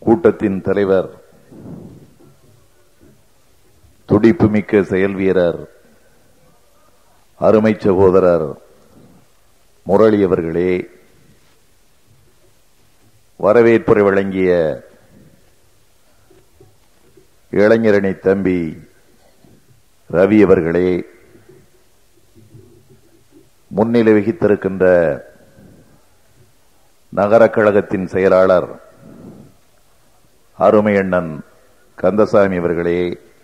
கூட்டத்தின் தலைவர் துடிப்புமிக்க செயல் வீரர் அருமை சகோதரர் முரளி அவர்களே வரவேற்புரை வழங்கிய இளைஞரணி தம்பி ரவி அவர்களே முன்னிலை வகித்திருக்கின்ற நகரக் கழகத்தின் செயலாளர் அருமை அண்ணன் கந்தசாமி அவர்களே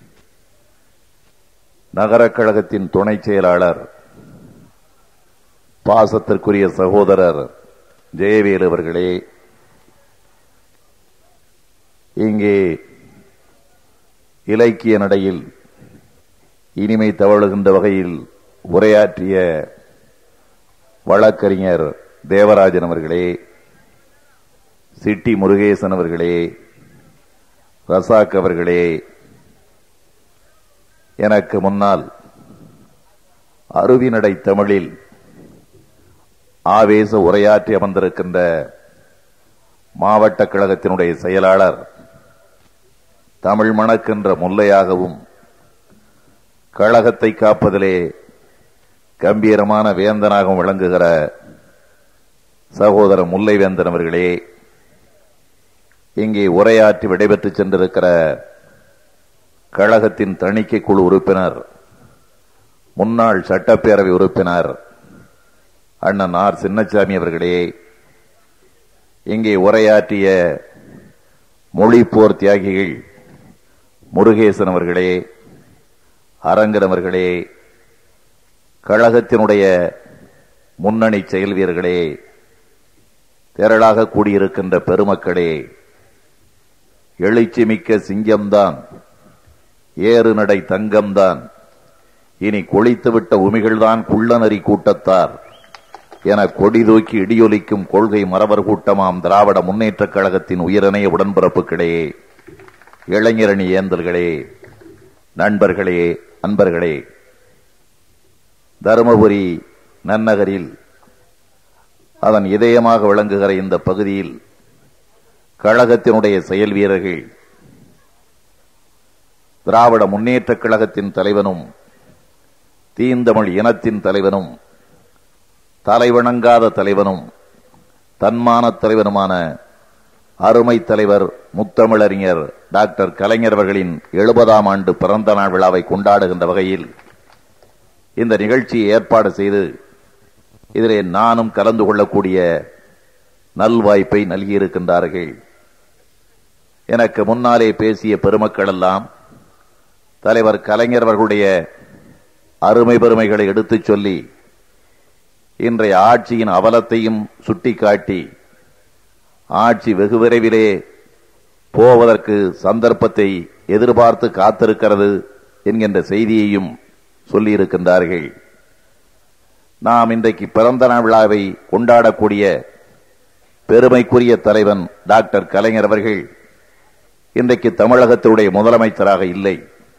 நகரக் கழகத்தின் துணை செயலாளர் பாசத்திற்குரிய சகோதரர் ஜெயவேல் அவர்களே இங்கே இலக்கிய நடையில் இனிமை தவழுகின்ற வகையில் உரையாற்றிய வழக்கறிஞர் தேவராஜன் அவர்களே சிட்டி முருகேசன் அவர்களே ரசாக் அவர்களே எனக்கு முன்னால் அருவிநடை தமிழில் ஆவேச உரையாற்றி அமர்ந்திருக்கின்ற மாவட்ட கழகத்தினுடைய செயலாளர் தமிழ் மணக்கின்ற முல்லையாகவும் கழகத்தை காப்பதிலே கம்பீரமான வேந்தனாகவும் விளங்குகிற சகோதரர் முல்லை வேந்தன் அவர்களே இங்கே உரையாற்றி விடைபெற்று சென்றிருக்கிற கழகத்தின் தணிக்கை குழு உறுப்பினர் முன்னாள் சட்டப்பேரவை உறுப்பினர் அண்ணன் ஆர் சின்னசாமி அவர்களே இங்கே உரையாற்றிய மொழிப்போர் தியாகிகள் முருகேசன் அவர்களே அரங்கன் அவர்களே கழகத்தினுடைய முன்னணி செயல் வீரர்களே திரளாக கூடியிருக்கின்ற பெருமக்களே எழுச்சி மிக்க சிங்கம்தான் ஏறு நடை தங்கம்தான் இனி கொளித்துவிட்ட உமிகள்தான் குள்ளநரி கூட்டத்தார் என கொடி தூக்கி இடியொலிக்கும் கொள்கை மரபர் கூட்டமாம் திராவிட முன்னேற்றக் கழகத்தின் உயிரணைய உடன்பிறப்புகளே இளைஞரணி ஏந்தல்களே நண்பர்களே அன்பர்களே தருமபுரி நன்னகரில் அதன் இதயமாக விளங்குகிற இந்த பகுதியில் கழகத்தினுடைய செயல் வீரர்கள் திராவிட முன்னேற்றக் கழகத்தின் தலைவனும் தீந்தமிழ் இனத்தின் தலைவனும் தலைவணங்காத தலைவனும் தன்மான தலைவனுமான அருமை தலைவர் முத்தமிழறிஞர் டாக்டர் கலைஞர் அவர்களின் எழுபதாம் ஆண்டு பிறந்த நாள் விழாவை கொண்டாடுகின்ற வகையில் இந்த நிகழ்ச்சியை ஏற்பாடு செய்து இதிலே நானும் கலந்து கொள்ளக்கூடிய நல்வாய்ப்பை நல்கியிருக்கின்றார்கள் எனக்கு முன்னாலே பேசிய பெருமக்கள் எல்லாம் தலைவர் கலைஞர் அவர்களுடைய அருமை பெருமைகளை எடுத்துச் சொல்லி இன்றைய ஆட்சியின் அவலத்தையும் சுட்டிக்காட்டி ஆட்சி வெகு விரைவிலே போவதற்கு சந்தர்ப்பத்தை எதிர்பார்த்து காத்திருக்கிறது என்கின்ற செய்தியையும் சொல்லியிருக்கின்றார்கள் நாம் இன்றைக்கு பிறந்த நாள் விழாவை கொண்டாடக்கூடிய பெருமைக்குரிய தலைவன் டாக்டர் கலைஞர் அவர்கள் இன்றைக்கு தமிழகத்தினுடைய முதலமைச்சராக இல்லை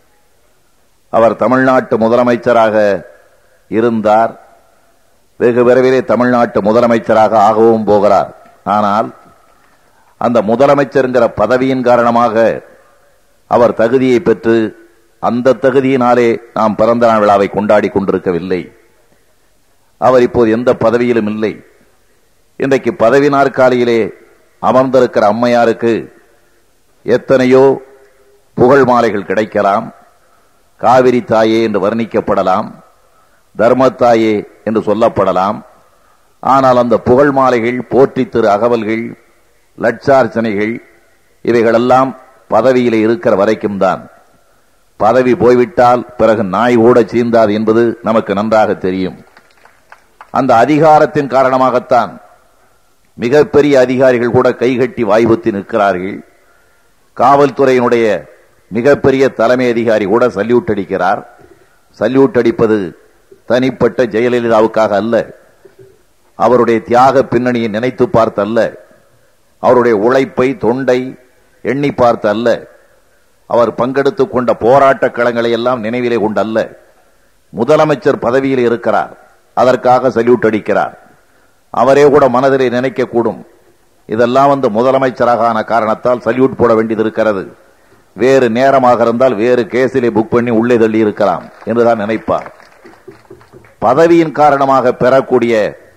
அவர் தமிழ்நாட்டு முதலமைச்சராக இருந்தார் வெகு விரைவிலே தமிழ்நாட்டு முதலமைச்சராக ஆகவும் போகிறார் ஆனால் அந்த முதலமைச்சருங்கிற பதவியின் காரணமாக அவர் தகுதியை பெற்று அந்த தகுதியினாலே நாம் பிறந்த நாள் விழாவை கொண்டாடி கொண்டிருக்கவில்லை அவர் இப்போது எந்த பதவியிலும் இல்லை இன்றைக்கு பதவி நாற்காலியிலே அமர்ந்திருக்கிற அம்மையாருக்கு எத்தனையோ புகழ் மாலைகள் கிடைக்கலாம் காவிரி தாயே என்று வர்ணிக்கப்படலாம் தர்மத்தாயே என்று சொல்லப்படலாம் ஆனால் அந்த புகழ் மாலைகள் போற்றி திரு அகவல்கள் லட்சார்ச்சனைகள் இவைகளெல்லாம் பதவியிலே இருக்கிற வரைக்கும் தான் பதவி போய்விட்டால் பிறகு நாய் கூட சீந்தாது என்பது நமக்கு நன்றாக தெரியும் அந்த அதிகாரத்தின் காரணமாகத்தான் மிகப்பெரிய அதிகாரிகள் கூட கைகட்டி வாய்வுத்தி நிற்கிறார்கள் காவல்துறையினுடைய மிகப்பெரிய தலைமை அதிகாரி கூட சல்யூட் அடிக்கிறார் சல்யூட் அடிப்பது தனிப்பட்ட ஜெயலலிதாவுக்காக அல்ல அவருடைய தியாக பின்னணியை நினைத்து பார்த்து அல்ல அவருடைய உழைப்பை தொண்டை எண்ணி பார்த்து அல்ல அவர் பங்கெடுத்துக் கொண்ட போராட்ட களங்களை எல்லாம் நினைவிலே கொண்டல்ல முதலமைச்சர் பதவியில் இருக்கிறார் அதற்காக சல்யூட் அடிக்கிறார் அவரே கூட மனதிலே நினைக்கக்கூடும் இதெல்லாம் வந்து முதலமைச்சராக ஆன காரணத்தால் சல்யூட் போட வேண்டியது இருக்கிறது வேறு நேரமாக இருந்தால் வேறு கேஸிலே புக் பண்ணி உள்ளே தள்ளி இருக்கலாம் என்றுதான் நினைப்பார் பதவியின் காரணமாக பெறக்கூடிய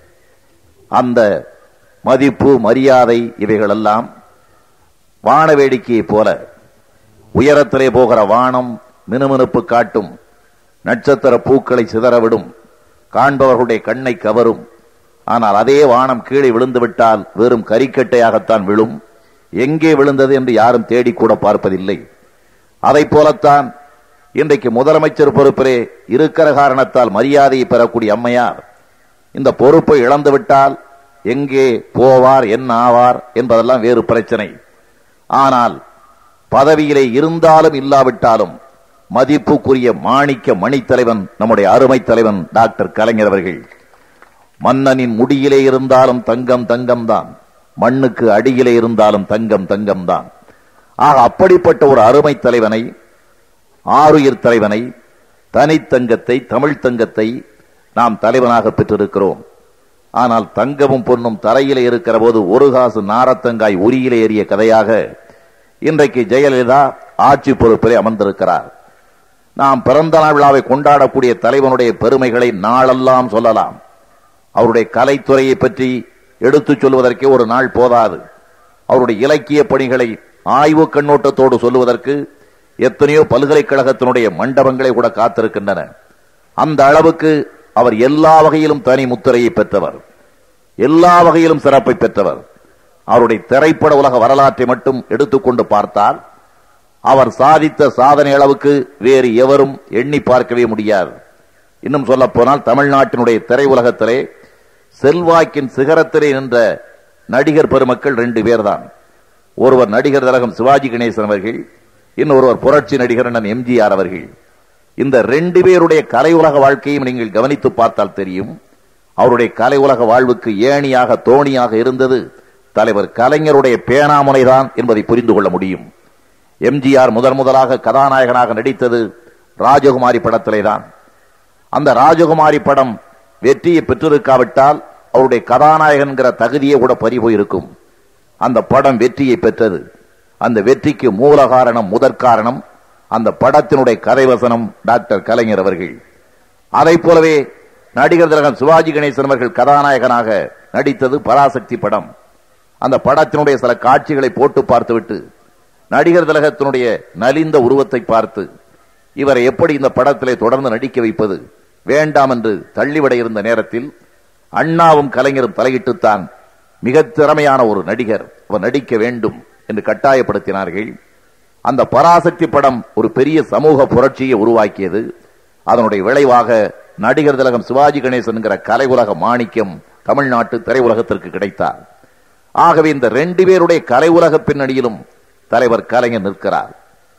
அந்த மதிப்பு மரியாதை இவைகளெல்லாம் வான வேடிக்கையைப் போல உயரத்திலே போகிற வானம் மினுமினுப்பு காட்டும் நட்சத்திர பூக்களை சிதறவிடும் காண்பவர்களுடைய கண்ணை கவரும் ஆனால் அதே வானம் கீழே விழுந்து விட்டால் வெறும் கரிக்கட்டையாகத்தான் விழும் எங்கே விழுந்தது என்று யாரும் தேடி கூட பார்ப்பதில்லை அதை போலத்தான் இன்றைக்கு முதலமைச்சர் பொறுப்பிலே இருக்கிற காரணத்தால் மரியாதையை பெறக்கூடிய அம்மையார் இந்த பொறுப்பை இழந்துவிட்டால் எங்கே போவார் என்ன ஆவார் என்பதெல்லாம் வேறு பிரச்சனை ஆனால் பதவியிலே இருந்தாலும் இல்லாவிட்டாலும் மதிப்புக்குரிய மாணிக்க மணித்தலைவன் நம்முடைய அருமை தலைவன் டாக்டர் கலைஞர் அவர்கள் மன்னனின் முடியிலே இருந்தாலும் தங்கம் தங்கம் தான் மண்ணுக்கு அடியிலே இருந்தாலும் தங்கம் தங்கம் தான் ஆக அப்படிப்பட்ட ஒரு அருமை தலைவனை ஆருயிர் தலைவனை தனித்தங்கத்தை தமிழ் தங்கத்தை நாம் தலைவனாக பெற்றிருக்கிறோம் ஆனால் தங்கமும் பொன்னும் தரையிலே இருக்கிற போது ஒரு காசு நாரத்தங்காய் உரியிலே ஏறிய கதையாக இன்றைக்கு ஜெயலலிதா ஆட்சி பொறுப்பிலே அமர்ந்திருக்கிறார் நாம் பிறந்த நாள் விழாவை கொண்டாடக்கூடிய தலைவனுடைய பெருமைகளை நாளெல்லாம் சொல்லலாம் அவருடைய கலைத்துறையை பற்றி எடுத்துச் சொல்வதற்கே ஒரு நாள் போதாது அவருடைய இலக்கிய பணிகளை ஆய்வு கண்ணோட்டத்தோடு சொல்லுவதற்கு எத்தனையோ பல்கலைக்கழகத்தினுடைய மண்டபங்களை கூட காத்திருக்கின்றன அந்த அளவுக்கு அவர் எல்லா வகையிலும் தனி முத்திரையை பெற்றவர் எல்லா வகையிலும் சிறப்பை பெற்றவர் அவருடைய திரைப்பட உலக வரலாற்றை மட்டும் எடுத்துக்கொண்டு பார்த்தால் அவர் சாதித்த சாதனை அளவுக்கு வேறு எவரும் எண்ணி பார்க்கவே முடியாது இன்னும் சொல்ல போனால் தமிழ்நாட்டினுடைய திரையுலகத்திலே செல்வாக்கின் சிகரத்திலே நின்ற நடிகர் பெருமக்கள் ரெண்டு பேர்தான் ஒருவர் நடிகர் திலகம் சிவாஜி கணேசன் அவர்கள் இன்னொருவர் புரட்சி நடிகர் அண்ணன் எம்ஜிஆர் அவர்கள் இந்த ரெண்டு பேருடைய கலை உலக வாழ்க்கையும் நீங்கள் கவனித்து பார்த்தால் தெரியும் அவருடைய கலை உலக வாழ்வுக்கு ஏணியாக தோணியாக இருந்தது தலைவர் கலைஞருடைய பேனாமுனைதான் என்பதை புரிந்து கொள்ள முடியும் எம்ஜிஆர் முதன் முதலாக கதாநாயகனாக நடித்தது ராஜகுமாரி படத்திலே தான் அந்த ராஜகுமாரி படம் வெற்றியை பெற்றிருக்காவிட்டால் அவருடைய கதாநாயகன்கிற தகுதியே கூட பறிபோயிருக்கும் அந்த படம் வெற்றியை பெற்றது அந்த வெற்றிக்கு மூல காரணம் முதற் காரணம் அந்த படத்தினுடைய கதைவசனம் டாக்டர் கலைஞர் அவர்கள் அதை போலவே நடிகர் திலகம் சிவாஜி கணேசன் அவர்கள் கதாநாயகனாக நடித்தது பராசக்தி படம் அந்த படத்தினுடைய சில காட்சிகளை போட்டு பார்த்துவிட்டு நடிகர் திலகத்தினுடைய நலிந்த உருவத்தை பார்த்து இவரை எப்படி இந்த படத்திலே தொடர்ந்து நடிக்க வைப்பது வேண்டாம் என்று தள்ளிவிட இருந்த நேரத்தில் அண்ணாவும் கலைஞரும் தலையிட்டுத்தான் மிக திறமையான ஒரு நடிகர் அவர் நடிக்க வேண்டும் என்று கட்டாயப்படுத்தினார்கள் அந்த பராசக்தி படம் ஒரு பெரிய சமூக புரட்சியை உருவாக்கியது அதனுடைய விளைவாக நடிகர் திலகம் சிவாஜி கணேசன் என்கிற கலை உலக மாணிக்கம் தமிழ்நாட்டு திரையுலகத்திற்கு கிடைத்தார் ஆகவே இந்த ரெண்டு பேருடைய கலை உலக பின்னணியிலும் தலைவர் கலைஞர் நிற்கிறார்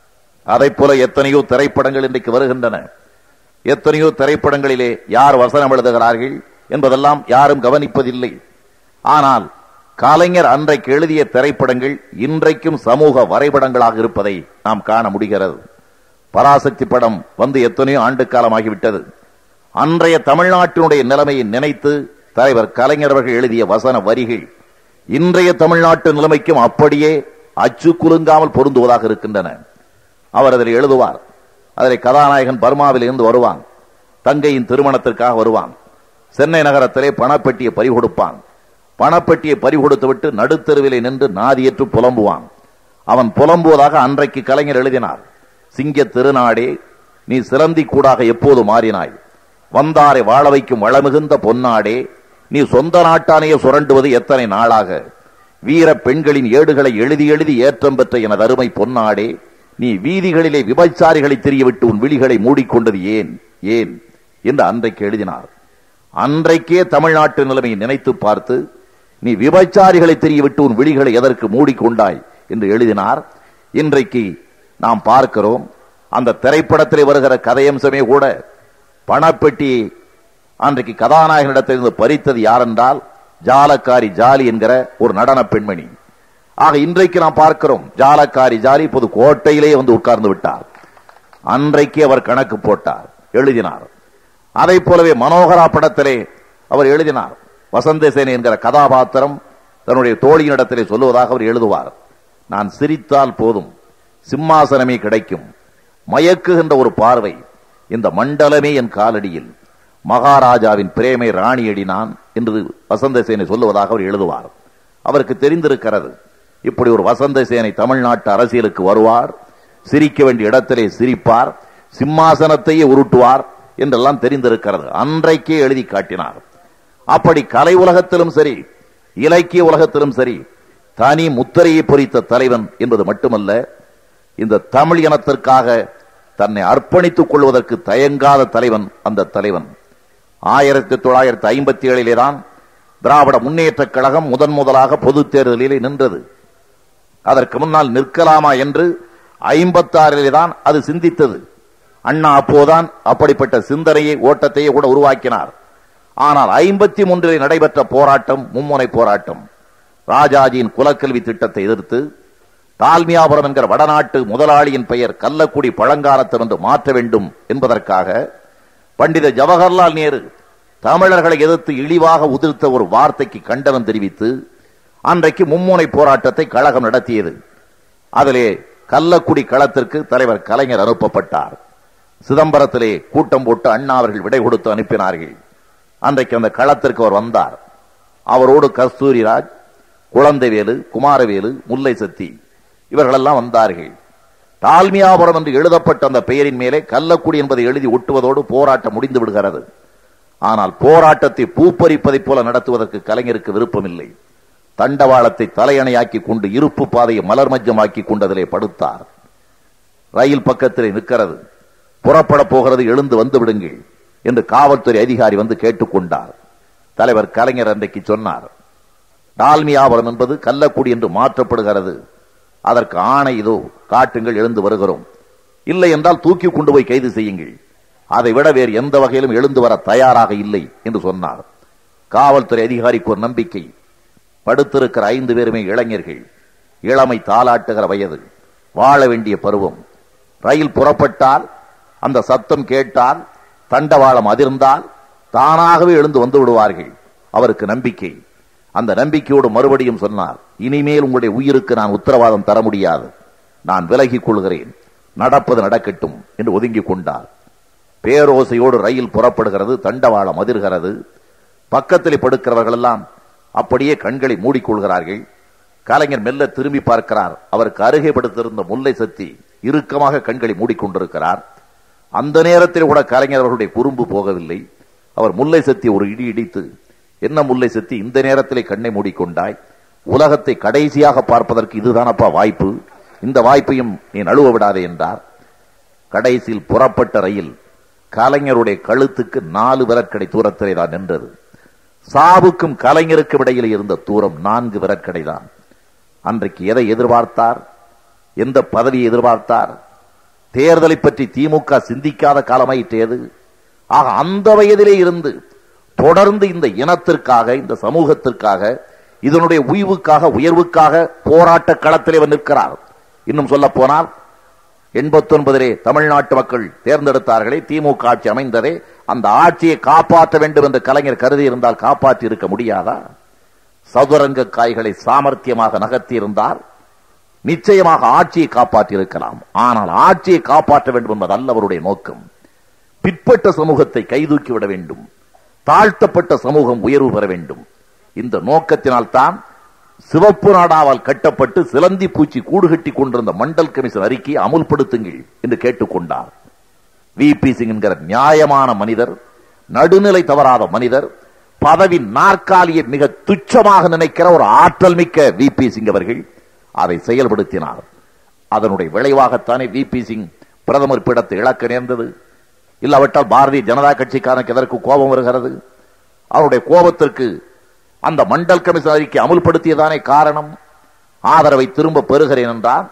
அதை போல எத்தனையோ திரைப்படங்கள் இன்றைக்கு வருகின்றன எத்தனையோ திரைப்படங்களிலே யார் வசனம் எழுதுகிறார்கள் என்பதெல்லாம் யாரும் கவனிப்பதில்லை ஆனால் கலைஞர் அன்றைக்கு எழுதிய திரைப்படங்கள் இன்றைக்கும் சமூக வரைபடங்களாக இருப்பதை நாம் காண முடிகிறது பராசக்தி படம் வந்து எத்தனையோ ஆண்டு காலமாகிவிட்டது அன்றைய தமிழ்நாட்டினுடைய நிலைமையை நினைத்து தலைவர் கலைஞர் அவர்கள் எழுதிய வசன வரிகள் இன்றைய தமிழ்நாட்டு நிலைமைக்கும் அப்படியே அச்சு குலுங்காமல் பொருந்துவதாக இருக்கின்றன அவர் அதில் எழுதுவார் அதில் கதாநாயகன் பர்மாவில் இருந்து வருவான் தங்கையின் திருமணத்திற்காக வருவான் சென்னை நகரத்திலே பணப்பெட்டியை பறிகொடுப்பான் பணப்பெட்டியை பறிகொடுத்து விட்டு நடுத்தெருவிலே நின்று நாதியற்று புலம்புவான் அவன் புலம்புவதாக அன்றைக்கு கலைஞர் எழுதினார் சிங்க திருநாடே நீ சிலந்தி கூடாக எப்போது மாறினாய் வந்தாரை வாழ வைக்கும் வளமிகுந்த பொன்னாடே நீ சொந்த நாட்டானையே சுரண்டுவது எத்தனை நாளாக வீர பெண்களின் ஏடுகளை எழுதி எழுதி ஏற்றம் பெற்ற எனது அருமை பொன்னாடே நீ வீதிகளிலே விபச்சாரிகளை தெரியவிட்டு உன் விழிகளை மூடிக்கொண்டது ஏன் ஏன் என்று அன்றைக்கு எழுதினார் அன்றைக்கே தமிழ்நாட்டு நிலைமையை நினைத்து பார்த்து நீ விபச்சாரிகளை தெரியவிட்டு உன் விழிகளை எதற்கு மூடிக்கொண்டாய் என்று எழுதினார் இன்றைக்கு நாம் பார்க்கிறோம் அந்த திரைப்படத்தில் வருகிற கதையம்சமே கூட பணப்பெட்டி அன்றைக்கு கதாநாயகனிடத்திலிருந்து பறித்தது யாரென்றால் ஜாலக்காரி ஜாலி என்கிற ஒரு நடன பெண்மணி ஆக இன்றைக்கு நாம் பார்க்கிறோம் ஜாலக்காரி ஜாலி இப்போது கோட்டையிலே வந்து உட்கார்ந்து விட்டார் அன்றைக்கு அவர் கணக்கு போட்டார் எழுதினார் அதை போலவே மனோகரா படத்திலே அவர் எழுதினார் வசந்தசேனை என்கிற கதாபாத்திரம் தன்னுடைய தோழியினிடத்திலே சொல்லுவதாக அவர் எழுதுவார் நான் சிரித்தால் போதும் சிம்மாசனமே கிடைக்கும் மயக்குகின்ற ஒரு பார்வை இந்த மண்டலமே என் காலடியில் மகாராஜாவின் பிரேமை ராணியடி நான் என்று வசந்தசேனை சொல்லுவதாக அவர் எழுதுவார் அவருக்கு தெரிந்திருக்கிறது இப்படி ஒரு வசந்தசேனை தமிழ்நாட்டு அரசியலுக்கு வருவார் சிரிக்க வேண்டிய இடத்திலே சிரிப்பார் சிம்மாசனத்தையே உருட்டுவார் என்றெல்லாம் தெரிந்திருக்கிறது அன்றைக்கே எழுதி காட்டினார் அப்படி கலை உலகத்திலும் சரி இலக்கிய உலகத்திலும் சரி தனி முத்திரையை பொறித்த தலைவன் என்பது மட்டுமல்ல இந்த தமிழ் இனத்திற்காக தன்னை அர்ப்பணித்துக் கொள்வதற்கு தயங்காத தலைவன் அந்த தலைவன் ஆயிரத்தி தொள்ளாயிரத்தி ஐம்பத்தி ஏழிலே தான் திராவிட முன்னேற்ற கழகம் முதன் முதலாக பொது தேர்தலிலே நின்றது அதற்கு முன்னால் நிற்கலாமா என்று ஐம்பத்தாறிலே தான் அது சிந்தித்தது அண்ணா அப்போதான் அப்படிப்பட்ட சிந்தனையை ஓட்டத்தையே கூட உருவாக்கினார் ஆனால் ஐம்பத்தி மூன்றில் நடைபெற்ற போராட்டம் மும்முனை போராட்டம் ராஜாஜியின் குலக்கல்வி திட்டத்தை எதிர்த்து தால்மியாபுரம் என்கிற வடநாட்டு முதலாளியின் பெயர் கள்ளக்குடி பழங்காலத்தம் என்று மாற்ற வேண்டும் என்பதற்காக பண்டித ஜவஹர்லால் நேரு தமிழர்களை எதிர்த்து இழிவாக உதிர்த்த ஒரு வார்த்தைக்கு கண்டனம் தெரிவித்து அன்றைக்கு மும்முனை போராட்டத்தை கழகம் நடத்தியது அதிலே கள்ளக்குடி களத்திற்கு தலைவர் கலைஞர் அனுப்பப்பட்டார் சிதம்பரத்திலே கூட்டம் போட்டு அண்ணா அவர்கள் விடை கொடுத்து அனுப்பினார்கள் அன்றைக்கு அந்த களத்திற்கு அவர் வந்தார் அவரோடு கஸ்தூரிராஜ் குழந்தைவேலு குமாரவேலு முல்லை சத்தி இவர்களெல்லாம் வந்தார்கள் டால்மியாபுரம் என்று எழுதப்பட்ட அந்த பெயரின் மேலே கள்ளக்குடி என்பதை எழுதி ஒட்டுவதோடு போராட்டம் முடிந்து விடுகிறது ஆனால் போராட்டத்தை பூப்பறிப்பதைப் போல நடத்துவதற்கு கலைஞருக்கு விருப்பமில்லை தண்டவாளத்தை தலையணையாக்கி கொண்டு இருப்பு பாதையை மலர்மஜமாக்கி கொண்டதிலே படுத்தார் ரயில் பக்கத்திலே நிற்கிறது புறப்பட போகிறது எழுந்து வந்து விடுங்கள் என்று காவல்துறை அதிகாரி வந்து கேட்டுக்கொண்டார் தலைவர் கலைஞர் அன்றைக்கு சொன்னார் டால்மியாபுரம் என்பது கள்ளக்குடி என்று மாற்றப்படுகிறது அதற்கு ஆணை இதோ காட்டுங்கள் எழுந்து வருகிறோம் இல்லை என்றால் தூக்கி கொண்டு போய் கைது செய்யுங்கள் அதை விட வேறு எந்த வகையிலும் எழுந்து வர தயாராக இல்லை என்று சொன்னார் காவல்துறை அதிகாரிக்கு ஒரு நம்பிக்கை படுத்திருக்கிற ஐந்து பேருமே இளைஞர்கள் இளமை தாளாட்டுகிற வயது வாழ வேண்டிய பருவம் ரயில் புறப்பட்டால் அந்த சத்தம் கேட்டால் தண்டவாளம் அதிர்ந்தால் தானாகவே எழுந்து வந்து விடுவார்கள் அவருக்கு நம்பிக்கை அந்த நம்பிக்கையோடு மறுபடியும் சொன்னார் இனிமேல் உங்களுடைய உயிருக்கு நான் உத்தரவாதம் தர முடியாது நான் விலகிக் கொள்கிறேன் நடப்பது நடக்கட்டும் என்று ஒதுங்கிக் கொண்டார் பேரோசையோடு ரயில் புறப்படுகிறது தண்டவாளம் அதிர்கிறது பக்கத்தில் படுக்கிறவர்கள் எல்லாம் அப்படியே கண்களை மூடிக்கொள்கிறார்கள் கலைஞர் மெல்ல திரும்பி பார்க்கிறார் அவருக்கு அருகே படுத்திருந்த முல்லை சத்தி இறுக்கமாக கண்களை மூடிக்கொண்டிருக்கிறார் அந்த நேரத்தில் கூட கலைஞர் அவர்களுடைய குறும்பு போகவில்லை அவர் முல்லை சத்தி ஒரு இடி இடித்து என்ன முல்லை சத்தி இந்த நேரத்திலே கண்ணை மூடிக்கொண்டாய் உலகத்தை கடைசியாக பார்ப்பதற்கு இதுதானப்பா வாய்ப்பு இந்த வாய்ப்பையும் நீ நழுவ விடாதே என்றார் கடைசியில் புறப்பட்ட ரயில் கலைஞருடைய கழுத்துக்கு நாலு விரற்கடை தூரத்திலே தான் நின்றது சாவுக்கும் கலைஞருக்கும் இடையில் இருந்த தூரம் நான்கு விரற்கடை தான் அன்றைக்கு எதை எதிர்பார்த்தார் எந்த பதவியை எதிர்பார்த்தார் தேர்தலை பற்றி திமுக சிந்திக்காத காலமாயிற்றது ஆக அந்த வயதிலே இருந்து தொடர்ந்து இந்த இனத்திற்காக இந்த சமூகத்திற்காக இதனுடைய உய்வுக்காக உயர்வுக்காக போராட்ட களத்திலே அவர் நிற்கிறார் இன்னும் சொல்ல போனால் எண்பத்தி ஒன்பதிலே தமிழ்நாட்டு மக்கள் தேர்ந்தெடுத்தார்களே திமுக ஆட்சி அமைந்ததே அந்த ஆட்சியை காப்பாற்ற வேண்டும் என்று கலைஞர் கருதி இருந்தால் காப்பாற்றி இருக்க முடியாதா சதுரங்க காய்களை சாமர்த்தியமாக நகர்த்தி இருந்தால் நிச்சயமாக ஆட்சியை காப்பாற்றி இருக்கலாம் ஆனால் ஆட்சியை காப்பாற்ற வேண்டும் என்பது அல்ல அவருடைய நோக்கம் பிற்பட்ட சமூகத்தை கைதூக்கி விட வேண்டும் தாழ்த்தப்பட்ட சமூகம் உயர்வு பெற வேண்டும் இந்த நோக்கத்தினால் தான் சிவப்பு நாடாவால் கட்டப்பட்டு சிலந்தி பூச்சி கூடு கட்டி கொண்டிருந்த மண்டல் கமிஷன் அறிக்கையை அமுல்படுத்துங்கள் என்று கேட்டுக்கொண்டார் வி பி சிங் என்கிற நியாயமான மனிதர் நடுநிலை தவறாத மனிதர் பதவி நாற்காலியை மிக துச்சமாக நினைக்கிற ஒரு ஆற்றல் மிக்க வி பி சிங் அவர்கள் அதை செயல்படுத்தினார் அதனுடைய விளைவாகத்தானே வி பி சிங் பிரதமர் பீடத்தை இழக்க நேர்ந்தது இல்லாவிட்டால் பாரதிய ஜனதா கட்சிக்காரனுக்கு எதற்கு கோபம் வருகிறது அவருடைய கோபத்திற்கு அந்த மண்டல் கமிஷன் அறிக்கை அமுல்படுத்தியதானே காரணம் ஆதரவை திரும்ப பெறுகிறேன் என்றார்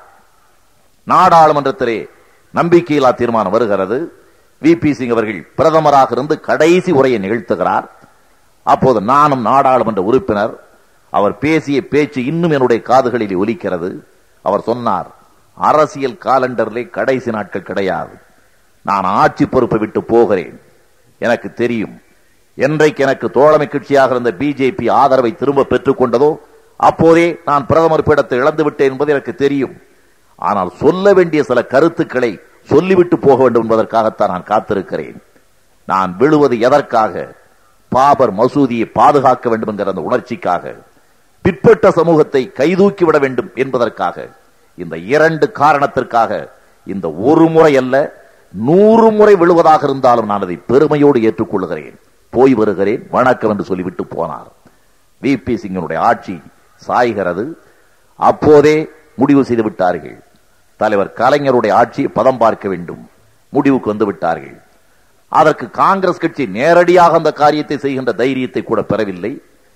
நாடாளுமன்றத்திலே நம்பிக்கையில்லா தீர்மானம் வருகிறது வி பி சிங் அவர்கள் பிரதமராக இருந்து கடைசி உரையை நிகழ்த்துகிறார் அப்போது நானும் நாடாளுமன்ற உறுப்பினர் அவர் பேசிய பேச்சு இன்னும் என்னுடைய காதுகளில் ஒலிக்கிறது அவர் சொன்னார் அரசியல் காலண்டரிலே கடைசி நாட்கள் கிடையாது நான் ஆட்சி பொறுப்பை விட்டு போகிறேன் எனக்கு தெரியும் என்றைக்கு எனக்கு தோழமை கட்சியாக இருந்த பிஜேபி ஆதரவை திரும்ப பெற்றுக் கொண்டதோ அப்போதே நான் பிரதமர் பீடத்தை இழந்து விட்டேன் என்பது எனக்கு தெரியும் ஆனால் சொல்ல வேண்டிய சில கருத்துக்களை சொல்லிவிட்டு போக வேண்டும் என்பதற்காகத்தான் நான் காத்திருக்கிறேன் நான் விழுவது எதற்காக பாபர் மசூதியை பாதுகாக்க வேண்டும் என்கிற அந்த உணர்ச்சிக்காக பிற்பட்ட சமூகத்தை கைதூக்கி விட வேண்டும் என்பதற்காக இந்த இரண்டு காரணத்திற்காக இந்த ஒரு முறை அல்ல நூறு முறை விழுவதாக இருந்தாலும் நான் அதை பெருமையோடு ஏற்றுக்கொள்கிறேன் போய் வருகிறேன் வணக்கம் என்று சொல்லிவிட்டு போனார் வி பி சிங்கனுடைய ஆட்சி சாய்கிறது அப்போதே முடிவு செய்து விட்டார்கள் தலைவர் கலைஞருடைய ஆட்சியை பதம் பார்க்க வேண்டும் முடிவுக்கு வந்து விட்டார்கள் அதற்கு காங்கிரஸ் கட்சி நேரடியாக அந்த காரியத்தை செய்கின்ற தைரியத்தை கூட பெறவில்லை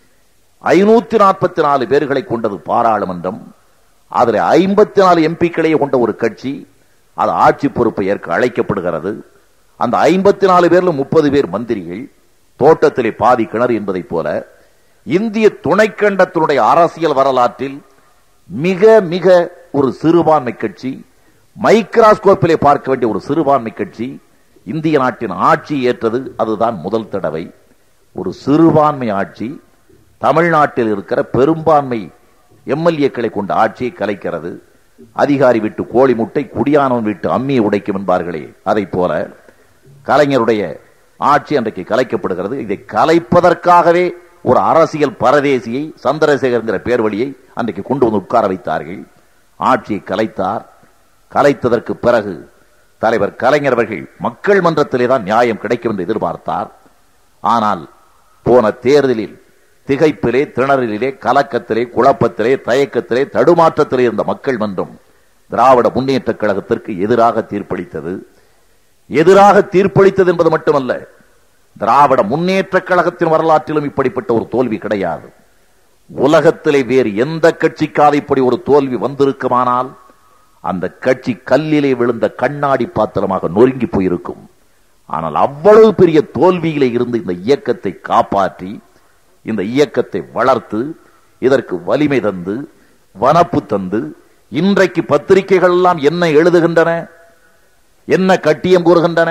ஐநூத்தி நாற்பத்தி நாலு பேர்களை கொண்டது பாராளுமன்றம் அதில் ஐம்பத்தி நாலு எம்பிக்களையே கொண்ட ஒரு கட்சி அது ஆட்சி பொறுப்பை ஏற்க அழைக்கப்படுகிறது அந்த ஐம்பத்தி நாலு பேர்ல முப்பது பேர் மந்திரிகள் தோட்டத்திலே பாதி கிணறு என்பதைப் போல இந்திய துணைக்கண்டத்தினுடைய அரசியல் வரலாற்றில் மிக மிக ஒரு சிறுபான்மை கட்சி மைக்ராஸ்கோப்பிலே பார்க்க வேண்டிய ஒரு சிறுபான்மை கட்சி இந்திய நாட்டின் ஆட்சி ஏற்றது அதுதான் முதல் தடவை ஒரு சிறுபான்மை ஆட்சி தமிழ்நாட்டில் இருக்கிற பெரும்பான்மை எம்எல்ஏக்களை கொண்ட ஆட்சியை கலைக்கிறது அதிகாரி விட்டு கோழி முட்டை குடியானவன் விட்டு அம்மியை உடைக்கும் என்பார்களே அதை போல கலைஞருடைய ஆட்சி அன்றைக்கு கலைக்கப்படுகிறது இதை கலைப்பதற்காகவே ஒரு அரசியல் பரதேசியை சந்திரசேகர்ங்கிற பேர் வழியை அன்றைக்கு கொண்டு வந்து உட்கார வைத்தார்கள் ஆட்சியை கலைத்தார் கலைத்ததற்கு பிறகு தலைவர் கலைஞர் அவர்கள் மக்கள் மன்றத்திலே தான் நியாயம் கிடைக்கும் என்று எதிர்பார்த்தார் ஆனால் போன தேர்தலில் திகைப்பிலே திணறலிலே கலக்கத்திலே குழப்பத்திலே தயக்கத்திலே தடுமாற்றத்திலே இருந்த மக்கள் மன்றம் திராவிட முன்னேற்ற கழகத்திற்கு எதிராக தீர்ப்பளித்தது எதிராக தீர்ப்பளித்தது என்பது மட்டுமல்ல திராவிட முன்னேற்ற கழகத்தின் வரலாற்றிலும் இப்படிப்பட்ட ஒரு தோல்வி கிடையாது உலகத்திலே வேறு எந்த கட்சிக்காக இப்படி ஒரு தோல்வி வந்திருக்குமானால் அந்த கட்சி கல்லிலே விழுந்த கண்ணாடி பாத்திரமாக நொறுங்கி போயிருக்கும் ஆனால் அவ்வளவு பெரிய தோல்வியிலே இருந்து இந்த இயக்கத்தை காப்பாற்றி இந்த இயக்கத்தை வளர்த்து இதற்கு வலிமை தந்து வனப்பு தந்து இன்றைக்கு பத்திரிகைகள் எல்லாம் என்ன எழுதுகின்றன என்ன கட்டியம் கூறுகின்றன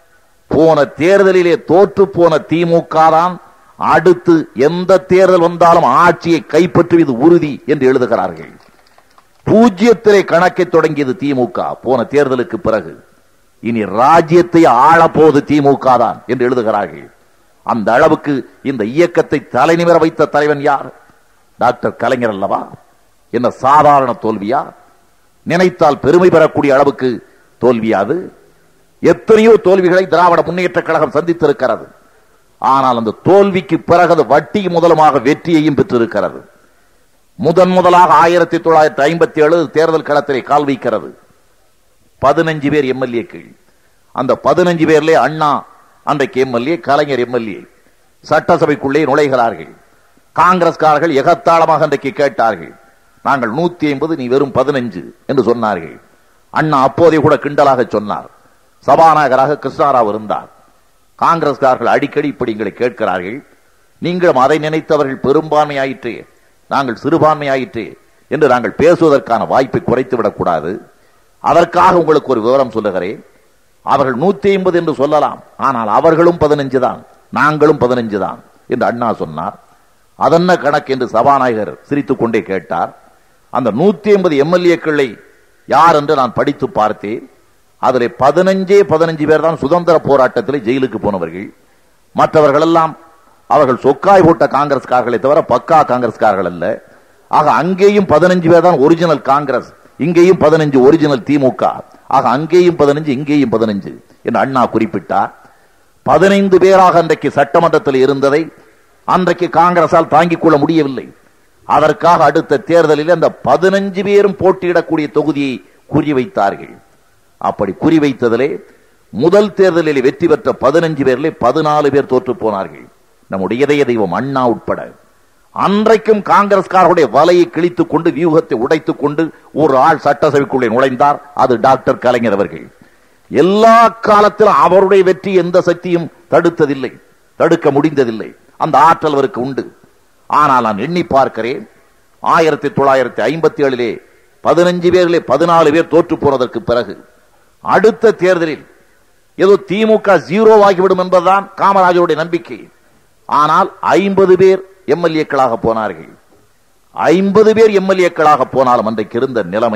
போன தேர்தலிலே தோற்று போன திமுக தான் அடுத்து எந்த தேர்தல் வந்தாலும் ஆட்சியை கைப்பற்றுவது உறுதி என்று எழுதுகிறார்கள் பூஜ்ஜியத்திலே கணக்கை தொடங்கியது திமுக போன தேர்தலுக்கு பிறகு இனி ராஜ்யத்தை ஆளப்போவது திமுக தான் என்று எழுதுகிறார்கள் அந்த அளவுக்கு இந்த இயக்கத்தை தலைநிமிர வைத்த தலைவன் யார் டாக்டர் கலைஞர் அல்லவா என்ன சாதாரண தோல்வியா நினைத்தால் பெருமை பெறக்கூடிய அளவுக்கு தோல்வியாது எத்தனையோ தோல்விகளை திராவிட முன்னேற்ற கழகம் சந்தித்திருக்கிறது ஆனால் அந்த தோல்விக்கு பிறகு அது வட்டி முதலமாக வெற்றியையும் பெற்றிருக்கிறது முதன் முதலாக ஆயிரத்தி தொள்ளாயிரத்தி ஐம்பத்தி ஏழு தேர்தல் களத்திலே கால் வைக்கிறது பதினஞ்சு பேர் எம்எல்ஏக்கள் அந்த பதினஞ்சு பேர்லே அண்ணா அன்றைக்கு எம்எல்ஏ கலைஞர் எம்எல்ஏ சட்டசபைக்குள்ளே நுழைகிறார்கள் காங்கிரஸ்காரர்கள் எகத்தாளமாக அன்றைக்கு கேட்டார்கள் நாங்கள் நூத்தி ஐம்பது நீ வெறும் பதினஞ்சு என்று சொன்னார்கள் அண்ணா அப்போதே கூட கிண்டலாக சொன்னார் சபாநாயகராக கிருஷ்ணாராவ் இருந்தார் காங்கிரஸ்காரர்கள் அடிக்கடி இப்படி எங்களை கேட்கிறார்கள் நீங்களும் அதை நினைத்தவர்கள் பெரும்பான்மை ஆயிற்றே நாங்கள் சிறுபான்மை ஆயிற்றே என்று நாங்கள் பேசுவதற்கான வாய்ப்பை குறைத்து விடக்கூடாது அதற்காக உங்களுக்கு ஒரு விவரம் சொல்லுகிறேன் அவர்கள் நூத்தி ஐம்பது என்று சொல்லலாம் ஆனால் அவர்களும் பதினஞ்சு தான் நாங்களும் பதினஞ்சு தான் என்று அண்ணா சொன்னார் அதென்ன கணக்கு என்று சபாநாயகர் சிரித்துக் கொண்டே கேட்டார் அந்த நூத்தி ஐம்பது எம்எல்ஏக்களை யார் என்று நான் படித்து பார்த்தேன் அதில் பதினஞ்சே பதினஞ்சு பேர் தான் சுதந்திர போராட்டத்தில் ஜெயிலுக்கு போனவர்கள் மற்றவர்கள் எல்லாம் அவர்கள் சொக்காய் போட்ட காங்கிரஸ்காரர்களை தவிர பக்கா காங்கிரஸ்காரர்கள் அல்ல ஆக அங்கேயும் பதினஞ்சு பேர் தான் ஒரிஜினல் காங்கிரஸ் இங்கேயும் பதினஞ்சு ஒரிஜினல் திமுக ஆக அங்கேயும் பதினஞ்சு இங்கேயும் பதினஞ்சு என்று அண்ணா குறிப்பிட்டார் பதினைந்து பேராக அன்றைக்கு சட்டமன்றத்தில் இருந்ததை அன்றைக்கு காங்கிரசால் தாங்கிக் கொள்ள முடியவில்லை அதற்காக அடுத்த தேர்தலில் அந்த பதினஞ்சு பேரும் போட்டியிடக்கூடிய தொகுதியை குறிவைத்தார்கள் அப்படி குறிவைத்ததிலே முதல் தேர்தலில் வெற்றி பெற்ற பதினஞ்சு பேரிலே பதினாலு பேர் தோற்று போனார்கள் நம்முடைய இதய தெய்வம் அண்ணா உட்பட அன்றைக்கும் காங்கிரஸ்காரருடைய வலையை கிழித்துக் கொண்டு வியூகத்தை உடைத்துக் கொண்டு ஒரு ஆள் சட்டசபைக்குள்ளே நுழைந்தார் அது டாக்டர் கலைஞர் அவர்கள் எல்லா காலத்திலும் அவருடைய வெற்றி எந்த சக்தியும் தடுத்ததில்லை தடுக்க முடிந்ததில்லை அந்த ஆற்றல் அவருக்கு உண்டு ஆனால் நான் எண்ணி பார்க்கிறேன் ஆயிரத்தி தொள்ளாயிரத்தி ஐம்பத்தி ஏழிலே பதினஞ்சு பேரிலே பதினாலு பேர் தோற்று போனதற்கு பிறகு அடுத்த தேர்தலில் ஏதோ திமுக ஜீரோ ஆகிவிடும் என்பதுதான் காமராஜருடைய நம்பிக்கை ஆனால் ஐம்பது பேர் எம்எல்ஏக்களாக போனார்கள் ஐம்பது பேர் எம்எல்ஏக்களாக போனாலும் அன்றைக்கு இருந்த நிலைமை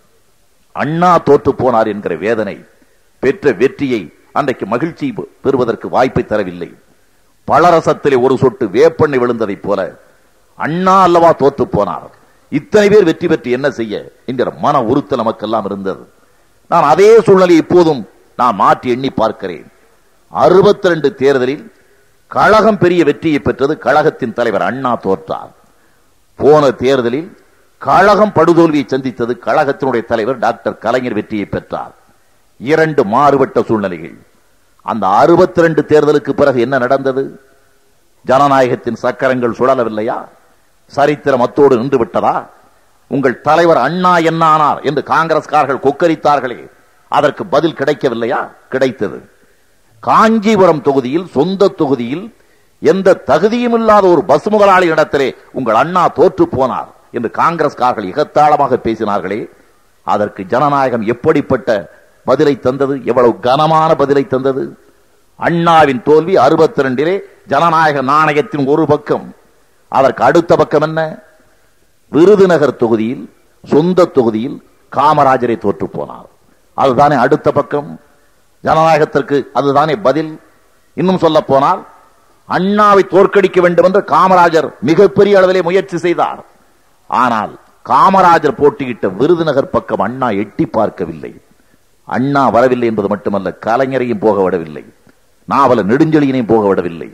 அண்ணா தோற்று போனார் என்கிற வேதனை பெற்ற வெற்றியை அன்றைக்கு மகிழ்ச்சி பெறுவதற்கு வாய்ப்பை தரவில்லை பலரசத்திலே ஒரு சொட்டு வேப்பெண்ணை விழுந்ததைப் போல அண்ணா அல்லவா தோற்று போனார் இத்தனை பேர் வெற்றி பெற்று என்ன செய்ய என்கிற மன உறுத்தல் நமக்கெல்லாம் இருந்தது நான் அதே சூழ்நிலை இப்போதும் நான் மாற்றி எண்ணி பார்க்கிறேன் அறுபத்தி ரெண்டு தேர்தலில் கழகம் பெரிய வெற்றியை பெற்றது கழகத்தின் தலைவர் அண்ணா தோற்றார் போன தேர்தலில் கழகம் படுதோல்வியை சந்தித்தது கழகத்தினுடைய தலைவர் டாக்டர் கலைஞர் வெற்றியை பெற்றார் இரண்டு மாறுபட்ட சூழ்நிலைகள் அந்த அறுபத்தி ரெண்டு தேர்தலுக்கு பிறகு என்ன நடந்தது ஜனநாயகத்தின் சக்கரங்கள் சுழலவில்லையா சரித்திரம் அத்தோடு நின்று விட்டதா உங்கள் தலைவர் அண்ணா என்ன ஆனார் என்று காங்கிரஸ்காரர்கள் கொக்கரித்தார்களே அதற்கு பதில் கிடைக்கவில்லையா கிடைத்தது காஞ்சிபுரம் தொகுதியில் சொந்த தொகுதியில் எந்த தகுதியும் இல்லாத ஒரு பஸ் முதலாளி இடத்திலே உங்கள் அண்ணா தோற்று போனார் என்று காங்கிரஸ்காரர்கள் இகத்தாளமாக பேசினார்களே அதற்கு ஜனநாயகம் எப்படிப்பட்ட பதிலை தந்தது எவ்வளவு கனமான பதிலை தந்தது அண்ணாவின் தோல்வி அறுபத்தி ரெண்டிலே ஜனநாயக நாணயத்தின் ஒரு பக்கம் அதற்கு அடுத்த பக்கம் என்ன விருதுநகர் தொகுதியில் சொந்த தொகுதியில் காமராஜரை தோற்று போனார் அதுதானே அடுத்த பக்கம் ஜனநாயகத்திற்கு அதுதானே பதில் இன்னும் சொல்ல போனால் அண்ணாவை தோற்கடிக்க வேண்டும் என்று காமராஜர் மிகப்பெரிய அளவிலே முயற்சி செய்தார் ஆனால் காமராஜர் போட்டியிட்ட விருதுநகர் பக்கம் அண்ணா எட்டி பார்க்கவில்லை அண்ணா வரவில்லை என்பது மட்டுமல்ல கலைஞரையும் போக விடவில்லை நாவல நெடுஞ்செழியனையும் போக விடவில்லை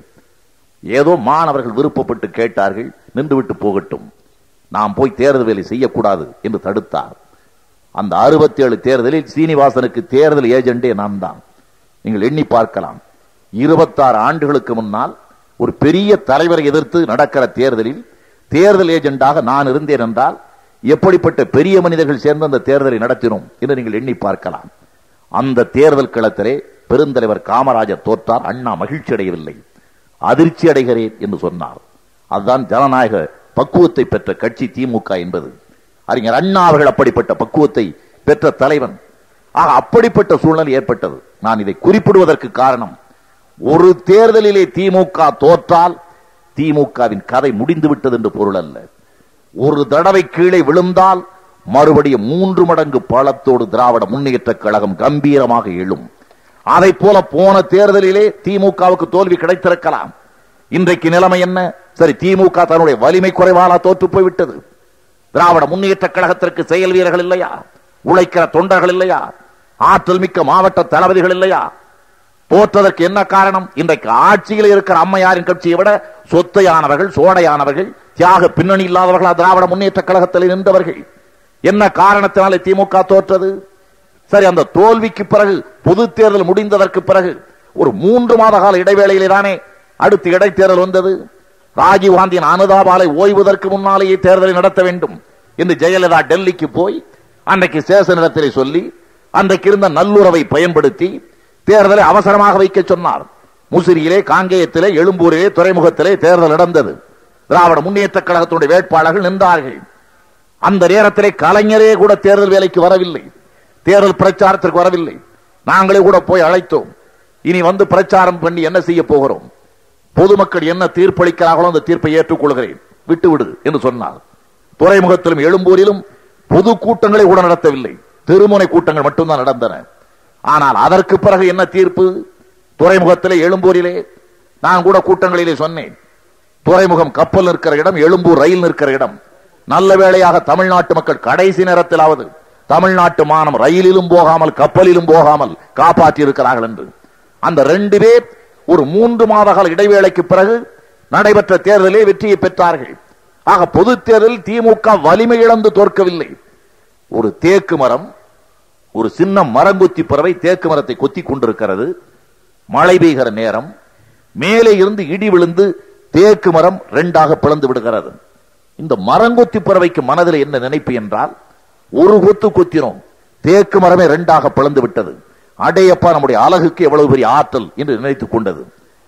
ஏதோ மாணவர்கள் விருப்பப்பட்டு கேட்டார்கள் நின்றுவிட்டு போகட்டும் நாம் போய் தேர்தல் வேலை செய்யக்கூடாது என்று தடுத்தார் அந்த அறுபத்தி ஏழு தேர்தலில் சீனிவாசனுக்கு தேர்தல் ஏஜெண்டே நான் தான் நீங்கள் எண்ணி பார்க்கலாம் இருபத்தாறு ஆண்டுகளுக்கு முன்னால் ஒரு பெரிய தலைவரை எதிர்த்து நடக்கிற தேர்தலில் தேர்தல் ஏஜெண்டாக நான் இருந்தேன் என்றால் எப்படிப்பட்ட பெரிய மனிதர்கள் சேர்ந்து அந்த தேர்தலை நடத்தினோம் என்று நீங்கள் எண்ணி பார்க்கலாம் அந்த தேர்தல் களத்திலே பெருந்தலைவர் காமராஜர் தோற்றார் அண்ணா மகிழ்ச்சி அடையவில்லை அதிர்ச்சி அடைகிறேன் என்று சொன்னார் அதுதான் ஜனநாயக பக்குவத்தை பெற்ற கட்சி திமுக என்பது அறிஞர் அண்ணா அவர்கள் அப்படிப்பட்ட பக்குவத்தை பெற்ற தலைவன் ஆக அப்படிப்பட்ட சூழ்நிலை ஏற்பட்டது நான் இதை குறிப்பிடுவதற்கு காரணம் ஒரு தேர்தலிலே திமுக தோற்றால் திமுகவின் கதை முடிந்து விட்டது என்று பொருள் அல்ல ஒரு தடவை கீழே விழுந்தால் மறுபடியும் மூன்று மடங்கு பலத்தோடு திராவிட முன்னேற்ற கழகம் கம்பீரமாக எழும் அதை போல போன தேர்தலிலே திமுகவுக்கு தோல்வி கிடைத்திருக்கலாம் இன்றைக்கு நிலைமை என்ன சரி திமுக தன்னுடைய வலிமை குறைவால தோற்று போய்விட்டது திராவிட முன்னேற்ற கழகத்திற்கு செயல் வீரர்கள் இல்லையா உழைக்கிற தொண்டர்கள் இல்லையா ஆற்றல் மிக்க மாவட்ட தளபதிகள் இல்லையா தோற்றதற்கு என்ன காரணம் இன்றைக்கு ஆட்சியில் இருக்கிற அம்மையாரின் கட்சியை விட சொத்தையானவர்கள் சோடையானவர்கள் தியாக பின்னணி இல்லாதவர்களா திராவிட முன்னேற்ற கழகத்தில் நின்றவர்கள் என்ன காரணத்தினாலே திமுக தோற்றது சரி அந்த தோல்விக்கு பிறகு பொது தேர்தல் முடிந்ததற்கு பிறகு ஒரு மூன்று மாத கால இடைவேளையிலே தானே அடுத்து இடைத்தேர்தல் வந்தது ராஜீவ்காந்தியின் அனுதாபாலை ஓய்வதற்கு முன்னாலேயே தேர்தலை நடத்த வேண்டும் என்று ஜெயலலிதா டெல்லிக்கு போய் அன்றைக்கு சேசனிடத்திலே சொல்லி அன்றைக்கு இருந்த நல்லுறவை பயன்படுத்தி தேர்தலை அவசரமாக வைக்க சொன்னார் முசிறியிலே காங்கேயத்திலே எழும்பூரிலே துறைமுகத்திலே தேர்தல் நடந்தது திராவிட முன்னேற்ற கழகத்தினுடைய வேட்பாளர்கள் நின்றார்கள் அந்த நேரத்திலே கலைஞரே கூட தேர்தல் வேலைக்கு வரவில்லை தேர்தல் பிரச்சாரத்திற்கு வரவில்லை நாங்களே கூட போய் அழைத்தோம் இனி வந்து பிரச்சாரம் பண்ணி என்ன செய்ய போகிறோம் பொதுமக்கள் என்ன தீர்ப்பளிக்கிறார்களோ அந்த தீர்ப்பை ஏற்றுக்கொள்கிறேன் விட்டுவிடு என்று சொன்னார் துறைமுகத்திலும் எழும்பூரிலும் பொது கூட்டங்களை கூட நடத்தவில்லை திருமுனை கூட்டங்கள் மட்டும்தான் நடந்தன ஆனால் அதற்கு பிறகு என்ன தீர்ப்பு துறைமுகத்திலே எழும்பூரிலே நான் கூட கூட்டங்களிலே சொன்னேன் துறைமுகம் கப்பல் நிற்கிற இடம் எழும்பூர் ரயில் நிற்கிற இடம் நல்ல வேளையாக தமிழ்நாட்டு மக்கள் கடைசி நேரத்திலாவது தமிழ்நாட்டு மானம் ரயிலிலும் போகாமல் கப்பலிலும் போகாமல் காப்பாற்றி இருக்கிறார்கள் என்று அந்த ரெண்டு பேர் ஒரு மூன்று மாத கால இடைவேளைக்கு பிறகு நடைபெற்ற தேர்தலே வெற்றியை பெற்றார்கள் ஆக பொது தேர்தலில் திமுக வலிமை இழந்து தோற்கவில்லை ஒரு தேக்கு மரம் ஒரு சின்ன மரங்குத்தி பறவை தேக்கு மரத்தை கொத்தி கொண்டிருக்கிறது மழை பெய்கிற நேரம் மேலே இருந்து இடி விழுந்து தேக்கு மரம் ரெண்டாக பிளந்து விடுகிறது இந்த மரங்கொத்தி பறவைக்கு மனதில் என்ன நினைப்பு என்றால் ஒரு கொத்து கொத்தினோம் தேக்கு மரமே ரெண்டாக பிளந்து விட்டது அடையப்பா நம்முடைய அழகுக்கு எவ்வளவு பெரிய ஆற்றல் என்று நினைத்துக் கொண்டது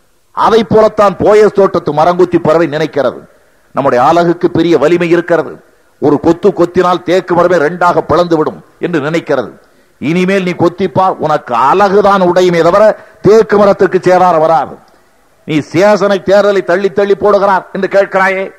அதை போலத்தான் போயஸ் தோட்டத்து மரங்குத்தி பறவை நினைக்கிறது நம்முடைய அழகுக்கு பெரிய வலிமை இருக்கிறது ஒரு கொத்து கொத்தினால் தேக்கு மரமே ரெண்டாக பிளந்து விடும் என்று நினைக்கிறது இனிமேல் நீ கொத்திப்பார் உனக்கு அழகுதான் உடையுமே தவிர தேக்கு மரத்துக்கு சேரார வராது நீ சேசனை தேர்தலை தள்ளி தள்ளி போடுகிறார் என்று கேட்கிறாயே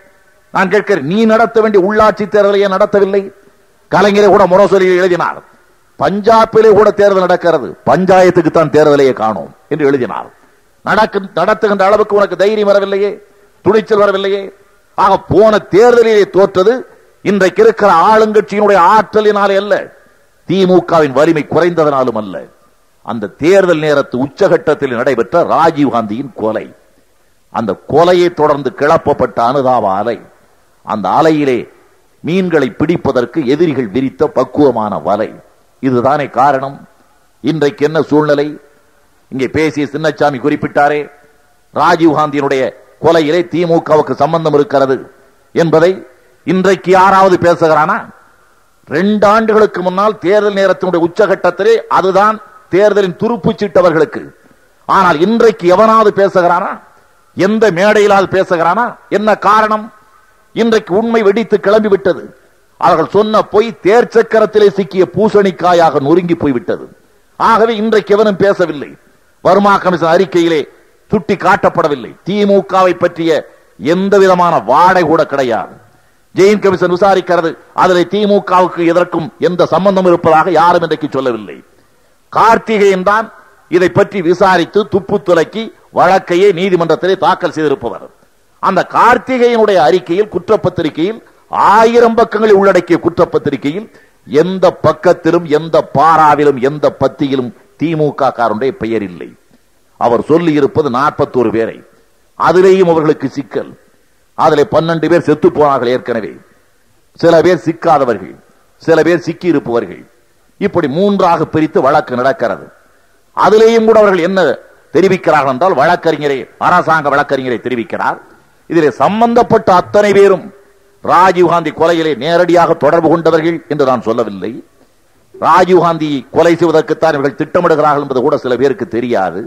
நான் கேட்கிறேன் நீ நடத்த வேண்டிய உள்ளாட்சி தேர்தலை ஏன் நடத்தவில்லை கலைஞரை கூட முரசொலியில் எழுதினார் பஞ்சாபிலே கூட தேர்தல் நடக்கிறது பஞ்சாயத்துக்கு தான் தேர்தலையே காணோம் என்று எழுதினார் நடக்கு நடத்துகின்ற அளவுக்கு உனக்கு தைரியம் வரவில்லையே துணிச்சல் வரவில்லையே ஆக போன தேர்தலிலே தோற்றது இன்றைக்கு இருக்கிற ஆளுங்கட்சியினுடைய ஆற்றலினாலே அல்ல திமுகவின் வலிமை குறைந்ததனாலும் அல்ல அந்த தேர்தல் நேரத்து உச்சகட்டத்தில் நடைபெற்ற ராஜீவ் காந்தியின் கொலை அந்த கொலையை தொடர்ந்து கிளப்பப்பட்ட அனுதாப அலை அந்த அலையிலே மீன்களை பிடிப்பதற்கு எதிரிகள் விரித்த பக்குவமான வலை இதுதானே காரணம் இன்றைக்கு என்ன சூழ்நிலை இங்கே பேசிய சின்னச்சாமி குறிப்பிட்டாரே ராஜீவ் காந்தியினுடைய கொலையிலே திமுகவுக்கு சம்பந்தம் இருக்கிறது என்பதை இன்றைக்கு யாராவது பேசுகிறானா ரெண்டு ஆண்டுகளுக்கு முன்னால் தேர்தல் நேரத்தினுடைய உச்சகட்டத்திலே அதுதான் தேர்தலின் துருப்புச் சீட்டவர்களுக்கு ஆனால் இன்றைக்கு எவனாவது பேசுகிறானா எந்த மேடையிலாவது பேசுகிறானா என்ன காரணம் இன்றைக்கு உண்மை வெடித்து கிளம்பி விட்டது அவர்கள் சொன்ன பொய் தேர் சக்கரத்திலே சிக்கிய பூசணிக்காயாக நொறுங்கி போய்விட்டது ஆகவே இன்றைக்கு எவனும் பேசவில்லை வருமா கமிஷன் அறிக்கையிலே சுட்டி காட்டப்படவில்லை திமுகவை பற்றிய எந்த விதமான வாடை கூட கிடையாது ஜெயின் கமிஷன் விசாரிக்கிறது அதில் திமுகவுக்கு எதற்கும் எந்த சம்பந்தம் இருப்பதாக யாரும் இன்றைக்கு சொல்லவில்லை கார்த்திகேயன் தான் இதை பற்றி விசாரித்து துப்பு துலக்கி வழக்கையே நீதிமன்றத்திலே தாக்கல் செய்திருப்பவர் அந்த கார்த்திகேயனுடைய அறிக்கையில் குற்றப்பத்திரிகையில் ஆயிரம் பக்கங்களை உள்ளடக்கிய குற்றப்பத்திரிகையில் எந்த பக்கத்திலும் எந்த பாராவிலும் எந்த பத்தியிலும் திமுக காரனுடைய பெயர் இல்லை அவர் சொல்லி இருப்பது நாற்பத்தோரு பேரை அதிலேயும் அவர்களுக்கு சிக்கல் அதிலே பன்னெண்டு பேர் செத்து போனார்கள் ஏற்கனவே சில பேர் சிக்காதவர்கள் சில பேர் சிக்கி இருப்பவர்கள் இப்படி மூன்றாக பிரித்து வழக்கு நடக்கிறது அதிலேயும் கூட அவர்கள் என்ன தெரிவிக்கிறார்கள் என்றால் வழக்கறிஞரை அரசாங்க வழக்கறிஞரை தெரிவிக்கிறார் இதிலே சம்பந்தப்பட்ட அத்தனை பேரும் ராஜீவ்காந்தி கொலையிலே நேரடியாக தொடர்பு கொண்டவர்கள் என்று நான் சொல்லவில்லை ராஜீவ்காந்தி கொலை செய்வதற்குத்தான் இவர்கள் திட்டமிடுகிறார்கள் என்பது கூட சில பேருக்கு தெரியாது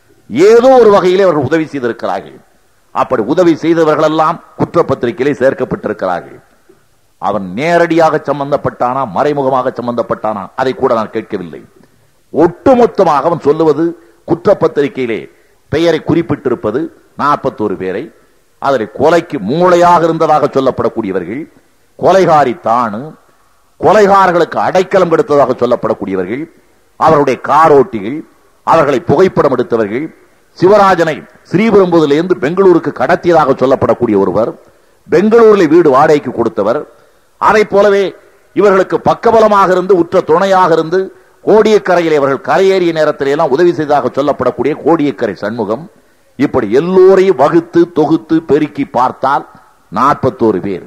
ஏதோ ஒரு வகையிலே அவர்கள் உதவி செய்திருக்கிறார்கள் அப்படி உதவி செய்தவர்கள் எல்லாம் குற்றப்பத்திரிகையிலே சேர்க்கப்பட்டிருக்கிறார்கள் அவன் நேரடியாக சம்பந்தப்பட்டானா மறைமுகமாக சம்பந்தப்பட்டானா அதை கூட நான் கேட்கவில்லை ஒட்டுமொத்தமாக அவன் சொல்லுவது குற்றப்பத்திரிகையிலே பெயரை குறிப்பிட்டிருப்பது நாற்பத்தோரு பேரை அதில் கொலைக்கு மூளையாக இருந்ததாக சொல்லப்படக்கூடியவர்கள் கொலைகாரி தானு கொலைகாரர்களுக்கு அடைக்கலம் கொடுத்ததாக சொல்லப்படக்கூடியவர்கள் அவர்களுடைய காரோட்டிகள் அவர்களை புகைப்படம் எடுத்தவர்கள் சிவராஜனை ஸ்ரீபெரும்புதிலிருந்து பெங்களூருக்கு கடத்தியதாக சொல்லப்படக்கூடிய ஒருவர் பெங்களூரில் வீடு வாடகைக்கு கொடுத்தவர் அதை போலவே இவர்களுக்கு பக்கபலமாக இருந்து உற்ற துணையாக இருந்து கோடியக்கரையில் இவர்கள் கரையேறிய நேரத்தில் எல்லாம் உதவி செய்ததாக சொல்லப்படக்கூடிய கோடியக்கரை சண்முகம் இப்படி எல்லோரையும் வகுத்து தொகுத்து பெருக்கி பார்த்தால் நாற்பத்தோரு பேர்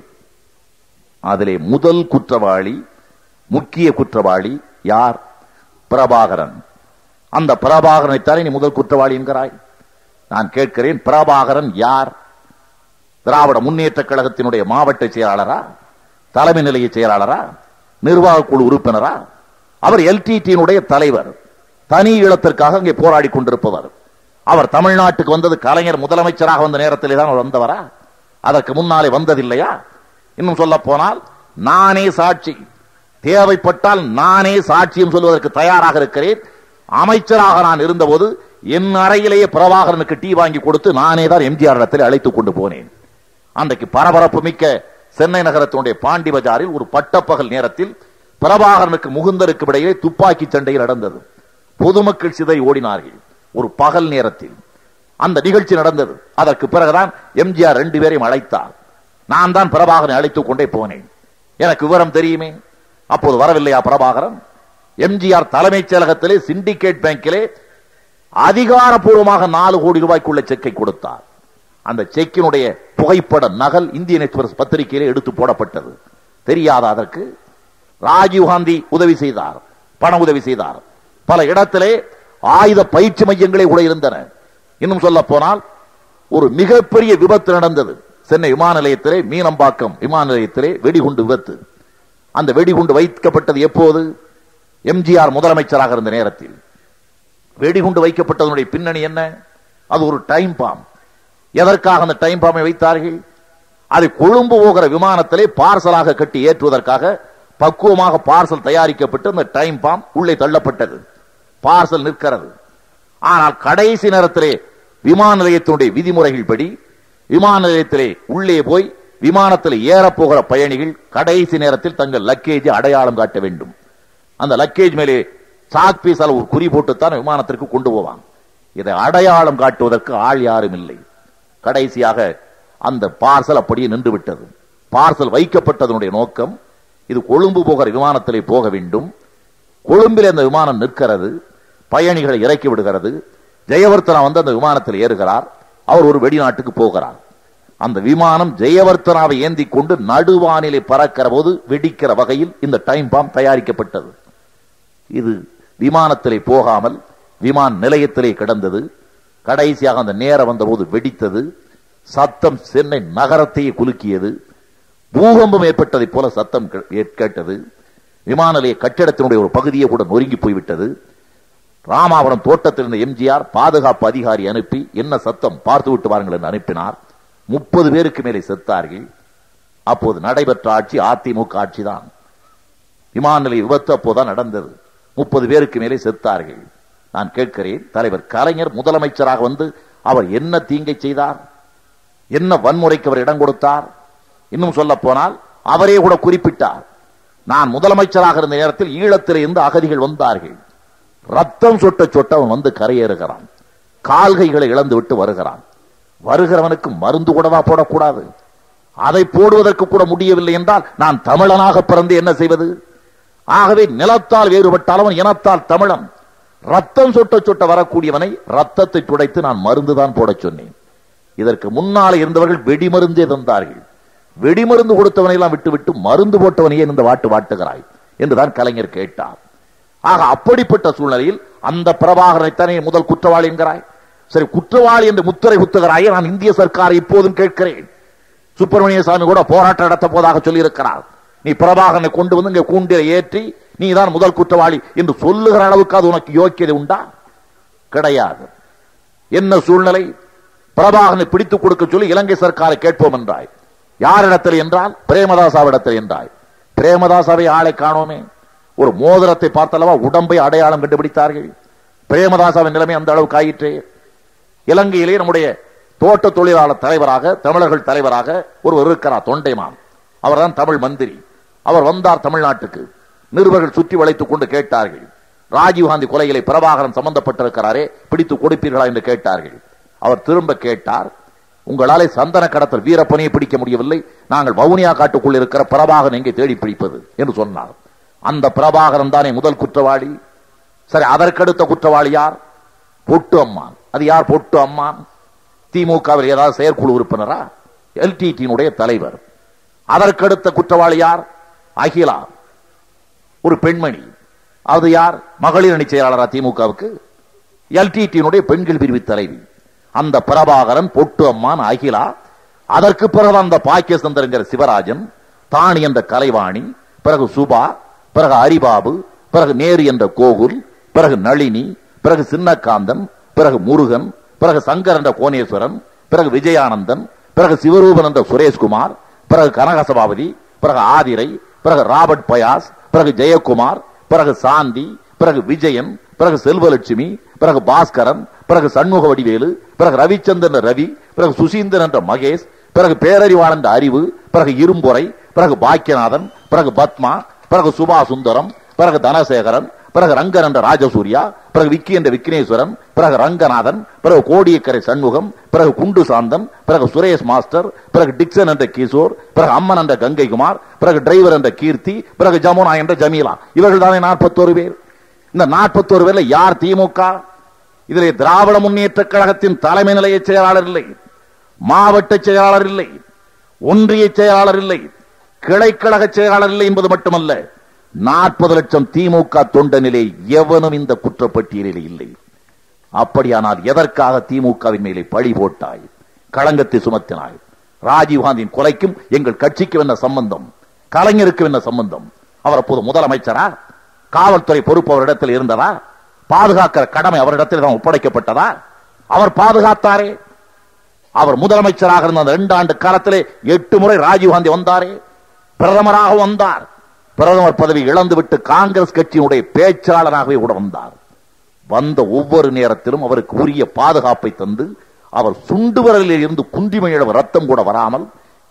அதிலே முதல் குற்றவாளி முக்கிய குற்றவாளி யார் பிரபாகரன் அந்த பிரபாகரனை நீ முதல் குற்றவாளி என்கிறாய் நான் கேட்கிறேன் பிரபாகரன் யார் திராவிட முன்னேற்ற கழகத்தினுடைய மாவட்ட செயலாளரா தலைமை நிலைய செயலாளரா நிர்வாக குழு உறுப்பினரா அவர் எல்டிடியினுடைய தலைவர் தனி ஈழத்திற்காக அங்கே போராடி கொண்டிருப்பவர் அவர் தமிழ்நாட்டுக்கு வந்தது கலைஞர் முதலமைச்சராக வந்த நேரத்திலே தான் அவர் வந்தவரா அதற்கு முன்னாலே வந்ததில்லையா இன்னும் சொல்ல போனால் நானே சாட்சி தேவைப்பட்டால் நானே சாட்சியம் சொல்வதற்கு தயாராக இருக்கிறேன் அமைச்சராக நான் இருந்தபோது என் அறையிலேயே பிரபாகரனுக்கு டீ வாங்கி கொடுத்து நானே தான் எம்ஜிஆர் இடத்தில் அழைத்துக் கொண்டு போனேன் அன்றைக்கு பரபரப்பு மிக்க சென்னை நகரத்தினுடைய பாண்டி பஜாரில் ஒரு பட்டப்பகல் நேரத்தில் பிரபாகரனுக்கு முகுந்தருக்கு இடையே துப்பாக்கி சண்டையில் நடந்தது பொதுமக்கள் சிதறி ஓடினார்கள் ஒரு பகல் நேரத்தில் அந்த நிகழ்ச்சி நடந்தது அதற்கு பிறகுதான் எம்ஜிஆர் ரெண்டு பேரையும் அழைத்தார் நான் தான் பிரபாகரனை அழைத்துக் கொண்டே போனேன் எனக்கு விவரம் தெரியுமே அப்போது வரவில்லையா பிரபாகரன் எம்ஜிஆர் தலைமைச் செயலகத்திலே சிண்டிகேட் பேங்கிலே அதிகாரப்பூர்வமாக நாலு கோடி ரூபாய்க்குள்ள செக்கை கொடுத்தார் அந்த செக்கினுடைய புகைப்பட நகல் இந்தியன் எக்ஸ்பிரஸ் பத்திரிகையிலே எடுத்து போடப்பட்டது தெரியாத அதற்கு ராஜீவ்காந்தி உதவி செய்தார் பண உதவி செய்தார் பல இடத்திலே ஆயுத பயிற்சி மையங்களே கூட இருந்தன இன்னும் சொல்ல போனால் ஒரு மிகப்பெரிய விபத்து நடந்தது சென்னை விமான நிலையத்திலே மீனம்பாக்கம் விமான நிலையத்திலே வெடிகுண்டு விபத்து அந்த வெடிகுண்டு வைக்கப்பட்டது எப்போது எம்ஜிஆர் முதலமைச்சராக இருந்த நேரத்தில் வெடிகுண்டு வைக்கப்பட்டதனுடைய பின்னணி என்ன அது ஒரு டைம் பாம் எதற்காக அந்த டைம் பாம்பை வைத்தார்கள் அதை கொழும்பு போகிற விமானத்திலே பார்சலாக கட்டி ஏற்றுவதற்காக பக்குவமாக பார்சல் தயாரிக்கப்பட்டு அந்த டைம் பாம் உள்ளே தள்ளப்பட்டது பார்சல் நிற்கிறது ஆனால் கடைசி நேரத்திலே விமான நிலையத்தினுடைய விதிமுறைகள் படி விமான நிலையத்திலே உள்ளே போய் விமானத்தில் ஏறப்போகிற பயணிகள் கடைசி நேரத்தில் தங்கள் லக்கேஜை அடையாளம் காட்ட வேண்டும் அந்த லக்கேஜ் மேலே சாக் பீஸால் ஒரு குறி போட்டுத்தான் விமானத்திற்கு கொண்டு போவாங்க இதை அடையாளம் காட்டுவதற்கு ஆள் யாரும் இல்லை கடைசியாக அந்த பார்சல் அப்படியே நின்று விட்டது பார்சல் வைக்கப்பட்டதனுடைய நோக்கம் இது கொழும்பு போகிற விமானத்திலே போக வேண்டும் கொழும்பில் அந்த விமானம் நிற்கிறது பயணிகளை இறக்கி விடுகிறது ஜெயவர்த்தனா வந்து அந்த விமானத்தில் ஏறுகிறார் அவர் ஒரு வெளிநாட்டுக்கு போகிறார் அந்த விமானம் ஜெயவர்த்தனாவை ஏந்தி கொண்டு நடுவானிலே பறக்கிற போது வெடிக்கிற வகையில் இந்த டைம் பாம் தயாரிக்கப்பட்டது இது விமானத்திலே போகாமல் விமான நிலையத்திலே கிடந்தது கடைசியாக அந்த நேரம் வந்தபோது வெடித்தது சத்தம் சென்னை நகரத்தையே குலுக்கியது பூகம்பம் ஏற்பட்டதைப் போல சத்தம் கே- கேட்டது விமான நிலைய கட்டிடத்தினுடைய ஒரு பகுதியே கூட நொறுங்கி போய்விட்டது ராமாவரம் தோட்டத்தில் இருந்த எம்ஜிஆர் பாதுகாப்பு அதிகாரி அனுப்பி என்ன சத்தம் பார்த்து விட்டு வாருங்கள் என்று அனுப்பினார் முப்பது பேருக்கு மேலே செத்தார்கள் அப்போது நடைபெற்ற ஆட்சி அதிமுக ஆட்சி தான் விமான நிலைய விபத்து அப்போதான் நடந்தது முப்பது பேருக்கு மேலே செத்தார்கள் நான் கேட்கிறேன் தலைவர் கலைஞர் முதலமைச்சராக வந்து அவர் என்ன தீங்கை செய்தார் என்ன வன்முறைக்கு அவர் இடம் கொடுத்தார் இன்னும் சொல்ல போனால் அவரே கூட குறிப்பிட்டார் நான் முதலமைச்சராக இருந்த நேரத்தில் ஈழத்திலே இருந்து அகதிகள் வந்தார்கள் ரத்தம் சொட்ட சொட்ட அவன் வந்து கரையேறுகிறான் கால்கைகளை இழந்து விட்டு வருகிறான் வருகிறவனுக்கு மருந்து கூடவா போடக்கூடாது அதை போடுவதற்கு கூட முடியவில்லை என்றால் நான் தமிழனாக பிறந்து என்ன செய்வது ஆகவே நிலத்தால் வேறுபட்டால் அவன் இனத்தால் தமிழன் ரத்தம் சொட்ட சொட்ட வரக்கூடியவனை ரத்தத்தை துடைத்து நான் மருந்துதான் போடச் சொன்னேன் இதற்கு முன்னாலே இருந்தவர்கள் வெடிமருந்தே தந்தார்கள் வெடிமருந்து கொடுத்தவனை எல்லாம் விட்டுவிட்டு மருந்து போட்டவனையே இந்த வாட்டு வாட்டுகிறாய் என்றுதான் கலைஞர் கேட்டார் ஆக அப்படிப்பட்ட சூழ்நிலையில் அந்த பிரபாகரனைத்தானே முதல் குற்றவாளி என்கிறாய் சரி குற்றவாளி என்று முத்திரை குத்துகிறாயே நான் இந்திய சர்க்காரை இப்போதும் கேட்கிறேன் சுப்பிரமணிய சாமி கூட போராட்டம் நடத்த போதாக சொல்லியிருக்கிறார் நீ பிரபாகரனை கொண்டு வந்து இங்க கூண்டில ஏற்றி நீ தான் முதல் குற்றவாளி என்று சொல்லுகிற அளவுக்கு அது உனக்கு யோக்கியதை உண்டா கிடையாது என்ன சூழ்நிலை பிரபாகரனை பிடித்துக் கொடுக்க சொல்லி இலங்கை சர்க்காரை கேட்போம் என்றாய் யாரிடத்தில் என்றால் பிரேமதாசாவிடத்தில் என்றாய் பிரேமதாசாவை ஆளை காணோமே ஒரு மோதிரத்தை பார்த்தல்லவா உடம்பை அடையாளம் கண்டுபிடித்தார்கள் பிரேமதாசாவின் நிலைமை அந்த அளவுக்கு ஆயிற்றே இலங்கையிலே நம்முடைய தோட்ட தொழிலாளர் தலைவராக தமிழர்கள் தலைவராக ஒருவர் இருக்கிறார் தொண்டைமான் அவர்தான் தமிழ் மந்திரி அவர் வந்தார் தமிழ்நாட்டுக்கு நிருபர்கள் சுற்றி வளைத்துக் கொண்டு கேட்டார்கள் ராஜீவ்காந்தி கொலையிலே பிரபாகரன் சம்பந்தப்பட்டிருக்கிறாரே பிடித்து கொடுப்பீர்களா என்று கேட்டார்கள் அவர் திரும்ப கேட்டார் உங்களாலே சந்தன கடத்தல் வீரப்பனையை பிடிக்க முடியவில்லை நாங்கள் வவுனியா காட்டுக்குள் இருக்கிற பிரபாகரன் எங்கே தேடி பிடிப்பது என்று சொன்னார் அந்த பிரபாகரன் தானே முதல் குற்றவாளி சரி அதற்கடுத்த குற்றவாளி யார் பொட்டு அம்மான் அது யார் பொட்டு அம்மான் திமுகவில் ஏதாவது செயற்குழு உறுப்பினரா எல்டிடியினுடைய தலைவர் அதற்கடுத்த குற்றவாளி யார் அகிலா ஒரு பெண்மணி அது யார் மகளிர் அணி செயலாளரா திமுகவுக்கு எல்டிடியினுடைய பெண்கள் பிரிவு தலைவி அந்த பிரபாகரன் பொட்டு அம்மான் அகிலா அதற்கு பிறகு அந்த பாக்கியசந்தர் என்கிற சிவராஜன் தாணி என்ற கலைவாணி பிறகு சுபா பிறகு ஹரிபாபு பிறகு நேரு என்ற கோகுல் பிறகு நளினி பிறகு சின்னக்காந்தன் பிறகு முருகன் பிறகு சங்கர் என்ற கோணேஸ்வரன் பிறகு விஜயானந்தன் பிறகு சிவரூபன் என்ற சுரேஷ்குமார் பிறகு கனகசபாபதி பிறகு ஆதிரை பிறகு ராபர்ட் பயாஸ் பிறகு ஜெயக்குமார் பிறகு சாந்தி பிறகு விஜயன் பிறகு செல்வலட்சுமி பிறகு பாஸ்கரன் பிறகு சண்முக வடிவேலு பிறகு ரவிச்சந்திரன் ரவி பிறகு சுசீந்திரன் என்ற மகேஷ் பிறகு பேரறிவாளன் என்ற அறிவு பிறகு இரும்புரை பிறகு பாக்கியநாதன் பிறகு பத்மா பிறகு சுபா சுந்தரம் பிறகு தனசேகரன் பிறகு ரங்கன் என்ற ராஜசூர்யா பிறகு விக்கி என்ற விக்னேஸ்வரன் பிறகு ரங்கநாதன் பிறகு கோடியக்கரை சண்முகம் பிறகு குண்டு சாந்தன் பிறகு சுரேஷ் மாஸ்டர் பிறகு டிக்சன் என்ற கிஷோர் பிறகு அம்மன் என்ற கங்கை குமார் பிறகு டிரைவர் என்ற கீர்த்தி பிறகு ஜமுனா என்ற ஜமீலா இவர்கள் தானே நாற்பத்தோரு பேர் இந்த நாற்பத்தோரு பேர்ல யார் திமுக இதிலே திராவிட முன்னேற்ற கழகத்தின் தலைமை நிலைய செயலாளர் இல்லை மாவட்ட செயலாளர் இல்லை ஒன்றிய செயலாளர் இல்லை கிளைக்கழக செயலாளர் இல்லை என்பது மட்டுமல்ல நாற்பது லட்சம் திமுக தொண்டனிலே எவனும் இந்த குற்றப்பட்டியலில் இல்லை அப்படியானால் எதற்காக திமுகவின் மேலே பழி போட்டாய் களங்கத்தை சுமத்தினாய் ராஜீவ்காந்தியின் கொலைக்கும் எங்கள் கட்சிக்கு என்ன சம்பந்தம் கலைஞருக்கு என்ன சம்பந்தம் அவர் அப்போது முதலமைச்சரா காவல்துறை பொறுப்பு அவரிடத்தில் இருந்ததா பாதுகாக்கிற கடமை அவரிடத்தில் தான் ஒப்படைக்கப்பட்டதா அவர் பாதுகாத்தாரே அவர் முதலமைச்சராக இருந்த அந்த இரண்டு ஆண்டு காலத்திலே எட்டு முறை ராஜீவ்காந்தி வந்தாரே பிரதமராக வந்தார் பிரதமர் பதவி இழந்துவிட்டு காங்கிரஸ் கட்சியினுடைய பேச்சாளராகவே கூட வந்தார் வந்த ஒவ்வொரு நேரத்திலும் அவருக்கு உரிய பாதுகாப்பை தந்து அவர் சுண்டு விரலில் இருந்து குன்றிமையிழவு ரத்தம் கூட வராமல்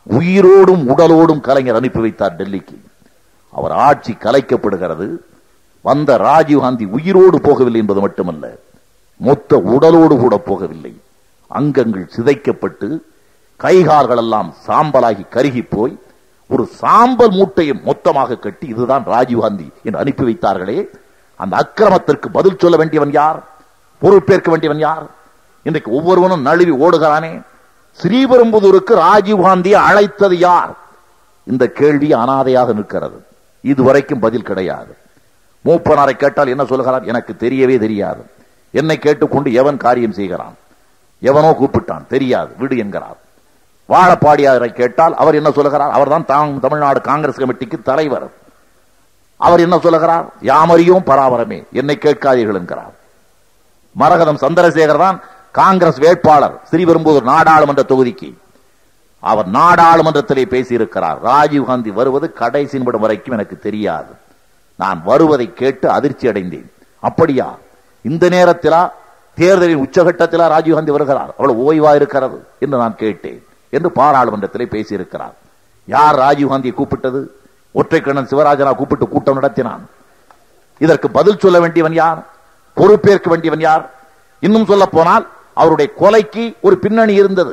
உயிரோடும் உடலோடும் கலைஞர் அனுப்பி வைத்தார் டெல்லிக்கு அவர் ஆட்சி கலைக்கப்படுகிறது வந்த ராஜீவ்காந்தி உயிரோடு போகவில்லை என்பது மட்டுமல்ல மொத்த உடலோடு கூட போகவில்லை அங்கங்கள் சிதைக்கப்பட்டு கைகால்கள் எல்லாம் சாம்பலாகி கருகி போய் ஒரு சாம்பல் மூட்டையை மொத்தமாக கட்டி இதுதான் ராஜீவ்காந்தி என்று அனுப்பி வைத்தார்களே அந்த அக்கிரமத்திற்கு பதில் சொல்ல வேண்டியவன் யார் பொறுப்பேற்க வேண்டியவன் யார் இன்றைக்கு ஒவ்வொருவனும் நழுவி ஓடுகிறானே ஸ்ரீபெரும்புதூருக்கு ராஜீவ்காந்தியை அழைத்தது யார் இந்த கேள்வி அனாதையாக நிற்கிறது இதுவரைக்கும் பதில் கிடையாது மூப்பனாரை கேட்டால் என்ன சொல்கிறார் எனக்கு தெரியவே தெரியாது என்னை கேட்டுக்கொண்டு எவன் காரியம் செய்கிறான் எவனோ கூப்பிட்டான் தெரியாது விடு என்கிறார் வாழப்பாடியாரை கேட்டால் அவர் என்ன சொல்லுகிறார் அவர்தான் தாம் தமிழ்நாடு காங்கிரஸ் கமிட்டிக்கு தலைவர் அவர் என்ன சொல்லுகிறார் யாமறியும் பராமரமே என்னை கேட்காதீர்கள் என்கிறார் மரகதம் சந்திரசேகர் தான் காங்கிரஸ் வேட்பாளர் ஸ்ரீபெரும்புதூர் நாடாளுமன்ற தொகுதிக்கு அவர் நாடாளுமன்றத்திலே பேசியிருக்கிறார் ராஜீவ்காந்தி வருவது கடைசி நிமிடம் வரைக்கும் எனக்கு தெரியாது நான் வருவதை கேட்டு அதிர்ச்சி அடைந்தேன் அப்படியா இந்த நேரத்திலா தேர்தலின் உச்சகட்டத்திலா ராஜீவ்காந்தி வருகிறார் அவ்வளவு ஓய்வா இருக்கிறது என்று நான் கேட்டேன் என்று பாராளுமன்றத்திலே பேசியிருக்கிறார் யார் ராஜீவ்காந்தியை கூப்பிட்டது ஒற்றைக்கண்ணன் சிவராஜனா கூப்பிட்டு கூட்டம் நடத்தினான் இதற்கு பதில் சொல்ல வேண்டியவன் யார் பொறுப்பேற்க வேண்டியவன் யார் இன்னும் சொல்ல போனால் அவருடைய கொலைக்கு ஒரு பின்னணி இருந்தது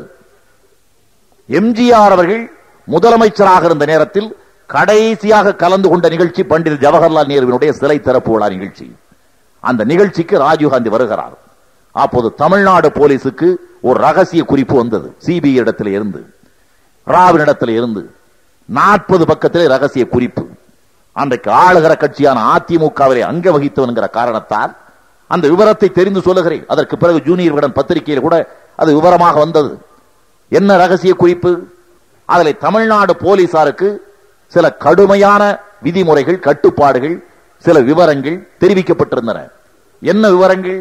எம்ஜிஆர் அவர்கள் முதலமைச்சராக இருந்த நேரத்தில் கடைசியாக கலந்து கொண்ட நிகழ்ச்சி பண்டித ஜவஹர்லால் நேருவினுடைய சிலை திறப்பு விழா நிகழ்ச்சி அந்த நிகழ்ச்சிக்கு ராஜீவ்காந்தி வருகிறார் அப்போது தமிழ்நாடு போலீசுக்கு ஒரு ரகசிய குறிப்பு வந்தது சிபிஐ இடத்துல இருந்து ராவின் இடத்துல இருந்து நாற்பது பக்கத்திலே ரகசிய குறிப்பு அன்றைக்கு ஆளுகிற கட்சியான அதிமுகவிலே அங்க வகித்தவன்கிற காரணத்தால் அந்த விவரத்தை தெரிந்து சொல்லுகிறேன் அதற்கு பிறகு ஜூனியர் விகடன் பத்திரிகையில் கூட அது விவரமாக வந்தது என்ன ரகசிய குறிப்பு அதில் தமிழ்நாடு போலீசாருக்கு சில கடுமையான விதிமுறைகள் கட்டுப்பாடுகள் சில விவரங்கள் தெரிவிக்கப்பட்டிருந்தன என்ன விவரங்கள்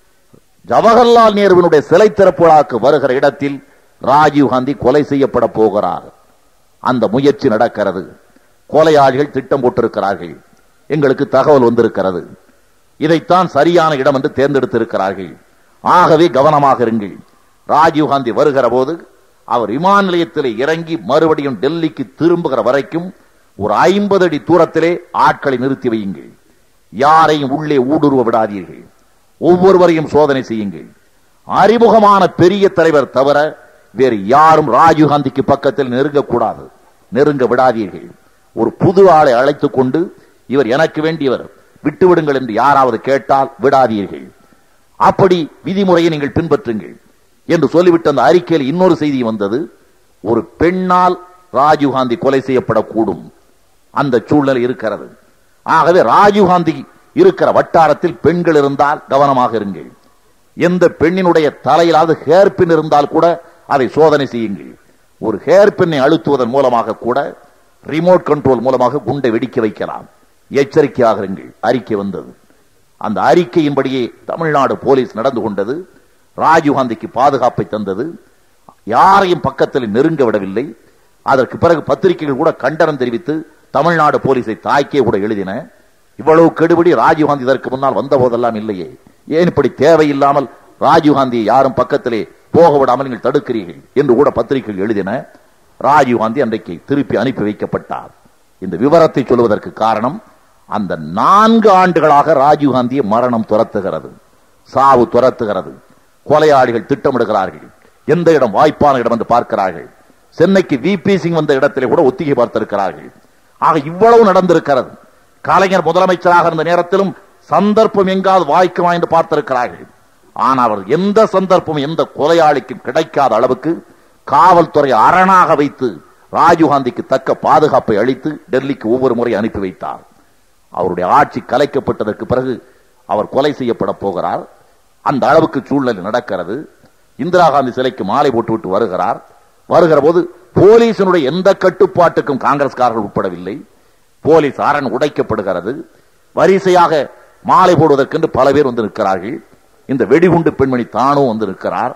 ஜவஹர்லால் நேருவினுடைய சிலை திறப்பு விழாக்கு வருகிற இடத்தில் ராஜீவ்காந்தி கொலை செய்யப்பட போகிறார் அந்த முயற்சி நடக்கிறது கொலையாளிகள் திட்டம் போட்டிருக்கிறார்கள் எங்களுக்கு தகவல் வந்திருக்கிறது இதைத்தான் சரியான இடம் என்று தேர்ந்தெடுத்திருக்கிறார்கள் ஆகவே கவனமாக இருங்கள் ராஜீவ்காந்தி வருகிற போது அவர் விமான நிலையத்தில் இறங்கி மறுபடியும் டெல்லிக்கு திரும்புகிற வரைக்கும் ஒரு ஐம்பது அடி தூரத்திலே ஆட்களை நிறுத்தி வையுங்கள் யாரையும் உள்ளே ஊடுருவ விடாதீர்கள் ஒவ்வொருவரையும் சோதனை செய்யுங்கள் அறிமுகமான பெரிய தலைவர் தவிர வேறு யாரும் ராஜீவ்காந்திக்கு பக்கத்தில் நெருங்கக்கூடாது நெருங்க விடாதீர்கள் ஒரு புது ஆளை அழைத்துக் கொண்டு இவர் எனக்கு வேண்டியவர் விட்டுவிடுங்கள் என்று யாராவது கேட்டால் விடாதீர்கள் அப்படி விதிமுறையை நீங்கள் பின்பற்றுங்கள் என்று சொல்லிவிட்டு அந்த அறிக்கையில் இன்னொரு செய்தி வந்தது ஒரு பெண்ணால் ராஜீவ்காந்தி கொலை செய்யப்படக்கூடும் அந்த சூழ்நிலை இருக்கிறது ஆகவே ராஜீவ்காந்தி இருக்கிற வட்டாரத்தில் பெண்கள் இருந்தால் கவனமாக இருங்கள் எந்த பெண்ணினுடைய தலையிலாவது ஹேர்பின் இருந்தால் கூட அதை சோதனை செய்யுங்கள் ஒரு ஹேர்பின்னை அழுத்துவதன் மூலமாக கூட ரிமோட் கண்ட்ரோல் மூலமாக குண்டை வெடிக்க வைக்கலாம் எச்சரிக்கையாக இருங்கள் அறிக்கை வந்தது அந்த அறிக்கையின்படியே தமிழ்நாடு போலீஸ் நடந்து கொண்டது ராஜீவ்காந்திக்கு பாதுகாப்பை தந்தது யாரையும் பக்கத்தில் நெருங்க விடவில்லை அதற்கு பிறகு பத்திரிகைகள் கூட கண்டனம் தெரிவித்து தமிழ்நாடு போலீஸை தாய்க்கே கூட எழுதின இவ்வளவு கெடுபிடி ராஜீவ்காந்தி இதற்கு முன்னால் வந்த போதெல்லாம் இல்லையே ஏன் இப்படி தேவையில்லாமல் ராஜீவ்காந்தியை யாரும் பக்கத்திலே போக விடாமல் நீங்கள் தடுக்கிறீர்கள் என்று கூட பத்திரிகைகள் எழுதின ராஜீவ்காந்தி அன்றைக்கு திருப்பி அனுப்பி வைக்கப்பட்டார் இந்த விவரத்தை சொல்வதற்கு காரணம் அந்த நான்கு ஆண்டுகளாக ராஜீவ்காந்தியை மரணம் துரத்துகிறது சாவு துரத்துகிறது கொலையாளிகள் திட்டமிடுகிறார்கள் எந்த இடம் வாய்ப்பான இடம் என்று பார்க்கிறார்கள் சென்னைக்கு விபி சிங் வந்த இடத்திலே கூட ஒத்திகை பார்த்திருக்கிறார்கள் ஆக இவ்வளவு நடந்திருக்கிறது கலைஞர் முதலமைச்சராக இருந்த நேரத்திலும் சந்தர்ப்பம் எங்காவது வாய்க்குமா என்று பார்த்திருக்கிறார்கள் ஆனால் அவர் எந்த சந்தர்ப்பம் எந்த கொலையாளிக்கும் கிடைக்காத அளவுக்கு காவல்துறை அரணாக வைத்து ராஜீவ்காந்திக்கு தக்க பாதுகாப்பை அளித்து டெல்லிக்கு ஒவ்வொரு முறை அனுப்பி வைத்தார் அவருடைய ஆட்சி கலைக்கப்பட்டதற்கு பிறகு அவர் கொலை செய்யப்பட போகிறார் அந்த அளவுக்கு சூழ்நிலை நடக்கிறது இந்திரா காந்தி சிலைக்கு மாலை போட்டுவிட்டு வருகிறார் வருகிற போது போலீசினுடைய எந்த கட்டுப்பாட்டுக்கும் காங்கிரஸ்காரர்கள் உட்படவில்லை போலீஸ் அரண் உடைக்கப்படுகிறது வரிசையாக மாலை போடுவதற்கென்று பல பேர் வந்து நிற்கிறார்கள் இந்த வெடிகுண்டு பெண்மணி தானும் வந்து நிற்கிறார்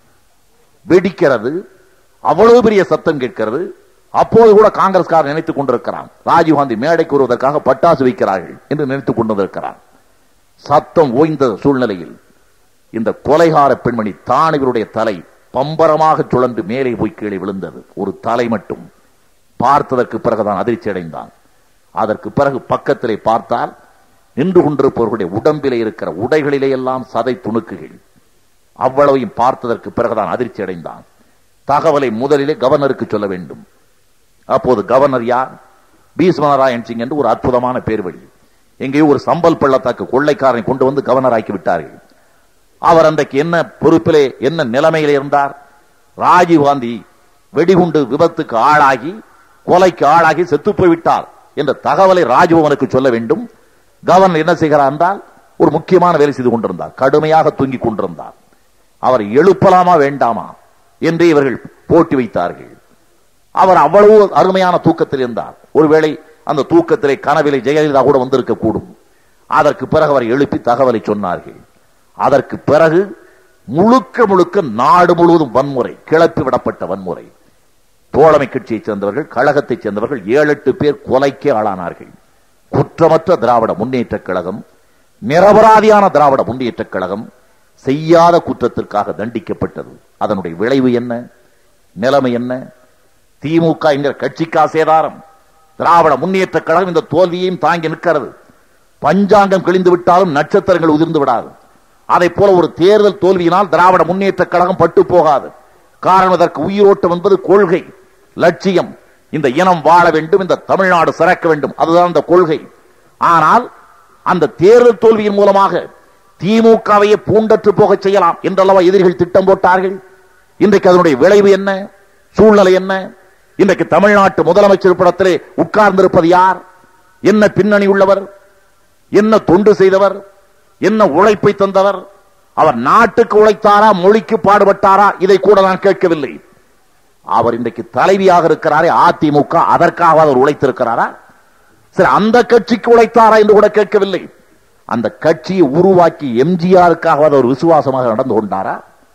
வெடிக்கிறது அவ்வளவு பெரிய சத்தம் கேட்கிறது அப்போது கூட காங்கிரஸ்காரர் நினைத்துக் கொண்டிருக்கிறான் ராஜீவ்காந்தி மேடைக்கு வருவதற்காக பட்டாசு வைக்கிறார்கள் என்று நினைத்துக் கொண்டிருக்கிறார் சத்தம் ஓய்ந்த சூழ்நிலையில் இந்த கொலைகார பெண்மணி தான் இவருடைய தலை பம்பரமாக சுழன்று மேலே போய் கீழே விழுந்தது ஒரு தலை மட்டும் பார்த்ததற்கு பிறகுதான் அதிர்ச்சி அடைந்தான் அதற்கு பிறகு பக்கத்திலே பார்த்தால் நின்று கொண்டிருப்பவர்களுடைய உடம்பிலே இருக்கிற உடைகளிலே எல்லாம் சதை துணுக்குகள் அவ்வளவையும் பார்த்ததற்கு பிறகுதான் அதிர்ச்சி அடைந்தான் தகவலை முதலிலே கவர்னருக்கு சொல்ல வேண்டும் அப்போது கவர்னர் யார் பீஸ்மநாராயண் சிங் என்று ஒரு அற்புதமான பேர் வழி எங்கேயோ ஒரு சம்பல் பள்ளத்தாக்கு கொள்ளைக்காரனை கொண்டு வந்து கவர்னர் ஆக்கி விட்டார்கள் அவர் அன்றைக்கு என்ன பொறுப்பிலே என்ன நிலைமையிலே இருந்தார் ராஜீவ்காந்தி வெடிகுண்டு விபத்துக்கு ஆளாகி கொலைக்கு ஆளாகி செத்து போய்விட்டார் என்ற தகவலை ராஜ்பவனுக்கு சொல்ல வேண்டும் கவர்னர் என்ன செய்கிறார் என்றால் ஒரு முக்கியமான வேலை செய்து கொண்டிருந்தார் கடுமையாக தூங்கிக் கொண்டிருந்தார் அவர் எழுப்பலாமா வேண்டாமா என்று இவர்கள் போட்டி வைத்தார்கள் அவர் அவ்வளவு அருமையான தூக்கத்தில் இருந்தார் ஒருவேளை அந்த தூக்கத்திலே கனவிலே ஜெயலலிதா கூட வந்திருக்க கூடும் அதற்கு பிறகு அவர் எழுப்பி தகவலை சொன்னார்கள் அதற்கு பிறகு முழுக்க முழுக்க நாடு முழுவதும் வன்முறை கிளப்பி விடப்பட்ட வன்முறை தோழமை கட்சியைச் சேர்ந்தவர்கள் கழகத்தைச் சேர்ந்தவர்கள் ஏழு எட்டு பேர் கொலைக்கே ஆளானார்கள் குற்றமற்ற திராவிட முன்னேற்ற கழகம் நிரபராதியான திராவிட முன்னேற்ற கழகம் செய்யாத குற்றத்திற்காக தண்டிக்கப்பட்டது அதனுடைய விளைவு என்ன நிலைமை என்ன திமுக என்கிற கட்சிக்கா சேதாரம் திராவிட முன்னேற்ற கழகம் இந்த தோல்வியையும் தாங்கி நிற்கிறது பஞ்சாங்கம் கிழிந்து விட்டாலும் நட்சத்திரங்கள் உதிர்ந்து விடாது அதை போல ஒரு தேர்தல் தோல்வியினால் திராவிட முன்னேற்ற கழகம் பட்டு போகாது காரணம் இதற்கு உயிரோட்டம் என்பது கொள்கை லட்சியம் இந்த இனம் வாழ வேண்டும் இந்த தமிழ்நாடு சிறக்க வேண்டும் அதுதான் அந்த கொள்கை ஆனால் அந்த தேர்தல் தோல்வியின் மூலமாக திமுகவையே பூண்டற்று போக செய்யலாம் என்றல்லவா எதிரிகள் திட்டம் போட்டார்கள் இன்றைக்கு அதனுடைய விளைவு என்ன சூழ்நிலை என்ன இன்றைக்கு தமிழ்நாட்டு முதலமைச்சர் படத்திலே உட்கார்ந்திருப்பது யார் என்ன பின்னணி உள்ளவர் என்ன தொண்டு செய்தவர் என்ன உழைப்பை தந்தவர் அவர் நாட்டுக்கு உழைத்தாரா மொழிக்கு பாடுபட்டாரா இதை கூட நான் கேட்கவில்லை அவர் இன்றைக்கு தலைவியாக இருக்கிறாரே அதிமுக அதற்காக அவர் உழைத்திருக்கிறாரா சரி அந்த கட்சிக்கு உழைத்தாரா என்று கூட கேட்கவில்லை அந்த கட்சியை உருவாக்கி எம்ஜிஆருக்காக அவர் விசுவாசமாக நடந்து கொண்டாரா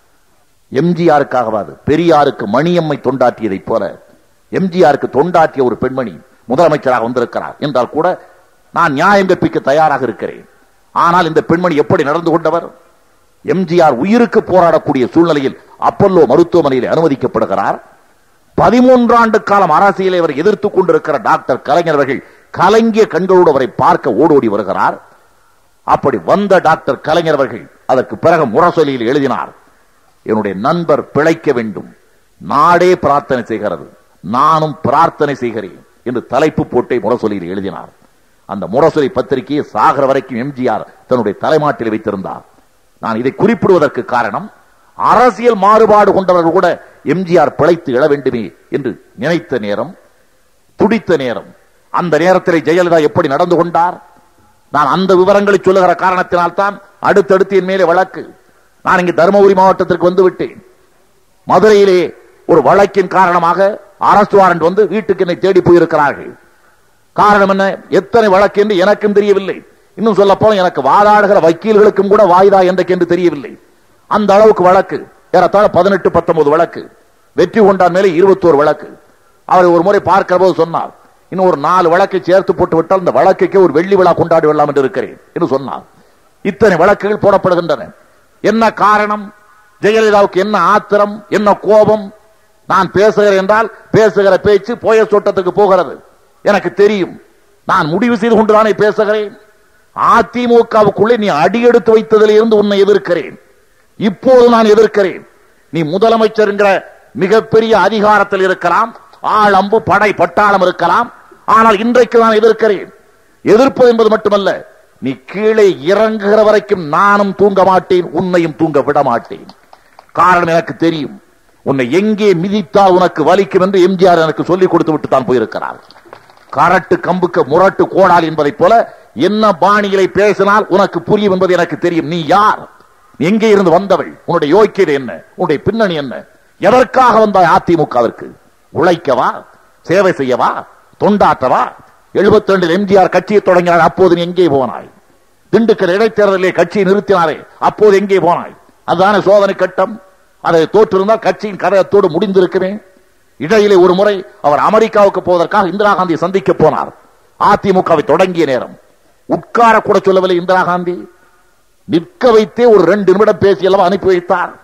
எம்ஜிஆருக்காகவாது பெரியாருக்கு மணியம்மை தொண்டாற்றியதைப் போல எம்ஜிஆருக்கு தொண்டாற்றிய ஒரு பெண்மணி முதலமைச்சராக வந்திருக்கிறார் என்றால் கூட நான் நியாயம் கற்பிக்க தயாராக இருக்கிறேன் ஆனால் இந்த பெண்மணி எப்படி நடந்து கொண்டவர் எம்ஜிஆர் உயிருக்கு போராடக்கூடிய சூழ்நிலையில் அப்பல்லோ மருத்துவமனையில் அனுமதிக்கப்படுகிறார் பதிமூன்று ஆண்டு காலம் அரசியலை அவர் எதிர்த்துக் கொண்டிருக்கிற டாக்டர் கலைஞர் அவர்கள் கலங்கிய கண்களோடு அவரை பார்க்க ஓடோடி வருகிறார் அப்படி வந்த டாக்டர் கலைஞர் அவர்கள் அதற்கு பிறகு முரசொலியில் எழுதினார் என்னுடைய நண்பர் பிழைக்க வேண்டும் நாடே பிரார்த்தனை செய்கிறது நானும் பிரார்த்தனை செய்கிறேன் என்று தலைப்பு போட்டை முரசொலியில் எழுதினார் அந்த முரசொலி பத்திரிகையை சாகர வரைக்கும் எம்ஜிஆர் தன்னுடைய தலைமாட்டில் வைத்திருந்தார் நான் இதை குறிப்பிடுவதற்கு காரணம் அரசியல் மாறுபாடு கொண்டவர்கள் கூட எம்ஜிஆர் பிழைத்து எழ வேண்டுமே என்று நினைத்த நேரம் துடித்த நேரம் அந்த நேரத்தில் ஜெயலலிதா எப்படி நடந்து கொண்டார் நான் அந்த விவரங்களை சொல்லுகிற காரணத்தினால் தான் அடுத்தடுத்து என் மேலே வழக்கு நான் இங்கு தருமபுரி மாவட்டத்திற்கு வந்து விட்டேன் மதுரையிலே ஒரு வழக்கின் காரணமாக அரசு வாரண்ட் வந்து வீட்டுக்கு என்னை தேடி போயிருக்கிறார்கள் காரணம் என்ன எத்தனை வழக்கு என்று எனக்கும் தெரியவில்லை இன்னும் சொல்ல போல எனக்கு வாதாடுகிற வக்கீல்களுக்கும் கூட வாய்தா என்றைக்கு என்று தெரியவில்லை அந்த அளவுக்கு வழக்கு ஏறத்தாழ பதினெட்டு பத்தொன்பது வழக்கு வெற்றி கொண்டான் மேலே இருபத்தோரு வழக்கு அவர் ஒரு முறை பார்க்கிற போது சொன்னார் இன்னும் ஒரு நாலு வழக்கை சேர்த்து போட்டு விட்டால் இந்த வழக்குக்கே ஒரு வெள்ளி விழா கொண்டாடி விடலாம் என்று இருக்கிறேன் என்று சொன்னார் இத்தனை வழக்குகள் போடப்படுகின்றன என்ன காரணம் ஜெயலலிதாவுக்கு என்ன ஆத்திரம் என்ன கோபம் நான் பேசுகிறேன் என்றால் பேசுகிற பேச்சு போய சோட்டத்துக்கு போகிறது எனக்கு தெரியும் நான் முடிவு செய்து கொண்டுதானே பேசுகிறேன் அதிமுகவுக்குள்ளே நீ அடியெடுத்து வைத்ததில் இருந்து உன்னை எதிர்க்கிறேன் இப்போது நான் எதிர்க்கிறேன் நீ முதலமைச்சர் என்கிற மிகப்பெரிய அதிகாரத்தில் இருக்கலாம் ஆள் அம்பு படை பட்டாளம் இருக்கலாம் ஆனால் இன்றைக்கு நான் எதிர்க்கிறேன் எதிர்ப்பது என்பது மட்டுமல்ல நீ கீழே இறங்குகிற வரைக்கும் நானும் தூங்க மாட்டேன் உன்னையும் தூங்க விட மாட்டேன் காரணம் எனக்கு தெரியும் உன்னை எங்கே மிதித்தால் உனக்கு வலிக்கும் என்று எம்ஜிஆர் எனக்கு சொல்லிக் கொடுத்து விட்டு தான் போயிருக்கிறார் கரட்டு கம்புக்கு முரட்டு கோடால் என்பதைப் போல என்ன பாணியிலே பேசினால் உனக்கு புரியும் என்பது எனக்கு தெரியும் நீ யார் நீ எங்கே இருந்து வந்தவள் உன்னுடைய யோக்கியது என்ன உன்னுடைய பின்னணி என்ன எதற்காக வந்தாய் அதிமுகவிற்கு உழைக்கவா சேவை செய்யவா தொண்டாற்றவா எழுபத்தி ரெண்டில் எம்ஜிஆர் கட்சியை தொடங்கினார் அப்போது நீ எங்கே போனாய் திண்டுக்கல் இடைத்தேர்தலிலே கட்சியை நிறுத்தினாரே அப்போது எங்கே போனாய் அதுதானே சோதனை கட்டம் அதை தோற்றிருந்தால் கட்சியின் கதையத்தோடு முடிந்திருக்குமே இடையிலே ஒரு முறை அவர் அமெரிக்காவுக்கு போவதற்காக இந்திரா காந்தியை சந்திக்க போனார் அதிமுகவை தொடங்கிய நேரம் உட்கார கூட சொல்லவில்லை இந்திரா காந்தி நிற்க வைத்தே ஒரு ரெண்டு நிமிடம் பேசி எல்லாம் அனுப்பி வைத்தார்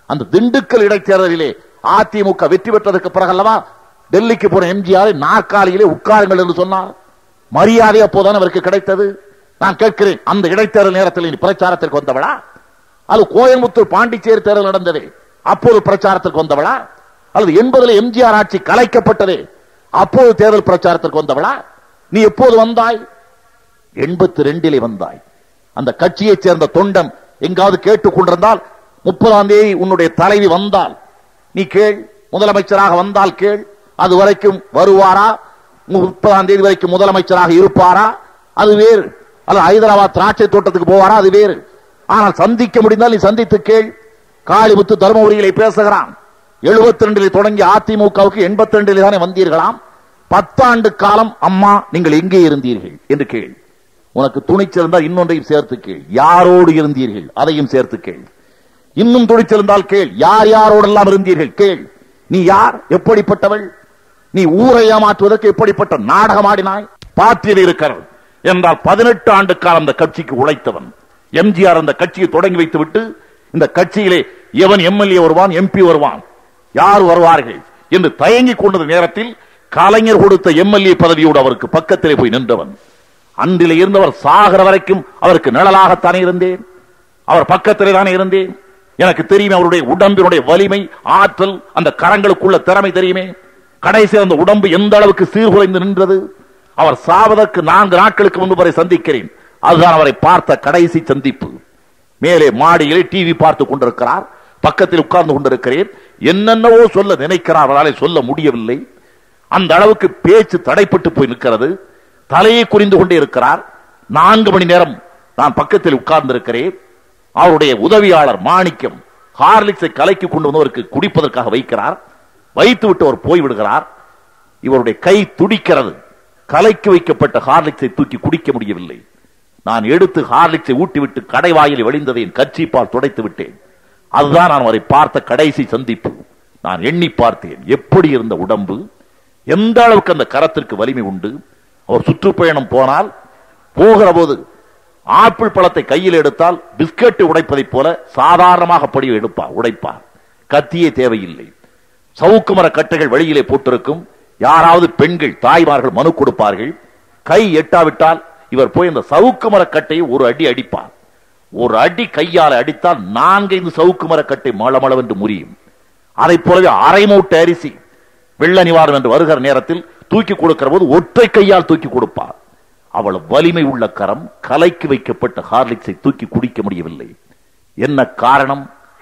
அந்த திண்டுக்கல் இடைத்தேர்தலிலே அதிமுக வெற்றி பெற்றதற்கு பிறகு அல்லவா டெல்லிக்கு போன எம்ஜிஆர் நாற்காலியிலே உட்காருங்கள் என்று சொன்னார் மரியாதை அப்போதான் அவருக்கு கிடைத்தது நான் கேட்கிறேன் அந்த இடைத்தேர்தல் நேரத்தில் நீ பிரச்சாரத்திற்கு வந்தவளா அது கோயம்புத்தூர் பாண்டிச்சேரி தேர்தல் நடந்தது அப்போது பிரச்சாரத்திற்கு வந்தவளா அல்லது எண்பதுல எம்ஜிஆர் ஆட்சி கலைக்கப்பட்டது அப்போது தேர்தல் பிரச்சாரத்திற்கு வந்தவளா நீ எப்போது வந்தாய் எண்பத்தி ரெண்டிலே வந்தாய் அந்த கட்சியைச் சேர்ந்த தொண்டன் எங்காவது கேட்டுக் கொண்டிருந்தால் முப்பதாம் தேதி உன்னுடைய தலைவி வந்தால் நீ கேள் முதலமைச்சராக வந்தால் கேள் அது வரைக்கும் வருவாரா முப்பதாம் தேதி வரைக்கும் முதலமைச்சராக இருப்பாரா அது வேறு அல்லது ஹைதராபாத் திராட்சை தோட்டத்துக்கு போவாரா அது வேறு ஆனால் சந்திக்க முடிந்தால் நீ சந்தித்து கேள் காளிமுத்து தருமபுரியிலே பேசுகிறான் எழுபத்தி ரெண்டிலே தொடங்கி அதிமுகவுக்கு எண்பத்தி ரெண்டிலே தானே வந்தீர்களாம் பத்தாண்டு காலம் அம்மா நீங்கள் எங்கே இருந்தீர்கள் என்று கேள் உனக்கு துணிச்சல் இருந்தால் இன்னொன்றையும் சேர்த்து கேள் யாரோடு இருந்தீர்கள் அதையும் சேர்த்து கேள் இன்னும் துணிச்சல் கேள் யார் யாரோடெல்லாம் இருந்தீர்கள் கேள் நீ யார் எப்படிப்பட்டவள் நீ ஊரை ஏமாற்றுவதற்கு எப்படிப்பட்ட நாடகம் ஆடினாய் பாத்தியில் இருக்கிறது என்றால் பதினெட்டு ஆண்டு காலம் அந்த கட்சிக்கு உழைத்தவன் எம்ஜிஆர் அந்த கட்சியை தொடங்கி வைத்து விட்டு இந்த கட்சியிலே எவன் எம்எல்ஏ வருவான் எம்பி வருவான் யார் வருவார்கள் என்று தயங்கிக் கொண்டது நேரத்தில் கலைஞர் கொடுத்த எம்எல்ஏ பதவியோடு அவருக்கு பக்கத்திலே போய் நின்றவன் அன்றிலே இருந்தவர் சாகிற வரைக்கும் அவருக்கு நிழலாகத்தானே இருந்தேன் அவர் பக்கத்திலே தானே இருந்தேன் எனக்கு தெரியுமே அவருடைய உடம்பினுடைய வலிமை ஆற்றல் அந்த கரங்களுக்குள்ள திறமை தெரியுமே கடைசி அந்த உடம்பு எந்த அளவுக்கு சீர்குலைந்து நின்றது அவர் சாவதற்கு நான்கு நாட்களுக்கு முன்பு வரை சந்திக்கிறேன் அதுதான் அவரை பார்த்த கடைசி சந்திப்பு மேலே மாடியிலே டிவி பார்த்து கொண்டிருக்கிறார் பக்கத்தில் உட்கார்ந்து கொண்டிருக்கிறேன் என்னென்னவோ சொல்ல நினைக்கிறார் அவராலே சொல்ல முடியவில்லை அந்த அளவுக்கு பேச்சு தடைப்பட்டு போய் நிற்கிறது தலையை குறிந்து கொண்டே இருக்கிறார் நான்கு மணி நேரம் நான் பக்கத்தில் உட்கார்ந்து இருக்கிறேன் அவருடைய உதவியாளர் மாணிக்கம் ஹார்லிக்ஸை கலைக்கு கொண்டு வந்து அவருக்கு குடிப்பதற்காக வைக்கிறார் வைத்து விட்டு அவர் போய்விடுகிறார் இவருடைய கை துடிக்கிறது கலைக்கு வைக்கப்பட்ட ஹார்லிக்ஸை தூக்கி குடிக்க முடியவில்லை நான் எடுத்து ஹார்லிக்ஸை ஊட்டிவிட்டு கடைவாயில் வெளிந்ததை என் கட்சிப்பால் துடைத்து விட்டேன் அதுதான் நான் அவரை பார்த்த கடைசி சந்திப்பு நான் எண்ணி பார்த்தேன் எப்படி இருந்த உடம்பு எந்த அளவுக்கு அந்த கரத்திற்கு வலிமை உண்டு அவர் சுற்றுப்பயணம் போனால் போகிற போது ஆப்பிள் பழத்தை கையில் எடுத்தால் பிஸ்கட் உடைப்பதைப் போல சாதாரணமாக படி எடுப்பார் உடைப்பார் கத்தியே தேவையில்லை சவுக்கு மர கட்டைகள் வெளியிலே போட்டிருக்கும் யாராவது பெண்கள் தாய்மார்கள் மனு கொடுப்பார்கள் கை எட்டாவிட்டால் இவர் போய் அந்த சவுக்கு மர கட்டையை ஒரு அடி அடிப்பார் ஒரு அடி கையால் அடித்தால் நான்கைந்து சவுக்கு மர கட்டை மளமளவென்று முறியும் அதை போலவே அரை மூட்டை அரிசி வெள்ள நிவாரணம் என்று வருகிற நேரத்தில் தூக்கி கொடுக்கிற போது ஒற்றை கையால் தூக்கி கொடுப்பார் அவ்வளவு வலிமை உள்ள கரம் கலைக்கு வைக்கப்பட்ட ஹார்லிக்ஸை தூக்கி குடிக்க முடியவில்லை என்ன காரணம்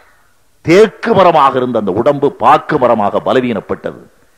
தேக்கு மரமாக இருந்த அந்த உடம்பு பாக்கு மரமாக பலவீனப்பட்டது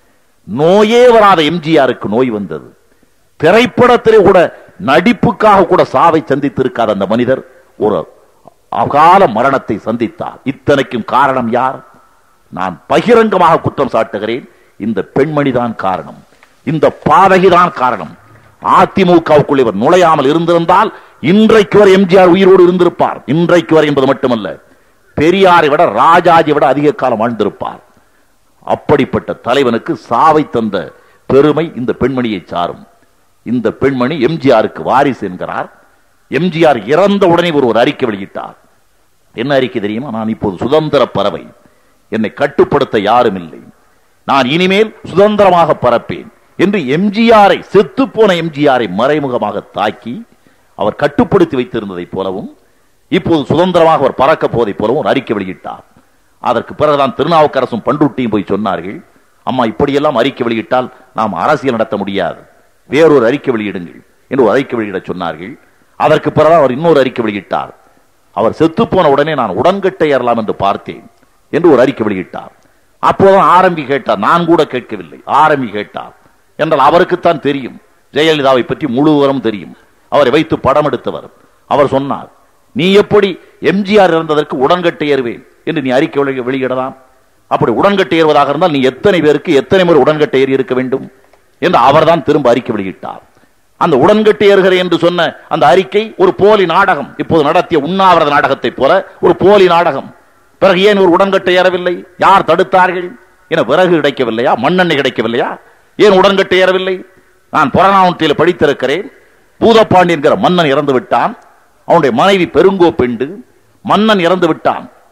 நோயே வராத எம்ஜிஆருக்கு நோய் வந்தது திரைப்படத்திலே கூட நடிப்புக்காக கூட சாவை சந்தித்திருக்காத அந்த மனிதர் ஒரு அகால மரணத்தை சந்தித்தார் இத்தனைக்கும் காரணம் யார் நான் பகிரங்கமாக குற்றம் சாட்டுகிறேன் இந்த பெண்மணிதான் காரணம் இந்த பாதகிதான் காரணம் அதிமுகவுக்குள் இவர் நுழையாமல் இருந்திருந்தால் இன்றைக்கு வரை எம்ஜிஆர் உயிரோடு இருந்திருப்பார் இன்றைக்கு வரை என்பது மட்டுமல்ல பெரியாரை விட ராஜாஜி விட அதிக காலம் வாழ்ந்திருப்பார் அப்படிப்பட்ட தலைவனுக்கு சாவை தந்த பெருமை இந்த பெண்மணியை சாரும் இந்த பெண்மணி எம்ஜிஆருக்கு வாரிசு என்கிறார் எம்ஜிஆர் இறந்த உடனே ஒரு ஒரு அறிக்கை வெளியிட்டார் என்ன அறிக்கை தெரியுமா நான் இப்போது சுதந்திர பறவை என்னை கட்டுப்படுத்த யாரும் இல்லை நான் இனிமேல் சுதந்திரமாக பறப்பேன் என்று எம்ஜிஆரை செத்து போன எம்ஜிஆரை மறைமுகமாக தாக்கி அவர் கட்டுப்படுத்தி வைத்திருந்ததைப் போலவும் இப்போது சுதந்திரமாக அவர் பறக்க போவதைப் போலவும் ஒரு அறிக்கை வெளியிட்டார் அதற்கு பிறகுதான் திருநாவுக்கரசும் பண்ருட்டியும் போய் சொன்னார்கள் அம்மா இப்படியெல்லாம் அறிக்கை வெளியிட்டால் நாம் அரசியல் நடத்த முடியாது வேறொரு அறிக்கை வெளியிடுங்கள் என்று ஒரு அறிக்கை வெளியிட சொன்னார்கள் அதற்கு பிறகு அவர் இன்னொரு அறிக்கை வெளியிட்டார் அவர் செத்து போன உடனே நான் உடன்கட்டை ஏறலாம் என்று பார்த்தேன் என்று ஒரு அறிக்கை வெளியிட்டார் அப்போதான் ஆரம்பி கேட்டார் நான் கூட கேட்கவில்லை ஆரம்பி கேட்டார் என்றால் அவருக்குத்தான் தெரியும் ஜெயலலிதாவை பற்றி முழு விவரம் தெரியும் அவரை வைத்து படம் எடுத்தவர் அவர் சொன்னார் நீ எப்படி எம்ஜிஆர் இறந்ததற்கு உடன்கட்டை ஏறுவேன் என்று நீ அறிக்கை வெளி- வெளியிடலாம் அப்படி உடன்கட்டை ஏறுவதாக இருந்தால் நீ எத்தனை பேருக்கு எத்தனை முறை உடன்கட்டை ஏறி இருக்க வேண்டும் என்று அவர்தான் திரும்ப அறிக்கை வெளியிட்டார் அந்த உடன்கட்டை ஏறுகிறேன் என்று சொன்ன அந்த அறிக்கை ஒரு போலி நாடகம் இப்போது நடத்திய உண்ணாவிரத நாடகத்தைப் போல ஒரு போலி நாடகம் பிறகு ஏன் ஒரு உடன்கட்டை ஏறவில்லை யார் தடுத்தார்கள் என விறகு கிடைக்கவில்லையா மண்ணெண்ணெய் கிடைக்கவில்லையா ஏன் உடன்கட்டை ஏறவில்லை நான் புறநானூற்றில் படித்திருக்கிறேன் பூதப்பாண்டி என்கிற மன்னன் இறந்து விட்டான் அவனுடைய மனைவி பெருங்கோ பெண்டு மன்னன் இறந்து விட்டான்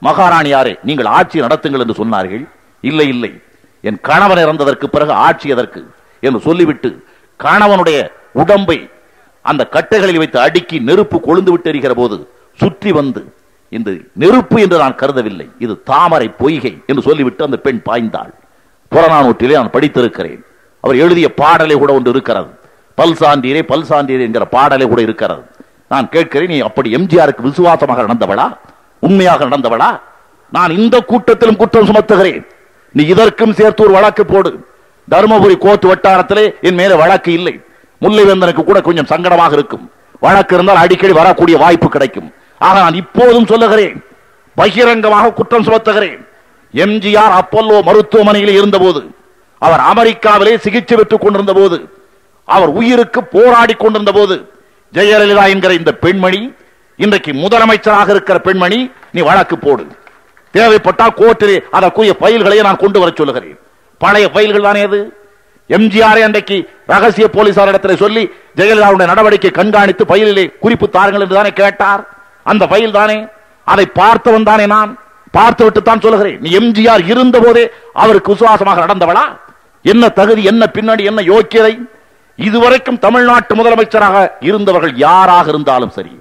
மகாராணியாரே நீங்கள் ஆட்சி நடத்துங்கள் என்று சொன்னார்கள் இல்லை இல்லை என் கணவன் இறந்ததற்கு பிறகு ஆட்சி எதற்கு என்று சொல்லிவிட்டு கணவனுடைய உடம்பை அந்த கட்டைகளில் வைத்து அடுக்கி நெருப்பு கொழுந்து விட்டு எரிகிற போது சுற்றி வந்து இந்த நெருப்பு என்று நான் கருதவில்லை இது தாமரை பொய்கை என்று சொல்லிவிட்டு அந்த பெண் பாய்ந்தாள் புறநானூற்றிலே நான் படித்திருக்கிறேன் அவர் எழுதிய பாடலே கூட ஒன்று இருக்கிறது பல்சாண்டீரே பல்சாண்டீரே என்கிற பாடலே கூட இருக்கிறது நான் கேட்கிறேன் நீ அப்படி எம்ஜிஆருக்கு விசுவாசமாக நடந்தவளா உண்மையாக நடந்தவளா நான் இந்த கூட்டத்திலும் குற்றம் சுமத்துகிறேன் நீ இதற்கும் சேர்த்து ஒரு வழக்கு போடு தருமபுரி கோர்ட் வட்டாரத்திலே என் மேல வழக்கு இல்லை முல்லைவேந்தனுக்கு கூட கொஞ்சம் சங்கடமாக இருக்கும் வழக்கு இருந்தால் அடிக்கடி வரக்கூடிய வாய்ப்பு கிடைக்கும் ஆக நான் இப்போதும் சொல்லுகிறேன் பகிரங்கமாக குற்றம் சுமத்துகிறேன் எம்ஜிஆர் அப்பல்லோ மருத்துவமனையில் இருந்தபோது அவர் அமெரிக்காவிலே சிகிச்சை பெற்றுக் கொண்டிருந்த போது அவர் உயிருக்கு போராடி கொண்டிருந்த போது ஜெயலலிதா என்கிற இந்த பெண்மணி இன்றைக்கு முதலமைச்சராக இருக்கிற பெண்மணி நீ வழக்கு போடு தேவைப்பட்டால் கோர்ட்டிலே அதற்குரிய பயில்களை நான் கொண்டு வர சொல்லுகிறேன் பழைய பயில்கள் தானே அது எம்ஜிஆர் அன்றைக்கு ரகசிய போலீசார் இடத்துல சொல்லி ஜெயலலிதாவுடைய நடவடிக்கை கண்காணித்து பயிலிலே குறிப்பு தாருங்கள் என்று தானே கேட்டார் அந்த பயில் தானே அதை பார்த்தவன் தானே நான் பார்த்து விட்டு தான் சொல்லுகிறேன் நீ எம்ஜிஆர் இருந்த போதே அவருக்கு விசுவாசமாக நடந்தவளா என்ன தகுதி என்ன பின்னாடி என்ன யோக்கியதை இதுவரைக்கும் தமிழ்நாட்டு முதலமைச்சராக இருந்தவர்கள் யாராக இருந்தாலும் சரி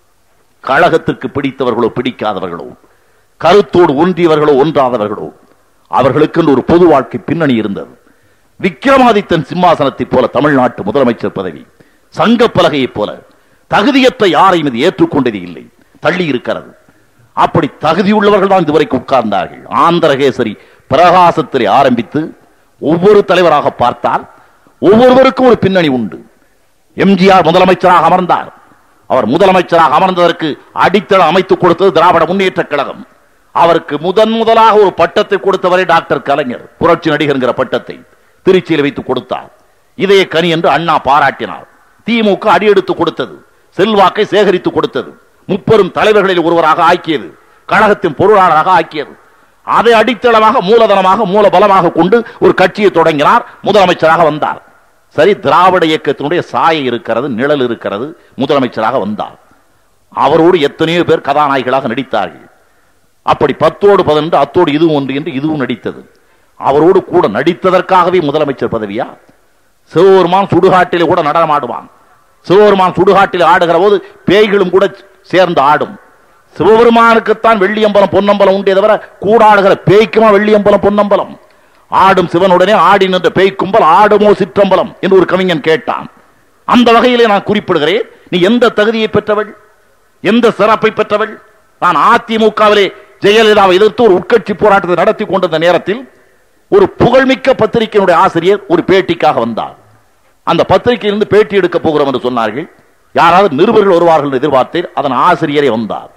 கழகத்திற்கு பிடித்தவர்களோ பிடிக்காதவர்களோ கருத்தோடு ஒன்றியவர்களோ ஒன்றாதவர்களோ அவர்களுக்கு ஒரு பொது வாழ்க்கை பின்னணி இருந்தது விக்ரமாதித்தன் சிம்மாசனத்தைப் போல தமிழ்நாட்டு முதலமைச்சர் பதவி சங்க பலகையைப் போல தகுதியற்ற யாரையும் இது ஏற்றுக்கொண்டது இல்லை தள்ளி இருக்கிறது அப்படி தகுதியுள்ளவர்கள் தான் இதுவரைக்கும் உட்கார்ந்தார்கள் ஆந்திரகேசரி பிரகாசத்திலே ஆரம்பித்து ஒவ்வொரு தலைவராக பார்த்தால் ஒவ்வொருவருக்கும் ஒரு பின்னணி உண்டு எம்ஜிஆர் முதலமைச்சராக அமர்ந்தார் அவர் முதலமைச்சராக அமர்ந்ததற்கு அடித்தளம் அமைத்துக் கொடுத்தது திராவிட முன்னேற்ற கழகம் அவருக்கு முதன் முதலாக ஒரு பட்டத்தை கொடுத்தவரே டாக்டர் கலைஞர் புரட்சி நடிகர்ங்கிற பட்டத்தை திருச்சியில் வைத்து கொடுத்தார் இதய கனி என்று அண்ணா பாராட்டினார் திமுக அடியெடுத்து கொடுத்தது செல்வாக்கை சேகரித்து கொடுத்தது முப்பெரும் தலைவர்களில் ஒருவராக ஆக்கியது கழகத்தின் பொருளாளராக ஆக்கியது அதை அடித்தளமாக மூலதனமாக மூலபலமாக கொண்டு ஒரு கட்சியை தொடங்கினார் முதலமைச்சராக வந்தார் சரி திராவிட இயக்கத்தினுடைய சாயை இருக்கிறது நிழல் இருக்கிறது முதலமைச்சராக வந்தார் அவரோடு எத்தனையோ பேர் கதாநாயகிகளாக நடித்தார்கள் அப்படி பத்தோடு பதினொன்று அத்தோடு இதுவும் ஒன்று என்று இதுவும் நடித்தது அவரோடு கூட நடித்ததற்காகவே முதலமைச்சர் பதவியா சிவபெருமான் சுடுகாட்டிலே கூட நடனமாடுவான் சிவபெருமான் சுடுகாட்டில் ஆடுகிற போது பேய்களும் கூட சேர்ந்து ஆடும் சிவபெருமானுக்குத்தான் வெள்ளியம்பலம் பொன்னம்பலம் உண்டே தவிர கூடாடுகிற பேய்க்குமா வெள்ளியம்பலம் பொன்னம்பலம் ஆடும் சிவனுடனே ஆடி நின்ற பேய் கும்பல் ஆடுமோ சிற்றம்பலம் என்று ஒரு கவிஞன் கேட்டான் அந்த வகையிலே நான் குறிப்பிடுகிறேன் நீ எந்த தகுதியை பெற்றவள் எந்த சிறப்பை பெற்றவள் நான் அதிமுகவிலே ஜெயலலிதாவை எதிர்த்து ஒரு உட்கட்சி போராட்டத்தை நடத்தி கொண்டிருந்த நேரத்தில் ஒரு புகழ்மிக்க பத்திரிகையினுடைய ஆசிரியர் ஒரு பேட்டிக்காக வந்தார் அந்த பத்திரிகையிலிருந்து பேட்டி எடுக்க போகிறோம் என்று சொன்னார்கள் யாராவது நிருபர்கள் வருவார்கள் என்று எதிர்பார்த்தேன் அதன் ஆசிரியரே வந்தார்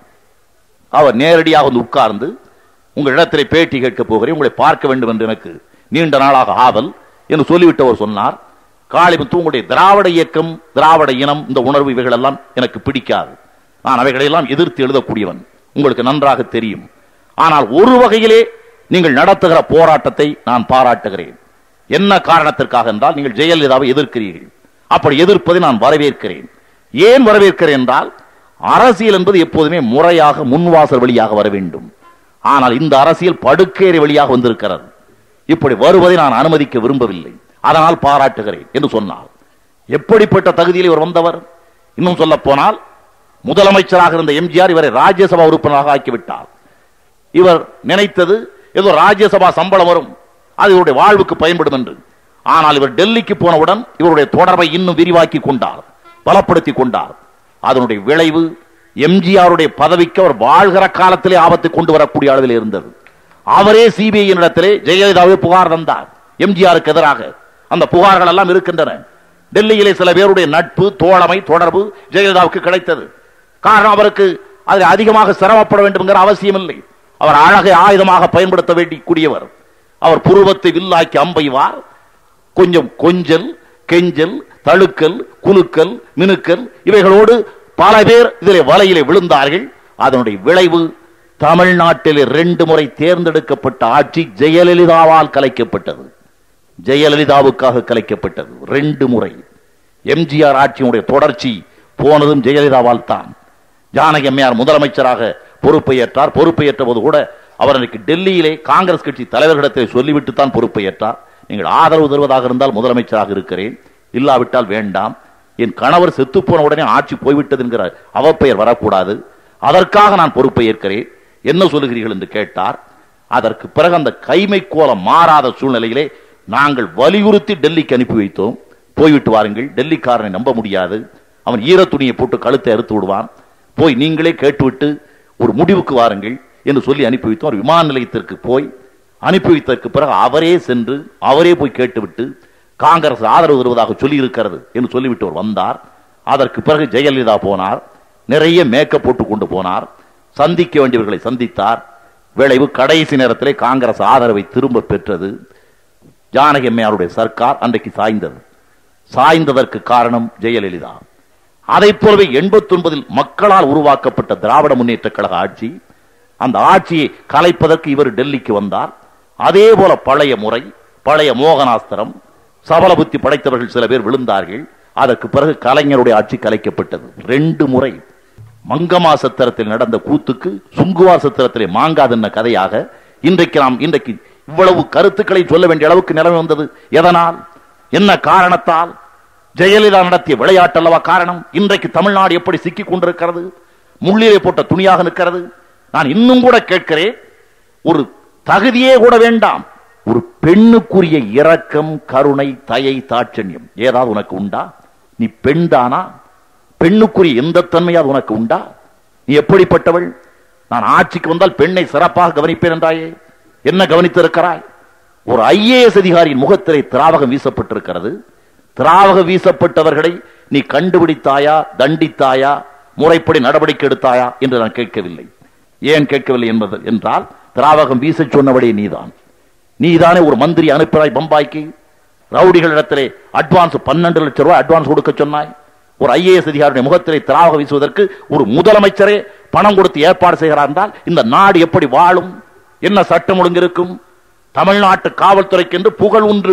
அவர் நேரடியாக வந்து உட்கார்ந்து உங்கள் இடத்திலே பேட்டி கேட்க போகிறேன் உங்களை பார்க்க வேண்டும் என்று எனக்கு நீண்ட நாளாக ஆவல் என்று சொல்லிவிட்டவர் சொன்னார் காளிமுத்து உங்களுடைய திராவிட இயக்கம் திராவிட இனம் இந்த உணர்வு இவைகள் எல்லாம் எனக்கு பிடிக்காது நான் அவைகளையெல்லாம் எதிர்த்து எழுதக்கூடியவன் உங்களுக்கு நன்றாக தெரியும் ஆனால் ஒரு வகையிலே நீங்கள் நடத்துகிற போராட்டத்தை நான் பாராட்டுகிறேன் என்ன காரணத்திற்காக என்றால் நீங்கள் ஜெயலலிதாவை எதிர்க்கிறீர்கள் அப்படி எதிர்ப்பதை நான் வரவேற்கிறேன் ஏன் வரவேற்கிறேன் என்றால் அரசியல் என்பது எப்போதுமே முறையாக முன்வாசல் வழியாக வர வேண்டும் ஆனால் இந்த அரசியல் படுக்கேறி வழியாக வந்திருக்கிறது இப்படி வருவதை நான் அனுமதிக்க விரும்பவில்லை அதனால் பாராட்டுகிறேன் என்று சொன்னார் எப்படிப்பட்ட தகுதியில் இவர் வந்தவர் இன்னும் சொல்ல போனால் முதலமைச்சராக இருந்த எம்ஜிஆர் இவரை ராஜ்யசபா உறுப்பினராக ஆக்கிவிட்டார் இவர் நினைத்தது ஏதோ ராஜ்யசபா சம்பளம் வரும் அது இவருடைய வாழ்வுக்கு பயன்படும் என்று ஆனால் இவர் டெல்லிக்கு போனவுடன் இவருடைய தொடர்பை இன்னும் விரிவாக்கி கொண்டார் பலப்படுத்தி கொண்டார் அதனுடைய விளைவு எம்ஜிஆருடைய பதவிக்கு அவர் வாழ்கிற காலத்திலே ஆபத்தை கொண்டு வரக்கூடிய அளவில் இருந்தது அவரே சிபிஐ இடத்திலே ஜெயலலிதாவை புகார் தந்தார் எம்ஜிஆருக்கு எதிராக அந்த புகார்கள் எல்லாம் இருக்கின்றன டெல்லியிலே சில பேருடைய நட்பு தோழமை தொடர்பு ஜெயலலிதாவுக்கு கிடைத்தது காரணம் அவருக்கு அதில் அதிகமாக சிரமப்பட வேண்டும் என்கிற அவசியம் இல்லை அவர் அழகை ஆயுதமாக பயன்படுத்த வேண்டிக்கூடியவர் அவர் புருவத்தை வில்லாக்கி அம்பைவார் கொஞ்சம் கொஞ்சல் கெஞ்சல் தழுக்கல் குலுக்கல் மினுக்கல் இவைகளோடு பல பேர் இதிலே வலையிலே விழுந்தார்கள் அதனுடைய விளைவு தமிழ்நாட்டிலே ரெண்டு முறை தேர்ந்தெடுக்கப்பட்ட ஆட்சி ஜெயலலிதாவால் கலைக்கப்பட்டது ஜெயலலிதாவுக்காக கலைக்கப்பட்டது ரெண்டு முறை எம்ஜிஆர் ஆட்சியினுடைய தொடர்ச்சி போனதும் ஜெயலலிதாவால் தான் ஜானகி அம்மையார் முதலமைச்சராக பொறுப்பை ஏற்றார் பொறுப்பை ஏற்ற போது கூட அவர் அன்றைக்கு டெல்லியிலே காங்கிரஸ் கட்சி தலைவர்களிடத்தில் சொல்லிவிட்டு தான் பொறுப்பை ஏற்றார் நீங்கள் ஆதரவு தருவதாக இருந்தால் முதலமைச்சராக இருக்கிறேன் இல்லாவிட்டால் வேண்டாம் என் கணவர் செத்துப்போன உடனே ஆட்சி போய்விட்டது என்கிற அவப்பெயர் வரக்கூடாது அதற்காக நான் பொறுப்பை ஏற்கிறேன் என்ன சொல்லுகிறீர்கள் என்று கேட்டார் அதற்கு பிறகு அந்த கைமை கோலம் மாறாத சூழ்நிலையிலே நாங்கள் வலியுறுத்தி டெல்லிக்கு அனுப்பி வைத்தோம் போய்விட்டு வாருங்கள் டெல்லிக்காரனை நம்ப முடியாது அவன் ஈர துணியை போட்டு கழுத்தை அறுத்து விடுவான் போய் நீங்களே கேட்டுவிட்டு ஒரு முடிவுக்கு வாருங்கள் என்று சொல்லி அனுப்பி வைத்தோம் அவர் விமான நிலையத்திற்கு போய் அனுப்பி வைத்ததற்கு பிறகு அவரே சென்று அவரே போய் கேட்டுவிட்டு காங்கிரஸ் ஆதரவு தருவதாக சொல்லி இருக்கிறது என்று சொல்லிவிட்டு அவர் வந்தார் அதற்கு பிறகு ஜெயலலிதா போனார் நிறைய மேக்கப் போட்டு கொண்டு போனார் சந்திக்க வேண்டியவர்களை சந்தித்தார் விளைவு கடைசி நேரத்திலே காங்கிரஸ் ஆதரவை திரும்ப பெற்றது ஜானகி அம்மையாருடைய சர்க்கார் அன்றைக்கு சாய்ந்தது சாய்ந்ததற்கு காரணம் ஜெயலலிதா அதைப் போலவே எண்பத்தி ஒன்பதில் மக்களால் உருவாக்கப்பட்ட திராவிட முன்னேற்ற கழக ஆட்சி அந்த ஆட்சியை கலைப்பதற்கு இவர் டெல்லிக்கு வந்தார் அதே போல பழைய முறை பழைய மோகனாஸ்திரம் சபல புத்தி படைத்தவர்கள் சில பேர் விழுந்தார்கள் அதற்கு பிறகு கலைஞருடைய ஆட்சி கலைக்கப்பட்டது ரெண்டு முறை மங்கமா சத்திரத்தில் நடந்த கூத்துக்கு சுங்குவார் சத்திரத்திலே மாங்காதென்ன கதையாக இன்றைக்கு நாம் இன்றைக்கு இவ்வளவு கருத்துக்களை சொல்ல வேண்டிய அளவுக்கு நிலைமை வந்தது எதனால் என்ன காரணத்தால் ஜெயலலிதா நடத்திய விளையாட்டு அல்லவா காரணம் இன்றைக்கு தமிழ்நாடு எப்படி சிக்கிக் கொண்டிருக்கிறது முள்ளிலே போட்ட துணியாக நிற்கிறது நான் இன்னும் கூட கேட்கிறேன் ஒரு தகுதியே கூட வேண்டாம் ஒரு பெண்ணுக்குரிய இரக்கம் கருணை தயை தாட்சண்யம் ஏதாவது உனக்கு உண்டா நீ பெண் தானா பெண்ணுக்குரிய எந்த தன்மையாவது உனக்கு உண்டா நீ எப்படிப்பட்டவள் நான் ஆட்சிக்கு வந்தால் பெண்ணை சிறப்பாக கவனிப்பேன் என்றாயே என்ன கவனித்திருக்கிறாய் ஒரு ஐஏஎஸ் அதிகாரியின் முகத்திலே திராவகம் வீசப்பட்டிருக்கிறது திராவகம் வீசப்பட்டவர்களை நீ கண்டுபிடித்தாயா தண்டித்தாயா முறைப்படி நடவடிக்கை எடுத்தாயா என்று நான் கேட்கவில்லை ஏன் கேட்கவில்லை என்பது என்றால் திராவகம் வீச சொன்னவளே நீதான் நீதானே ஒரு மந்திரி அனுப்பினாய் பம்பாய்க்கு ரவுடிகளிடத்திலே அட்வான்ஸ் பன்னெண்டு லட்சம் ரூபாய் அட்வான்ஸ் கொடுக்க சொன்னாய் ஒரு ஐஏஎஸ் அதிகாரியுடைய முகத்திலே திராவக வீசுவதற்கு ஒரு முதலமைச்சரே பணம் கொடுத்து ஏற்பாடு செய்கிறார் என்றால் இந்த நாடு எப்படி வாழும் என்ன சட்டம் ஒழுங்கு இருக்கும் தமிழ்நாட்டு காவல்துறைக்கு என்று புகழ் உண்டு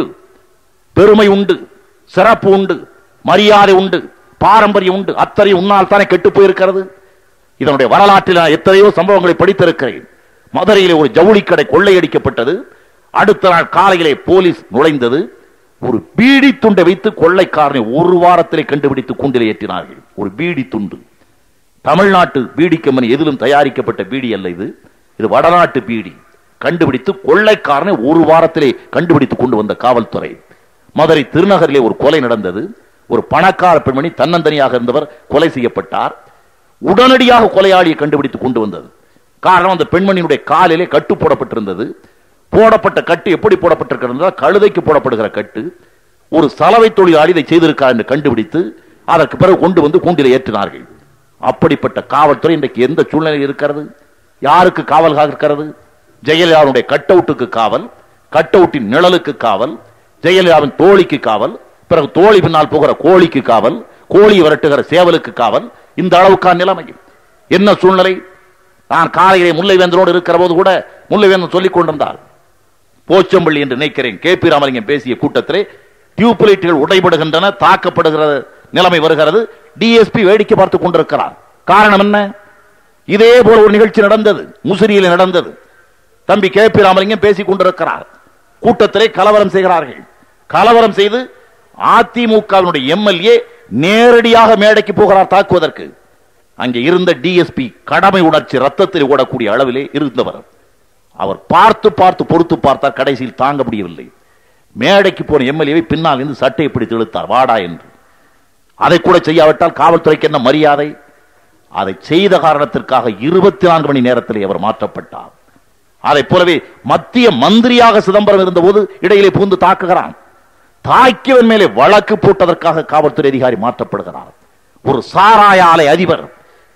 பெருமை உண்டு சிறப்பு உண்டு மரியாதை உண்டு பாரம்பரியம் உண்டு அத்தனை உன்னால் தானே கெட்டு போயிருக்கிறது இதனுடைய வரலாற்றில் நான் எத்தனையோ சம்பவங்களை படித்திருக்கிறேன் மதுரையிலே ஒரு ஜவுளி கடை கொள்ளையடிக்கப்பட்டது அடுத்த நாள் காலையிலே போலீஸ் நுழைந்தது ஒரு பீடி துண்டை வைத்து கொள்ளைக்காரனை ஒரு வாரத்திலே கண்டுபிடித்து கூண்டிலே ஏற்றினார்கள் ஒரு பீடி துண்டு தமிழ்நாட்டு பீடி கம்பெனி எதிலும் தயாரிக்கப்பட்ட பீடி அல்ல இது இது வடநாட்டு பீடி கண்டுபிடித்து கொள்ளைக்காரனை ஒரு வாரத்திலே கண்டுபிடித்து கொண்டு வந்த காவல்துறை மதுரை திருநகரிலே ஒரு கொலை நடந்தது ஒரு பணக்கார பெண்மணி தன்னந்தனியாக இருந்தவர் கொலை செய்யப்பட்டார் உடனடியாக கொலையாளியை கண்டுபிடித்து கொண்டு வந்தது காரணம் அந்த பெண்மணியினுடைய காலிலே கட்டு போடப்பட்டிருந்தது போடப்பட்ட கட்டு எப்படி போடப்பட்டிருக்கிறது கழுதைக்கு போடப்படுகிற கட்டு ஒரு சலவை தொழிலாளி இதை செய்திருக்கார் என்று கண்டுபிடித்து அதற்கு பிறகு கொண்டு வந்து கூண்டில் ஏற்றினார்கள் அப்படிப்பட்ட காவல்துறை இன்றைக்கு எந்த சூழ்நிலை இருக்கிறது யாருக்கு காவலாக இருக்கிறது ஜெயலலிதாவுடைய கட் அவுட்டுக்கு காவல் கட் அவுட்டின் நிழலுக்கு காவல் ஜெயலலிதாவின் தோழிக்கு காவல் பிறகு தோழி பின்னால் போகிற கோழிக்கு காவல் கோழி விரட்டுகிற சேவலுக்கு காவல் இந்த அளவுக்கான நிலைமை என்ன சூழ்நிலை நான் காலையிலே முல்லைவேந்தனோடு இருக்கிற போது கூட முல்லைவேந்தன் சொல்லிக் கொண்டிருந்தார் போச்சம்பள்ளி என்று நினைக்கிறேன் கே பி ராமலிங்கம் பேசிய கூட்டத்திலே டியூப்லைட்டுகள் உடைபடுகின்றன தாக்கப்படுகிற நிலைமை வருகிறது டிஎஸ்பி வேடிக்கை பார்த்துக் கொண்டிருக்கிறார் காரணம் என்ன இதே போல ஒரு நிகழ்ச்சி நடந்தது முசிறியில் நடந்தது தம்பி கே பி ராமலிங்கம் பேசிக் கொண்டிருக்கிறார் கூட்டத்திலே கலவரம் செய்கிறார்கள் கலவரம் செய்து அதிமுகவினுடைய எம்எல்ஏ நேரடியாக மேடைக்கு போகிறார் தாக்குவதற்கு அங்கே இருந்த டிஎஸ்பி கடமை உணர்ச்சி ரத்தத்தில் ஓடக்கூடிய அளவிலே இருந்தவர் அவர் பார்த்து பார்த்து பொறுத்து பார்த்தார் கடைசியில் தாங்க முடியவில்லை மேடைக்கு போன எம்எல்ஏவை பின்னால் இருந்து சட்டையை பிடித்து இழுத்தார் வாடா என்று அதை கூட செய்யாவிட்டால் காவல்துறைக்கு என்ன மரியாதை அதை செய்த காரணத்திற்காக இருபத்தி நான்கு மணி நேரத்தில் அவர் மாற்றப்பட்டார் அதை போலவே மத்திய மந்திரியாக சிதம்பரம் இருந்தபோது இடையிலே பூந்து தாக்குகிறான் தாக்கியவன் மேலே வழக்கு போட்டதற்காக காவல்துறை அதிகாரி மாற்றப்படுகிறார் ஒரு சாராய ஆலை அதிபர்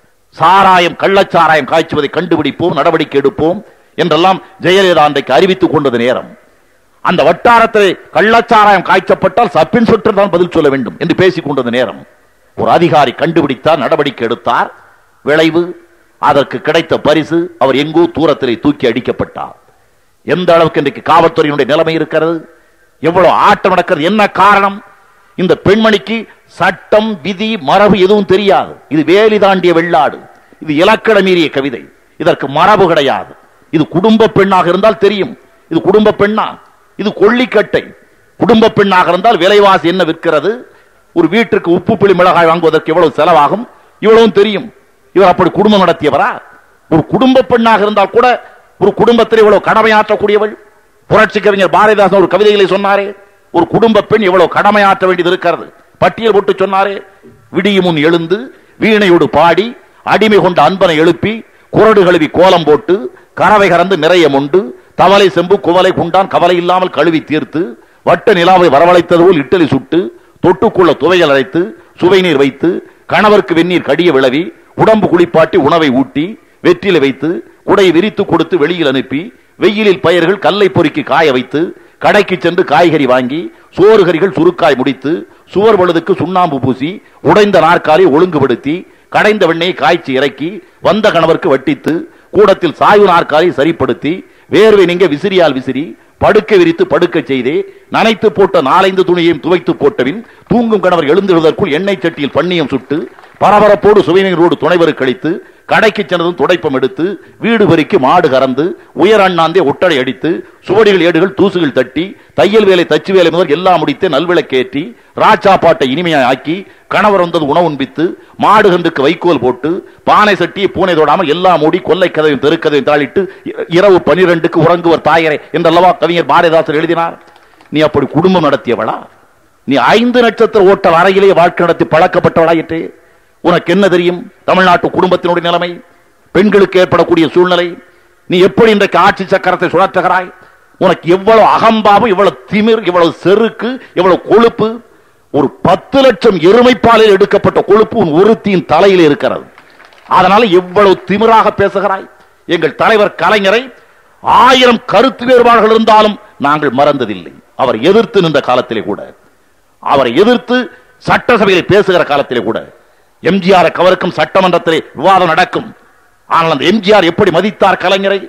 சாராயம் கள்ளச்சாராயம் காய்ச்சுவதை கண்டுபிடிப்போம் நடவடிக்கை எடுப்போம் என்றெல்லாம் ஜெயலலிதா அன்றைக்கு அறிவித்துக் கொண்டது நேரம் அந்த வட்டாரத்தில் கள்ளச்சாராயம் காய்ச்சப்பட்டால் சப் இன்ஸ்பெக்டர் தான் பதில் சொல்ல வேண்டும் என்று பேசிக் கொண்டது நேரம் ஒரு அதிகாரி கண்டுபிடித்தார் நடவடிக்கை எடுத்தார் விளைவு அதற்கு கிடைத்த பரிசு அவர் எங்கோ தூரத்திலே தூக்கி அடிக்கப்பட்டார் எந்த அளவுக்கு இன்றைக்கு காவல்துறையினுடைய நிலைமை இருக்கிறது எவ்வளவு ஆட்டம் நடக்கிறது என்ன காரணம் இந்த பெண்மணிக்கு சட்டம் விதி மரபு எதுவும் தெரியாது இது வேலி தாண்டிய வெள்ளாடு இது இலக்கண மீறிய கவிதை இதற்கு மரபு கிடையாது இது குடும்ப பெண்ணாக இருந்தால் தெரியும் இது குடும்ப பெண்ணா இது கொள்ளிக்கட்டை குடும்ப பெண்ணாக இருந்தால் விலைவாசி என்ன விற்கிறது ஒரு வீட்டிற்கு உப்பு புளி மிளகாய் வாங்குவதற்கு எவ்வளவு செலவாகும் இவ்வளவும் தெரியும் இவர் அப்படி குடும்பம் நடத்தியவரா ஒரு குடும்ப பெண்ணாக இருந்தால் கூட ஒரு குடும்பத்தில் இவ்வளவு கடமையாற்றக்கூடியவள் புரட்சி கவிஞர் பாரதிதாசன் ஒரு கவிதைகளை சொன்னாரே ஒரு குடும்ப பெண் எவ்வளவு கடமையாற்ற வேண்டியது இருக்கிறது பட்டியல் போட்டு சொன்னாரே விடியும் முன் எழுந்து வீணையோடு பாடி அடிமை கொண்ட அன்பனை எழுப்பி குரடு கழுவி கோலம் போட்டு கறவை கறந்து நிறைய மொண்டு தவளை செம்பு குவலை குண்டான் கவலை இல்லாமல் கழுவி தீர்த்து வட்ட நிலாவை வரவழைத்தது போல் இட்டலி சுட்டு தொட்டுக்குள்ள துவையல் அரைத்து சுவை நீர் வைத்து கணவருக்கு வெந்நீர் கடிய விளவி உடம்பு குளிப்பாட்டி உணவை ஊட்டி வெற்றில வைத்து குடை விரித்து கொடுத்து வெளியில் அனுப்பி வெயிலில் பயிர்கள் கல்லை பொறுக்கி காய வைத்து கடைக்கு சென்று காய்கறி வாங்கி சோறுகறிகள் சுருக்காய் முடித்து சுவர் பழுதுக்கு சுண்ணாம்பு பூசி உடைந்த நாற்காலி ஒழுங்குபடுத்தி கடைந்த வெண்ணெய் காய்ச்சி இறக்கி வந்த கணவருக்கு வட்டித்து கூடத்தில் சாய்வு நாற்காலி சரிப்படுத்தி வேர்வை நீங்க விசிறியால் விசிறி படுக்கை விரித்து படுக்க செய்தே நனைத்து போட்ட நாலைந்து துணியையும் துவைத்து போட்டபின் தூங்கும் கணவர் எழுந்திருவதற்குள் எண்ணெய் சட்டியில் பண்ணியம் சுட்டு பரபரப்போடு சுவைநீரோடு துணைவரு கழித்து கடைக்கு சென்றதும் துடைப்பம் எடுத்து வீடு பெருக்கி மாடு கறந்து உயர் அண்ணாந்தே ஒட்டடை அடித்து சுவடிகள் ஏடுகள் தூசுகள் தட்டி தையல் வேலை தச்சு வேலை முதல் எல்லாம் முடித்து நல்விளக்கேற்றி ராச்சாப்பாட்டை இனிமையாய் ஆக்கி கணவர் வந்தது உணவு உண்பித்து மாடு கன்றுக்கு வைக்கோல் போட்டு பானை சட்டி பூனை தொடாமல் எல்லாம் மூடி கொல்லை கதவையும் தெருக்கதையும் தாளிட்டு இ- இரவு பனிரெண்டுக்கு உறங்குவர் தாயரை என்றல்லவா கவிஞர் பாரதிதாசன் எழுதினார் நீ அப்படி குடும்பம் நடத்தியவளா நீ ஐந்து நட்சத்திர ஓட்டல் அறையிலே வாழ்க்கை நடத்தி பழக்கப்பட்டவளாயிற்றே உனக்கு என்ன தெரியும் தமிழ்நாட்டு குடும்பத்தினுடைய நிலைமை பெண்களுக்கு ஏற்படக்கூடிய சூழ்நிலை நீ எப்படி இன்றைக்கு ஆட்சி சக்கரத்தை சுழற்றுகிறாய் உனக்கு எவ்வளவு அகம்பாவம் இவ்வளவு திமிர் இவ்வளவு செருக்கு இவ்வளவு கொழுப்பு ஒரு பத்து லட்சம் எருமைப்பாலில் எடுக்கப்பட்ட கொழுப்பு உன் ஒருத்தியின் தலையில் இருக்கிறது அதனால எவ்வளவு திமிராக பேசுகிறாய் எங்கள் தலைவர் கலைஞரை ஆயிரம் கருத்து வேறுபாடுகள் இருந்தாலும் நாங்கள் மறந்ததில்லை அவர் எதிர்த்து நின்ற காலத்திலே கூட அவரை எதிர்த்து சட்டசபையில் பேசுகிற காலத்திலே கூட எம்ஜிஆர் கவருக்கும் சட்டமன்றத்திலே விவாதம் நடக்கும் ஆனால் அந்த எம்ஜிஆர் எப்படி மதித்தார் கலைஞரை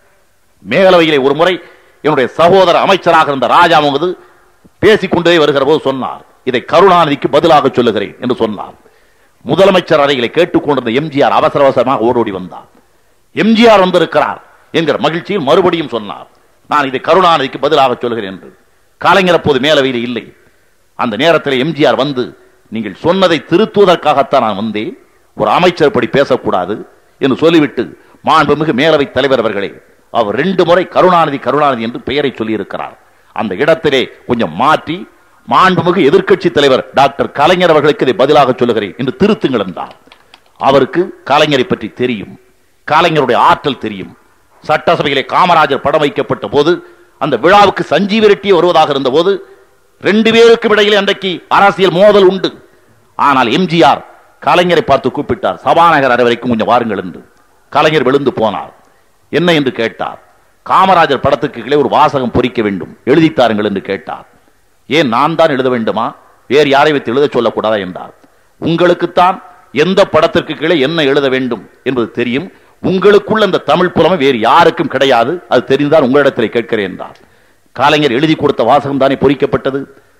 மேலவையிலே ஒரு முறை என்னுடைய சகோதர அமைச்சராக இருந்த ராஜா முகமது பேசிக்கொண்டே வருகிற போது சொன்னார் இதை கருணாநிதிக்கு பதிலாக சொல்லுகிறேன் என்று சொன்னார் முதலமைச்சர் அறையிலே கேட்டுக்கொண்டிருந்த எம்ஜிஆர் அவசர அவசரமாக ஓடோடி வந்தார் எம்ஜிஆர் வந்திருக்கிறார் என்கிற மகிழ்ச்சியில் மறுபடியும் சொன்னார் நான் இதை கருணாநிதிக்கு பதிலாக சொல்கிறேன் என்று கலைஞர் அப்போது மேலவையில் இல்லை அந்த நேரத்தில் எம்ஜிஆர் வந்து நீங்கள் சொன்னதை திருத்துவதற்காகத்தான் நான் வந்தேன் ஒரு அமைச்சர் படி பேசக்கூடாது என்று சொல்லிவிட்டு மாண்புமிகு மேலவை தலைவர் அவர்களே அவர் ரெண்டு முறை கருணாநிதி கருணாநிதி என்று பெயரை சொல்லியிருக்கிறார் அந்த இடத்திலே கொஞ்சம் மாற்றி மாண்புமிகு எதிர்க்கட்சி தலைவர் டாக்டர் கலைஞர் அவர்களுக்கு இதை பதிலாக சொல்லுகிறேன் என்று திருத்துங்கள் என்றார் அவருக்கு கலைஞரை பற்றி தெரியும் கலைஞருடைய ஆற்றல் தெரியும் சட்டசபையிலே காமராஜர் படம் வைக்கப்பட்ட போது அந்த விழாவுக்கு சஞ்சீவ ரெட்டி வருவதாக இருந்த போது ரெண்டு பேருக்கும் இடையிலே அன்றைக்கு அரசியல் மோதல் உண்டு ஆனால் எம்ஜிஆர் கலைஞரை பார்த்து கூப்பிட்டார் சபாநாயகர் அறை வரைக்கும் கொஞ்சம் வாருங்கள் என்று கலைஞர் விழுந்து போனார் என்ன என்று கேட்டார் காமராஜர் படத்துக்கு கீழே ஒரு வாசகம் பொறிக்க வேண்டும் எழுதித்தாருங்கள் என்று கேட்டார் ஏன் நான் தான் எழுத வேண்டுமா வேறு யாரை வைத்து எழுத சொல்லக்கூடாதா என்றார் உங்களுக்குத்தான் எந்த படத்திற்கு கீழே என்ன எழுத வேண்டும் என்பது தெரியும் உங்களுக்குள்ள அந்த தமிழ் புலமை வேறு யாருக்கும் கிடையாது அது தெரிந்தால் உங்களிடத்தில் கேட்கிறேன் என்றார் கலைஞர் எழுதி கொடுத்த வாசகம் தானே பொறிக்கப்பட்டது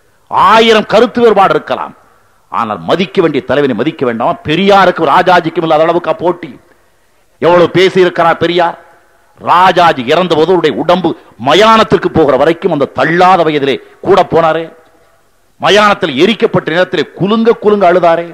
ஆயிரம் கருத்து வேறுபாடு இருக்கலாம் ஆனால் மதிக்க வேண்டிய தலைவனை மதிக்க வேண்டாமா பெரியாருக்கும் ராஜாஜிக்கும் இல்லாத அளவுக்கு போட்டி எவ்வளவு பேசி இருக்கிறார் பெரியார் ராஜாஜி இறந்த போது அவருடைய உடம்பு மயானத்திற்கு போகிற வரைக்கும் அந்த தள்ளாத வயதிலே கூட போனாரே மயானத்தில் எரிக்கப்பட்ட நேரத்திலே குலுங்க குலுங்க அழுதாரே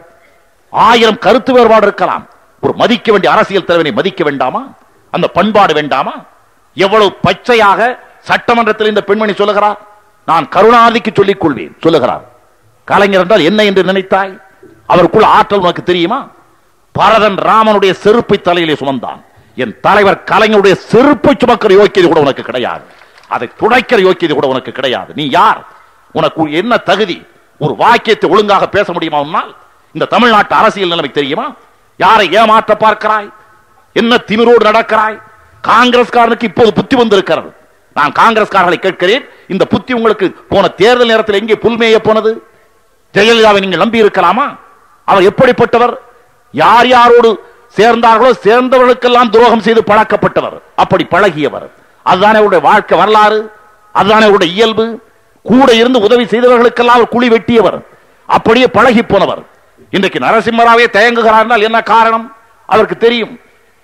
ஆயிரம் கருத்து வேறுபாடு இருக்கலாம் ஒரு மதிக்க வேண்டிய அரசியல் தலைவனை மதிக்க வேண்டாமா அந்த பண்பாடு வேண்டாமா எவ்வளவு பச்சையாக சட்டமன்றத்தில் இந்த பெண்மணி சொல்லுகிறார் நான் கருணாநிதிக்கு சொல்லிக் கொள்வேன் சொல்லுகிறார் கலைஞர் என்றால் என்ன என்று நினைத்தாய் அவருக்குள்ள ஆற்றல் உனக்கு தெரியுமா பரதன் ராமனுடைய செருப்பை தலையிலே சுமந்தான் என் தலைவர் கலைஞருடைய செருப்பை சுமக்கிற யோக்கியது கூட உனக்கு கிடையாது அதை துடைக்கிற யோக்கியது கூட உனக்கு கிடையாது நீ யார் உனக்கு என்ன தகுதி ஒரு வாக்கியத்தை ஒழுங்காக பேச முடியுமா உன்னால் இந்த தமிழ்நாட்டு அரசியல் நிலைமை தெரியுமா யாரை ஏமாற்ற பார்க்கிறாய் என்ன திமிரோடு நடக்கிறாய் காங்கிரஸ்காரனுக்கு இப்போது புத்தி வந்திருக்கிறது நான் காங்கிரஸ்காரர்களை கேட்கிறேன் இந்த புத்தி உங்களுக்கு போன தேர்தல் நேரத்தில் எங்கே புல்மேய போனது ஜெயலலிதாவை நீங்கள் நம்பி இருக்கலாமா அவர் எப்படிப்பட்டவர் யார் யாரோடு சேர்ந்தார்களோ சேர்ந்தவர்களுக்கெல்லாம் துரோகம் செய்து பழக்கப்பட்டவர் அப்படி பழகியவர் அதுதானே அவருடைய வாழ்க்கை வரலாறு அதுதானே அவருடைய இயல்பு கூட இருந்து உதவி செய்தவர்களுக்கெல்லாம் அவர் குழி வெட்டியவர் அப்படியே பழகி போனவர் இன்றைக்கு நரசிம்மராவே தயங்குகிறார் என்றால் என்ன காரணம் அவருக்கு தெரியும்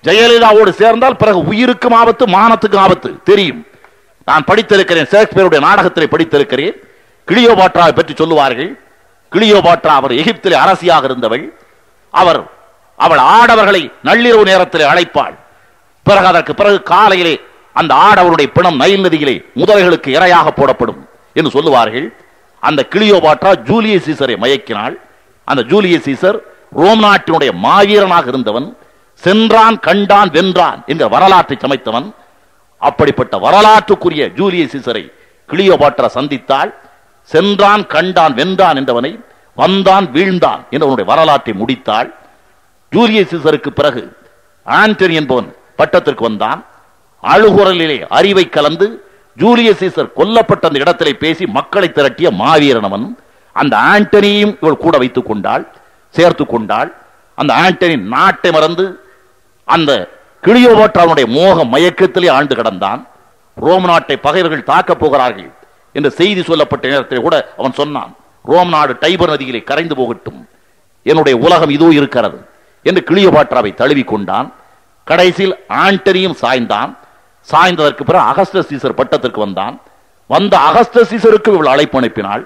ஜெயலலிதாவோடு சேர்ந்தால் பிறகு உயிருக்கும் ஆபத்து மானத்துக்கும் ஆபத்து தெரியும் நான் படித்திருக்கிறேன் ஷேக்ஸ்பியருடைய நாடகத்திலே படித்திருக்கிறேன் கிளியோபாட்ராவை பற்றி சொல்லுவார்கள் கிளியோபாட்ரா அவர் எகிப்திலே அரசியாக இருந்தவள் அவர் அவள் ஆடவர்களை நள்ளிரவு நேரத்திலே அழைப்பாள் பிறகு அதற்கு பிறகு காலையிலே அந்த ஆடவருடைய பிணம் நைல் நதியிலே முதலைகளுக்கு இரையாக போடப்படும் என்று சொல்லுவார்கள் அந்த கிளியோபாட்ரா ஜூலியஸ் சீசரை மயக்கினாள் அந்த ஜூலியஸ் சீசர் ரோம் நாட்டினுடைய மாவீரனாக இருந்தவன் சென்றான் கண்டான் வென்றான் என்ற வரலாற்றை சமைத்தவன் அப்படிப்பட்ட வரலாற்றுக்குரிய ஜூலியஸ் சீசரை கிளியோபாட்ரா சந்தித்தாள் சென்றான் கண்டான் வென்றான் என்றவனை வந்தான் வீழ்ந்தான் என்றவனுடைய வரலாற்றை முடித்தாள் ஜூலியஸ் சீசருக்கு பிறகு ஆண்டனி என்பவன் பட்டத்திற்கு வந்தான் அழுகுரலிலே அறிவை கலந்து ஜூலியஸ் சீசர் கொல்லப்பட்ட அந்த இடத்திலே பேசி மக்களை திரட்டிய மாவீரன் அவன் அந்த ஆண்டனியையும் இவள் கூட வைத்துக் கொண்டாள் சேர்த்துக் கொண்டாள் அந்த ஆண்டனி நாட்டை மறந்து அந்த கிளியோபாட்ராவுடைய மோக மயக்கத்திலே ஆண்டு கடந்தான் ரோம் நாட்டை பகைவர்கள் தாக்கப் போகிறார்கள் என்ற செய்தி சொல்லப்பட்ட நேரத்தில் கூட அவன் சொன்னான் ரோம் நாடு டைபர் நதியிலே கரைந்து போகட்டும் என்னுடைய உலகம் இதோ இருக்கிறது என்று கிளியோபாட்ராவை தழுவிக் கொண்டான் கடைசியில் ஆண்டனியும் சாய்ந்தான் சாய்ந்ததற்கு பிறகு அகஸ்ட சீசர் பட்டத்திற்கு வந்தான் வந்த அகஸ்ட சீசருக்கு இவள் அழைப்பு அனுப்பினாள்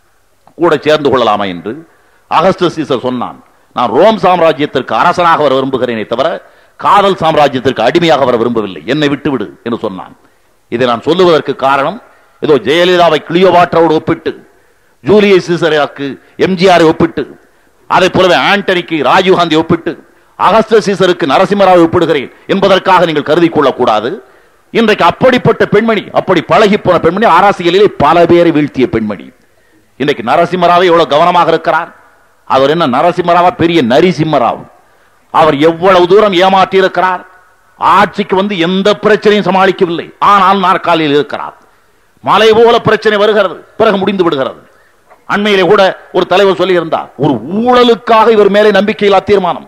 கூட சேர்ந்து கொள்ளலாமா என்று அகஸ்ட சீசர் சொன்னான் நான் ரோம் சாம்ராஜ்யத்திற்கு அரசனாக வர விரும்புகிறேனே தவிர காதல் சாம்ராஜ்யத்திற்கு அடிமையாக வர விரும்பவில்லை என்னை விட்டுவிடு என்று சொன்னான் இதை நான் சொல்லுவதற்கு காரணம் ஏதோ ஜெயலலிதாவை கிளியோபாட்ரோடு ஒப்பிட்டு ஜூலியஸ் சீசருக்கு எம்ஜிஆரை ஒப்பிட்டு அதை போலவே ஆண்டனிக்கு ராஜீவ்காந்தி ஒப்பிட்டு அகஸ்ட சீசருக்கு நரசிம்மராவை ஒப்பிடுகிறேன் என்பதற்காக நீங்கள் கருதி கொள்ளக்கூடாது இன்றைக்கு அப்படிப்பட்ட பெண்மணி அப்படி பழகி போன பெண்மணி அரசியலிலே பல பேரை வீழ்த்திய பெண்மணி இன்றைக்கு நரசிம்மராவை எவ்வளவு கவனமாக இருக்கிறார் அவர் என்ன நரசிம்மராவா பெரிய நரிசிம்மராவ் அவர் எவ்வளவு தூரம் ஏமாற்றி இருக்கிறார் ஆட்சிக்கு வந்து எந்த பிரச்சனையும் சமாளிக்கவில்லை ஆனால் நாற்காலியில் இருக்கிறார் மலை போல பிரச்சனை வருகிறது பிறகு முடிந்து விடுகிறது அண்மையிலே கூட ஒரு தலைவர் சொல்லியிருந்தார் ஒரு ஊழலுக்காக இவர் மேலே நம்பிக்கையில்லா தீர்மானம்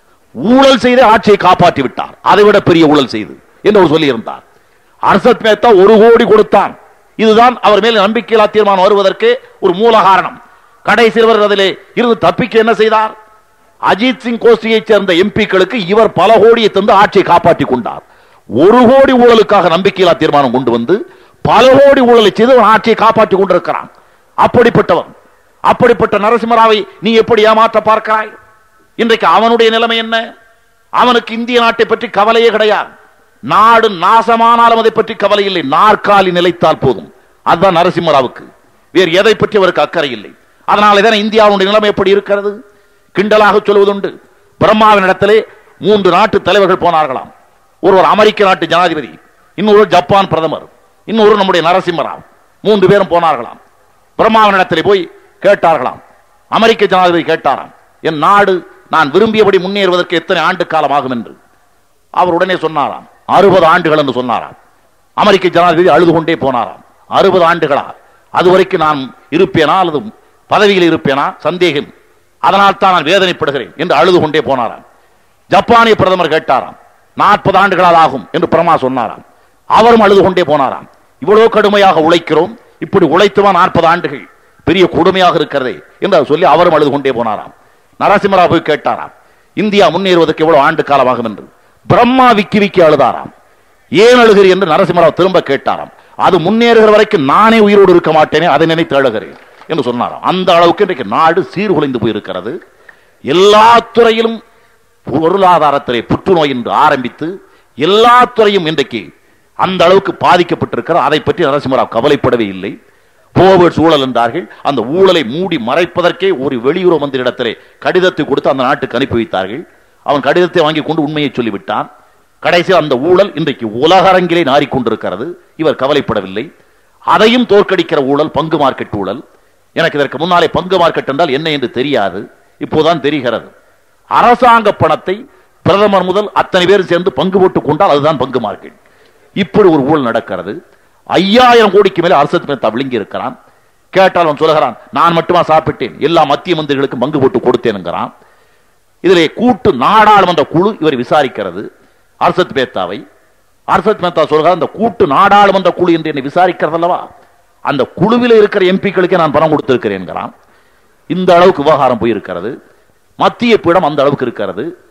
ஊழல் செய்து ஆட்சியை காப்பாற்றி விட்டார் அதை விட பெரிய ஊழல் செய்து என்று அவர் சொல்லியிருந்தார் அர்சத் மேத்தா ஒரு கோடி கொடுத்தான் இதுதான் அவர் மேல் நம்பிக்கையில்லா தீர்மானம் வருவதற்கு ஒரு மூல காரணம் கடைசியில் இவர் அதிலே இருந்து தப்பிக்க என்ன செய்தார் அஜித் சிங் கோஷ்டியைச் சேர்ந்த எம்பிக்களுக்கு இவர் பல கோடியை தந்து ஆட்சியை காப்பாற்றிக் கொண்டார் ஒரு கோடி ஊழலுக்காக நம்பிக்கையில்லா தீர்மானம் கொண்டு வந்து பல கோடி ஊழலை செய்து அவன் ஆட்சியை காப்பாற்றிக் கொண்டிருக்கிறான் அப்படிப்பட்டவன் அப்படிப்பட்ட நரசிம்மராவை நீ எப்படி ஏமாற்ற பார்க்கிறாய் இன்றைக்கு அவனுடைய நிலைமை என்ன அவனுக்கு இந்திய நாட்டை பற்றி கவலையே கிடையாது நாடு நாசமானாலும் அதை பற்றி கவலை இல்லை நாற்காலி நிலைத்தால் போதும் அதுதான் நரசிம்மராவுக்கு வேறு எதை பற்றி அவருக்கு அக்கறை இல்லை அதனால தானே இந்தியாவுடைய நிலைமை எப்படி இருக்கிறது கிண்டலாக சொல்வதுண்டு பிரம்மாவின் இடத்திலே மூன்று நாட்டு தலைவர்கள் போனார்களாம் ஒருவர் அமெரிக்க நாட்டு ஜனாதிபதி இன்னொரு ஜப்பான் பிரதமர் இன்னொரு நம்முடைய நரசிம்மராவ் மூன்று பேரும் போனார்களாம் பிரம்மாவின் இடத்திலே போய் கேட்டார்களாம் அமெரிக்க ஜனாதிபதி கேட்டாராம் என் நாடு நான் விரும்பியபடி முன்னேறுவதற்கு எத்தனை ஆண்டு காலம் ஆகும் என்று அவர் உடனே சொன்னாராம் அறுபது ஆண்டுகள் என்று சொன்னாராம் அமெரிக்க ஜனாதிபதி அழுது கொண்டே போனாராம் அறுபது ஆண்டுகளா அதுவரைக்கும் நான் இருப்பேனா அல்லது பதவியில் இருப்பேனா சந்தேகம் அதனால் தான் நான் வேதனைப்படுகிறேன் என்று அழுது கொண்டே போனாராம் ஜப்பானிய பிரதமர் கேட்டாராம் நாற்பது ஆண்டுகளால் ஆகும் என்று பிரமா சொன்னாராம் அவரும் அழுது கொண்டே போனாராம் இவ்வளவு கடுமையாக உழைக்கிறோம் இப்படி உழைத்துவா நாற்பது ஆண்டுகள் பெரிய கொடுமையாக இருக்கிறதே என்று அவர் சொல்லி அவரும் அழுது கொண்டே போனாராம் நரசிம்மராவ் போய் கேட்டாராம் இந்தியா முன்னேறுவதற்கு எவ்வளவு ஆண்டு காலமாகும் என்று பிரம்மா விக்கி விக்கி அழுதாராம் ஏன் அழுகிறீர் என்று நரசிம்மராவ் திரும்ப கேட்டாராம் அது முன்னேறுகிற வரைக்கும் நானே உயிரோடு இருக்க மாட்டேனே அதை நினைத்து அழுகிறேன் என்று சொன்னாராம் அந்த அளவுக்கு இன்றைக்கு நாடு சீர்குலைந்து போயிருக்கிறது எல்லா துறையிலும் பொருளாதாரத்திலே புற்றுநோய் என்று ஆரம்பித்து எல்லா துறையும் இன்றைக்கு அந்த அளவுக்கு பாதிக்கப்பட்டிருக்கிற அதை பற்றி நரசிம்மராவ் கவலைப்படவே இல்லை கோவிட் ஊழல் என்றார்கள் அந்த ஊழலை மூடி மறைப்பதற்கே ஒரு வெளியுறவு மந்திரிடத்திலே கடிதத்தை கொடுத்து அந்த நாட்டுக்கு அனுப்பி வைத்தார்கள் அவன் கடிதத்தை வாங்கி கொண்டு உண்மையை சொல்லிவிட்டான் கடைசியில் அந்த ஊழல் இன்றைக்கு உலகரங்கிலே நாறிக்கொண்டிருக்கிறது இவர் கவலைப்படவில்லை அதையும் தோற்கடிக்கிற ஊழல் பங்கு மார்க்கெட் ஊழல் எனக்கு இதற்கு முன்னாலே பங்கு மார்க்கெட் என்றால் என்ன என்று தெரியாது இப்போதான் தெரிகிறது அரசாங்க பணத்தை பிரதமர் முதல் அத்தனை பேர் சேர்ந்து பங்கு போட்டுக் கொண்டால் அதுதான் பங்கு மார்க்கெட் இப்படி ஒரு ஊழல் நடக்கிறது ஐயாயிரம் கோடிக்கு மேல அரசு மேத்தா விழுங்கி இருக்கிறான் கேட்டால் அவன் சொல்லுகிறான் நான் மட்டுமா சாப்பிட்டேன் எல்லா மத்திய மந்திரிகளுக்கும் பங்கு போட்டு கொடுத்தேனுங்கிறான் இதிலே கூட்டு நாடாளுமன்ற குழு இவர் விசாரிக்கிறது அரசத் மேத்தாவை அரசத் மேத்தா சொல்கிறார் அந்த கூட்டு நாடாளுமன்ற குழு என்று என்னை விசாரிக்கிறது அல்லவா அந்த குழுவில் இருக்கிற எம்பிக்களுக்கே நான் பணம் கொடுத்திருக்கிறேன் இந்த அளவுக்கு விவகாரம் போயிருக்கிறது மத்திய பீடம் அந்த அளவுக்கு இருக்கிறது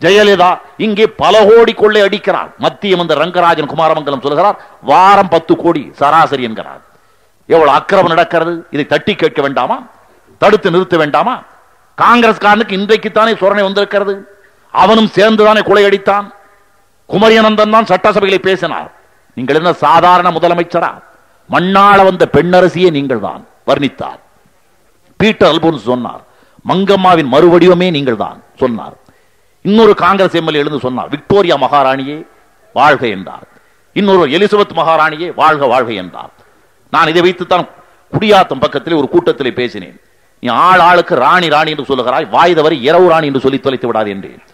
ஜெயலலிதா இங்கே பல கோடி கொள்ளை அடிக்கிறார் மத்திய மந்திர ரங்கராஜன் குமாரமங்கலம் சொல்கிறார் வாரம் பத்து கோடி சராசரி என்கிறார் எவ்வளவு அக்கிரமம் நடக்கிறது இதை தட்டி கேட்க வேண்டாமா தடுத்து நிறுத்த வேண்டாமா காங்கிரஸ்காரனுக்கு இன்றைக்குத்தானே சோரணை வந்திருக்கிறது அவனும் சேர்ந்துதானே கொலையடித்தான் குமரியனந்தன் தான் சட்டசபையிலே பேசினார் நீங்கள் என்ன சாதாரண முதலமைச்சரா மண்ணாள வந்த பெண்ணரசியே நீங்கள் தான் வர்ணித்தார் பீட்டர் அல்போன்ஸ் சொன்னார் மங்கம்மாவின் மறுவடிவமே நீங்கள் தான் சொன்னார் இன்னொரு காங்கிரஸ் எம்எல்ஏ எழுந்து சொன்னார் விக்டோரியா மகாராணியே வாழ்க என்றார் இன்னொரு எலிசபெத் மகாராணியே வாழ்க வாழ்க என்றார் நான் இதை வைத்துத்தான் குடியாத்தம் பக்கத்திலே ஒரு கூட்டத்திலே பேசினேன் நீ ஆள் ஆளுக்கு ராணி ராணி என்று சொல்லுகிறாய் வாய் தவறி இரவு ராணி என்று சொல்லி தொலைத்து விடாது என்றேன்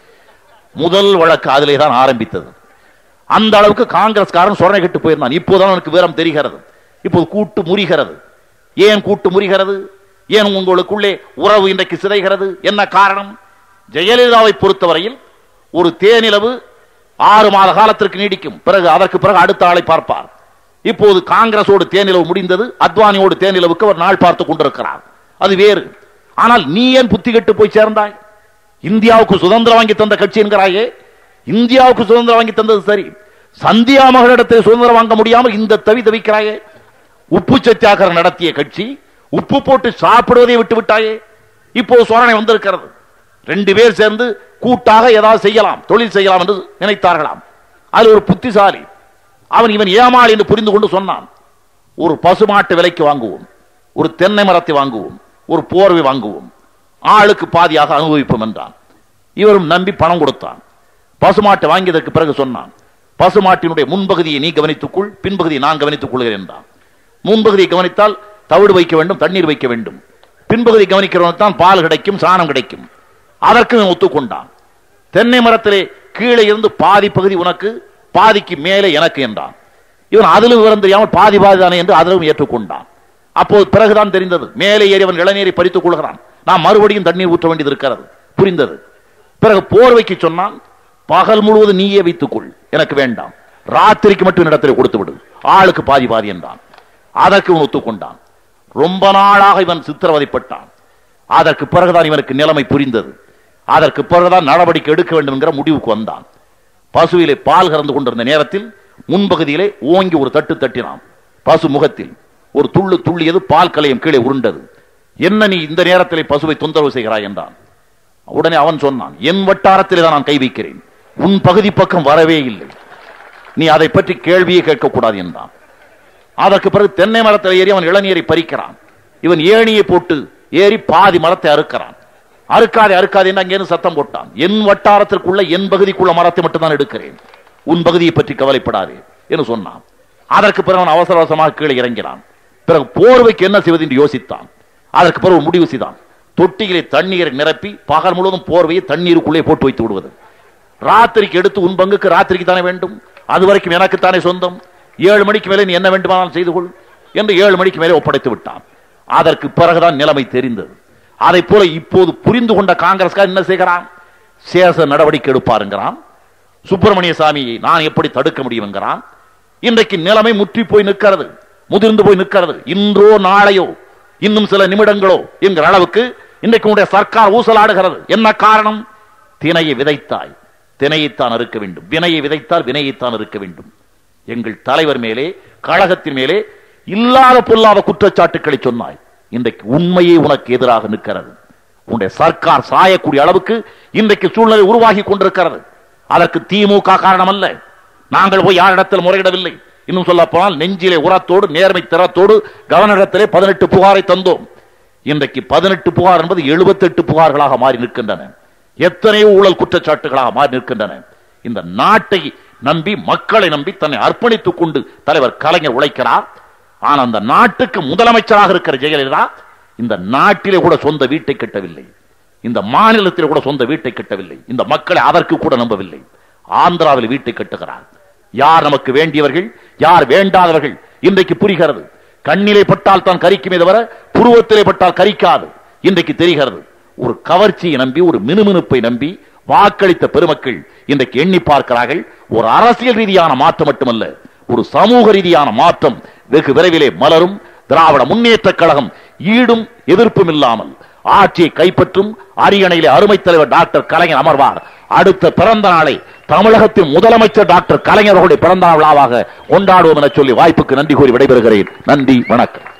முதல் வழக்கு அதிலே தான் ஆரம்பித்தது அந்த அளவுக்கு காங்கிரஸ்காரன் சொரணை கட்டு போயிருந்தான் இப்போதான் எனக்கு வீரம் தெரிகிறது இப்போது கூட்டு முறிகிறது ஏன் கூட்டு முறிகிறது ஏன் உங்களுக்குள்ளே உறவு இன்றைக்கு சிதைகிறது என்ன காரணம் ஜெயலலிதாவை பொறுத்தவரையில் ஒரு தேனிலவு ஆறு மாத காலத்திற்கு நீடிக்கும் பிறகு அதற்கு பிறகு அடுத்த ஆளை பார்ப்பார் இப்போது காங்கிரஸோடு தேனிலவு முடிந்தது அத்வானியோடு தேனிலவுக்கு அவர் நாள் பார்த்துக் கொண்டிருக்கிறார் அது வேறு ஆனால் நீ ஏன் புத்தி கெட்டு போய் சேர்ந்தாய் இந்தியாவுக்கு சுதந்திரம் வாங்கி தந்த கட்சி என்கிறாயே இந்தியாவுக்கு சுதந்திரம் வாங்கி தந்தது சரி சந்தியா மகளிடத்தில் சுதந்திரம் வாங்க முடியாமல் இந்த தவி தவிக்கிறாயே உப்பு சத்தியாகிரகம் நடத்திய கட்சி உப்பு போட்டு சாப்பிடுவதை விட்டு விட்டாயே இப்போ சோரணை வந்திருக்கிறது ரெண்டு பேர் சேர்ந்து கூட்டாக ஏதாவது செய்யலாம் தொழில் செய்யலாம் என்று நினைத்தார்களாம் அது ஒரு புத்திசாலி அவன் இவன் ஏமாள் என்று புரிந்து கொண்டு சொன்னான் ஒரு பசுமாட்டு விலைக்கு வாங்குவோம் ஒரு தென்னை மரத்தை வாங்குவோம் ஒரு போர்வை வாங்குவோம் ஆளுக்கு பாதியாக அனுபவிப்போம் என்றான் இவரும் நம்பி பணம் கொடுத்தான் பசுமாட்டை வாங்கியதற்கு பிறகு சொன்னான் பசுமாட்டினுடைய முன்பகுதியை நீ கவனித்துக்குள் பின்பகுதியை நான் கவனித்துக் கொள்கிறேன் என்றான் முன்பகுதியை கவனித்தால் தவிடு வைக்க வேண்டும் தண்ணீர் வைக்க வேண்டும் பின்பகுதி கவனிக்கிறவனுக்கு தான் பால் கிடைக்கும் சாணம் கிடைக்கும் அதற்கு இவன் ஒத்துக்கொண்டான் தென்னை மரத்திலே கீழே இருந்து பாதி பகுதி உனக்கு பாதிக்கு மேலே எனக்கு என்றான் இவன் அதிலும் விவரம் தெரியாமல் பாதி பாதி தானே என்று அதிலும் ஏற்றுக்கொண்டான் அப்போது பிறகுதான் தெரிந்தது மேலே ஏறி அவன் இளநீரை பறித்துக் கொள்கிறான் நான் மறுபடியும் தண்ணீர் ஊற்ற வேண்டியது இருக்கிறது புரிந்தது பிறகு போர்வைக்கு சொன்னான் பகல் முழுவதும் நீயே வைத்துக்கொள் எனக்கு வேண்டாம் ராத்திரிக்கு மட்டும் இடத்திலே கொடுத்து விடு ஆளுக்கு பாதி பாதி என்றான் அதற்கு இவன் ஒத்துக்கொண்டான் ரொம்ப நாளாக இவன் சித்திரவதைப்பட்டான் அதற்கு பிறகுதான் இவனுக்கு நிலைமை புரிந்தது அதற்கு பிறகுதான் நடவடிக்கை எடுக்க வேண்டும் என்கிற முடிவுக்கு வந்தான் பசுவிலே பால் கறந்து கொண்டிருந்த நேரத்தில் முன்பகுதியிலே ஓங்கி ஒரு தட்டு தட்டினான் பசு முகத்தில் ஒரு துள்ளு துள்ளியது பால் கலையம் கீழே உருண்டது என்ன நீ இந்த நேரத்திலே பசுவை தொந்தரவு செய்கிறாய் என்றான் உடனே அவன் சொன்னான் என் வட்டாரத்திலே தான் நான் கை வைக்கிறேன் உன் பகுதி பக்கம் வரவே இல்லை நீ அதை பற்றி கேள்வியே கேட்கக்கூடாது என்றான் அதற்கு பிறகு தென்னை மரத்தில் ஏறி அவன் இளநீரை பறிக்கிறான் இவன் ஏணியை போட்டு ஏறி பாதி மரத்தை அறுக்கிறான் அறுக்காதே அறுக்காதே என்று அங்கேருந்து சத்தம் போட்டான் என் வட்டாரத்திற்குள்ள என் பகுதிக்குள்ள மரத்தை மட்டும் தான் எடுக்கிறேன் உன் பகுதியை பற்றி கவலைப்படாதே என்று சொன்னான் அதற்கு பிறகு அவன் அவசர அவசரமாக கீழே இறங்கினான் பிறகு போர்வைக்கு என்ன செய்வது என்று யோசித்தான் அதற்கு பிறகு ஒரு முடிவு செய்தான் தொட்டிகளை தண்ணீரை நிரப்பி பகல் முழுவதும் போர்வையை தண்ணீருக்குள்ளே போட்டு வைத்து விடுவது ராத்திரிக்கு எடுத்து உன் பங்குக்கு ராத்திரிக்கு தானே வேண்டும் அது வரைக்கும் எனக்குத்தானே சொந்தம் ஏழு மணிக்கு மேலே நீ என்ன வேண்டுமானாலும் செய்து கொள் என்று ஏழு மணிக்கு மேலே ஒப்படைத்து விட்டான் அதற்கு பிறகுதான் நிலைமை தெரிந்தது அதை போல இப்போது புரிந்து கொண்ட காங்கிரஸ்கார் என்ன செய்கிறான் சேச நடவடிக்கை எடுப்பாருங்கிறான் சுப்பிரமணிய சாமியை நான் எப்படி தடுக்க முடியும் என்கிறான் இன்றைக்கு நிலைமை முற்றி போய் நிற்கிறது முதிர்ந்து போய் நிற்கிறது இன்றோ நாளையோ இன்னும் சில நிமிடங்களோ என்கிற அளவுக்கு இன்றைக்கு உன்னுடைய சர்க்கார் ஊசலாடுகிறது என்ன காரணம் திணையை விதைத்தாய் திணையைத்தான் அறுக்க வேண்டும் வினையை விதைத்தால் வினையைத்தான் இருக்க வேண்டும் எங்கள் தலைவர் மேலே கழகத்தின் மேலே இல்லாத பொல்லாத குற்றச்சாட்டுக்களை சொன்னாய் இன்றைக்கு உண்மையே உனக்கு எதிராக நிற்கிறது உன்னுடைய சர்க்கார் சாயக்கூடிய அளவுக்கு இன்றைக்கு சூழ்நிலை உருவாகி கொண்டிருக்கிறது அதற்கு திமுக காரணம் அல்ல நாங்கள் போய் யாரிடத்தில் முறையிடவில்லை இன்னும் சொல்ல போனால் நெஞ்சிலே உரத்தோடு நேர்மை திறத்தோடு கவர்னரிடத்திலே பதினெட்டு புகாரை தந்தோம் இன்றைக்கு பதினெட்டு புகார் என்பது எழுபத்தெட்டு புகார்களாக மாறி நிற்கின்றன எத்தனையோ ஊழல் குற்றச்சாட்டுகளாக மாறி நிற்கின்றன இந்த நாட்டை நம்பி மக்களை நம்பி தன்னை அர்ப்பணித்துக் கொண்டு தலைவர் கலைஞர் உழைக்கிறார் ஆனா அந்த நாட்டுக்கு முதலமைச்சராக இருக்கிற ஜெயலலிதா இந்த நாட்டிலே கூட சொந்த வீட்டை கட்டவில்லை இந்த மாநிலத்தில் கூட சொந்த வீட்டை கட்டவில்லை இந்த மக்களை அதற்கு கூட நம்பவில்லை ஆந்திராவில் வீட்டை கட்டுகிறார் யார் நமக்கு வேண்டியவர்கள் யார் வேண்டாதவர்கள் இன்றைக்கு புரிகிறது கண்ணிலே பட்டால் தான் கரிக்குமே தவிர புருவத்திலே பட்டால் கரிக்காது இன்றைக்கு தெரிகிறது ஒரு கவர்ச்சியை நம்பி ஒரு மினுமினுப்பை நம்பி வாக்களித்த பெருமக்கள் இன்றைக்கு எண்ணி பார்க்கிறார்கள் ஒரு அரசியல் ரீதியான மாற்றம் மட்டுமல்ல ஒரு சமூக ரீதியான மாற்றம் வெகு விரைவிலே மலரும் திராவிட முன்னேற்ற கழகம் ஈடும் எதிர்ப்பும் இல்லாமல் ஆட்சியை கைப்பற்றும் அரியணையிலே அருமை தலைவர் டாக்டர் கலைஞர் அமர்வார் அடுத்த பிறந்த நாளை தமிழகத்தின் முதலமைச்சர் டாக்டர் கலைஞர்களுடைய பிறந்த நாள் விழாவாக கொண்டாடுவோம் என சொல்லி வாய்ப்புக்கு நன்றி கூறி விடைபெறுகிறேன் நன்றி வணக்கம்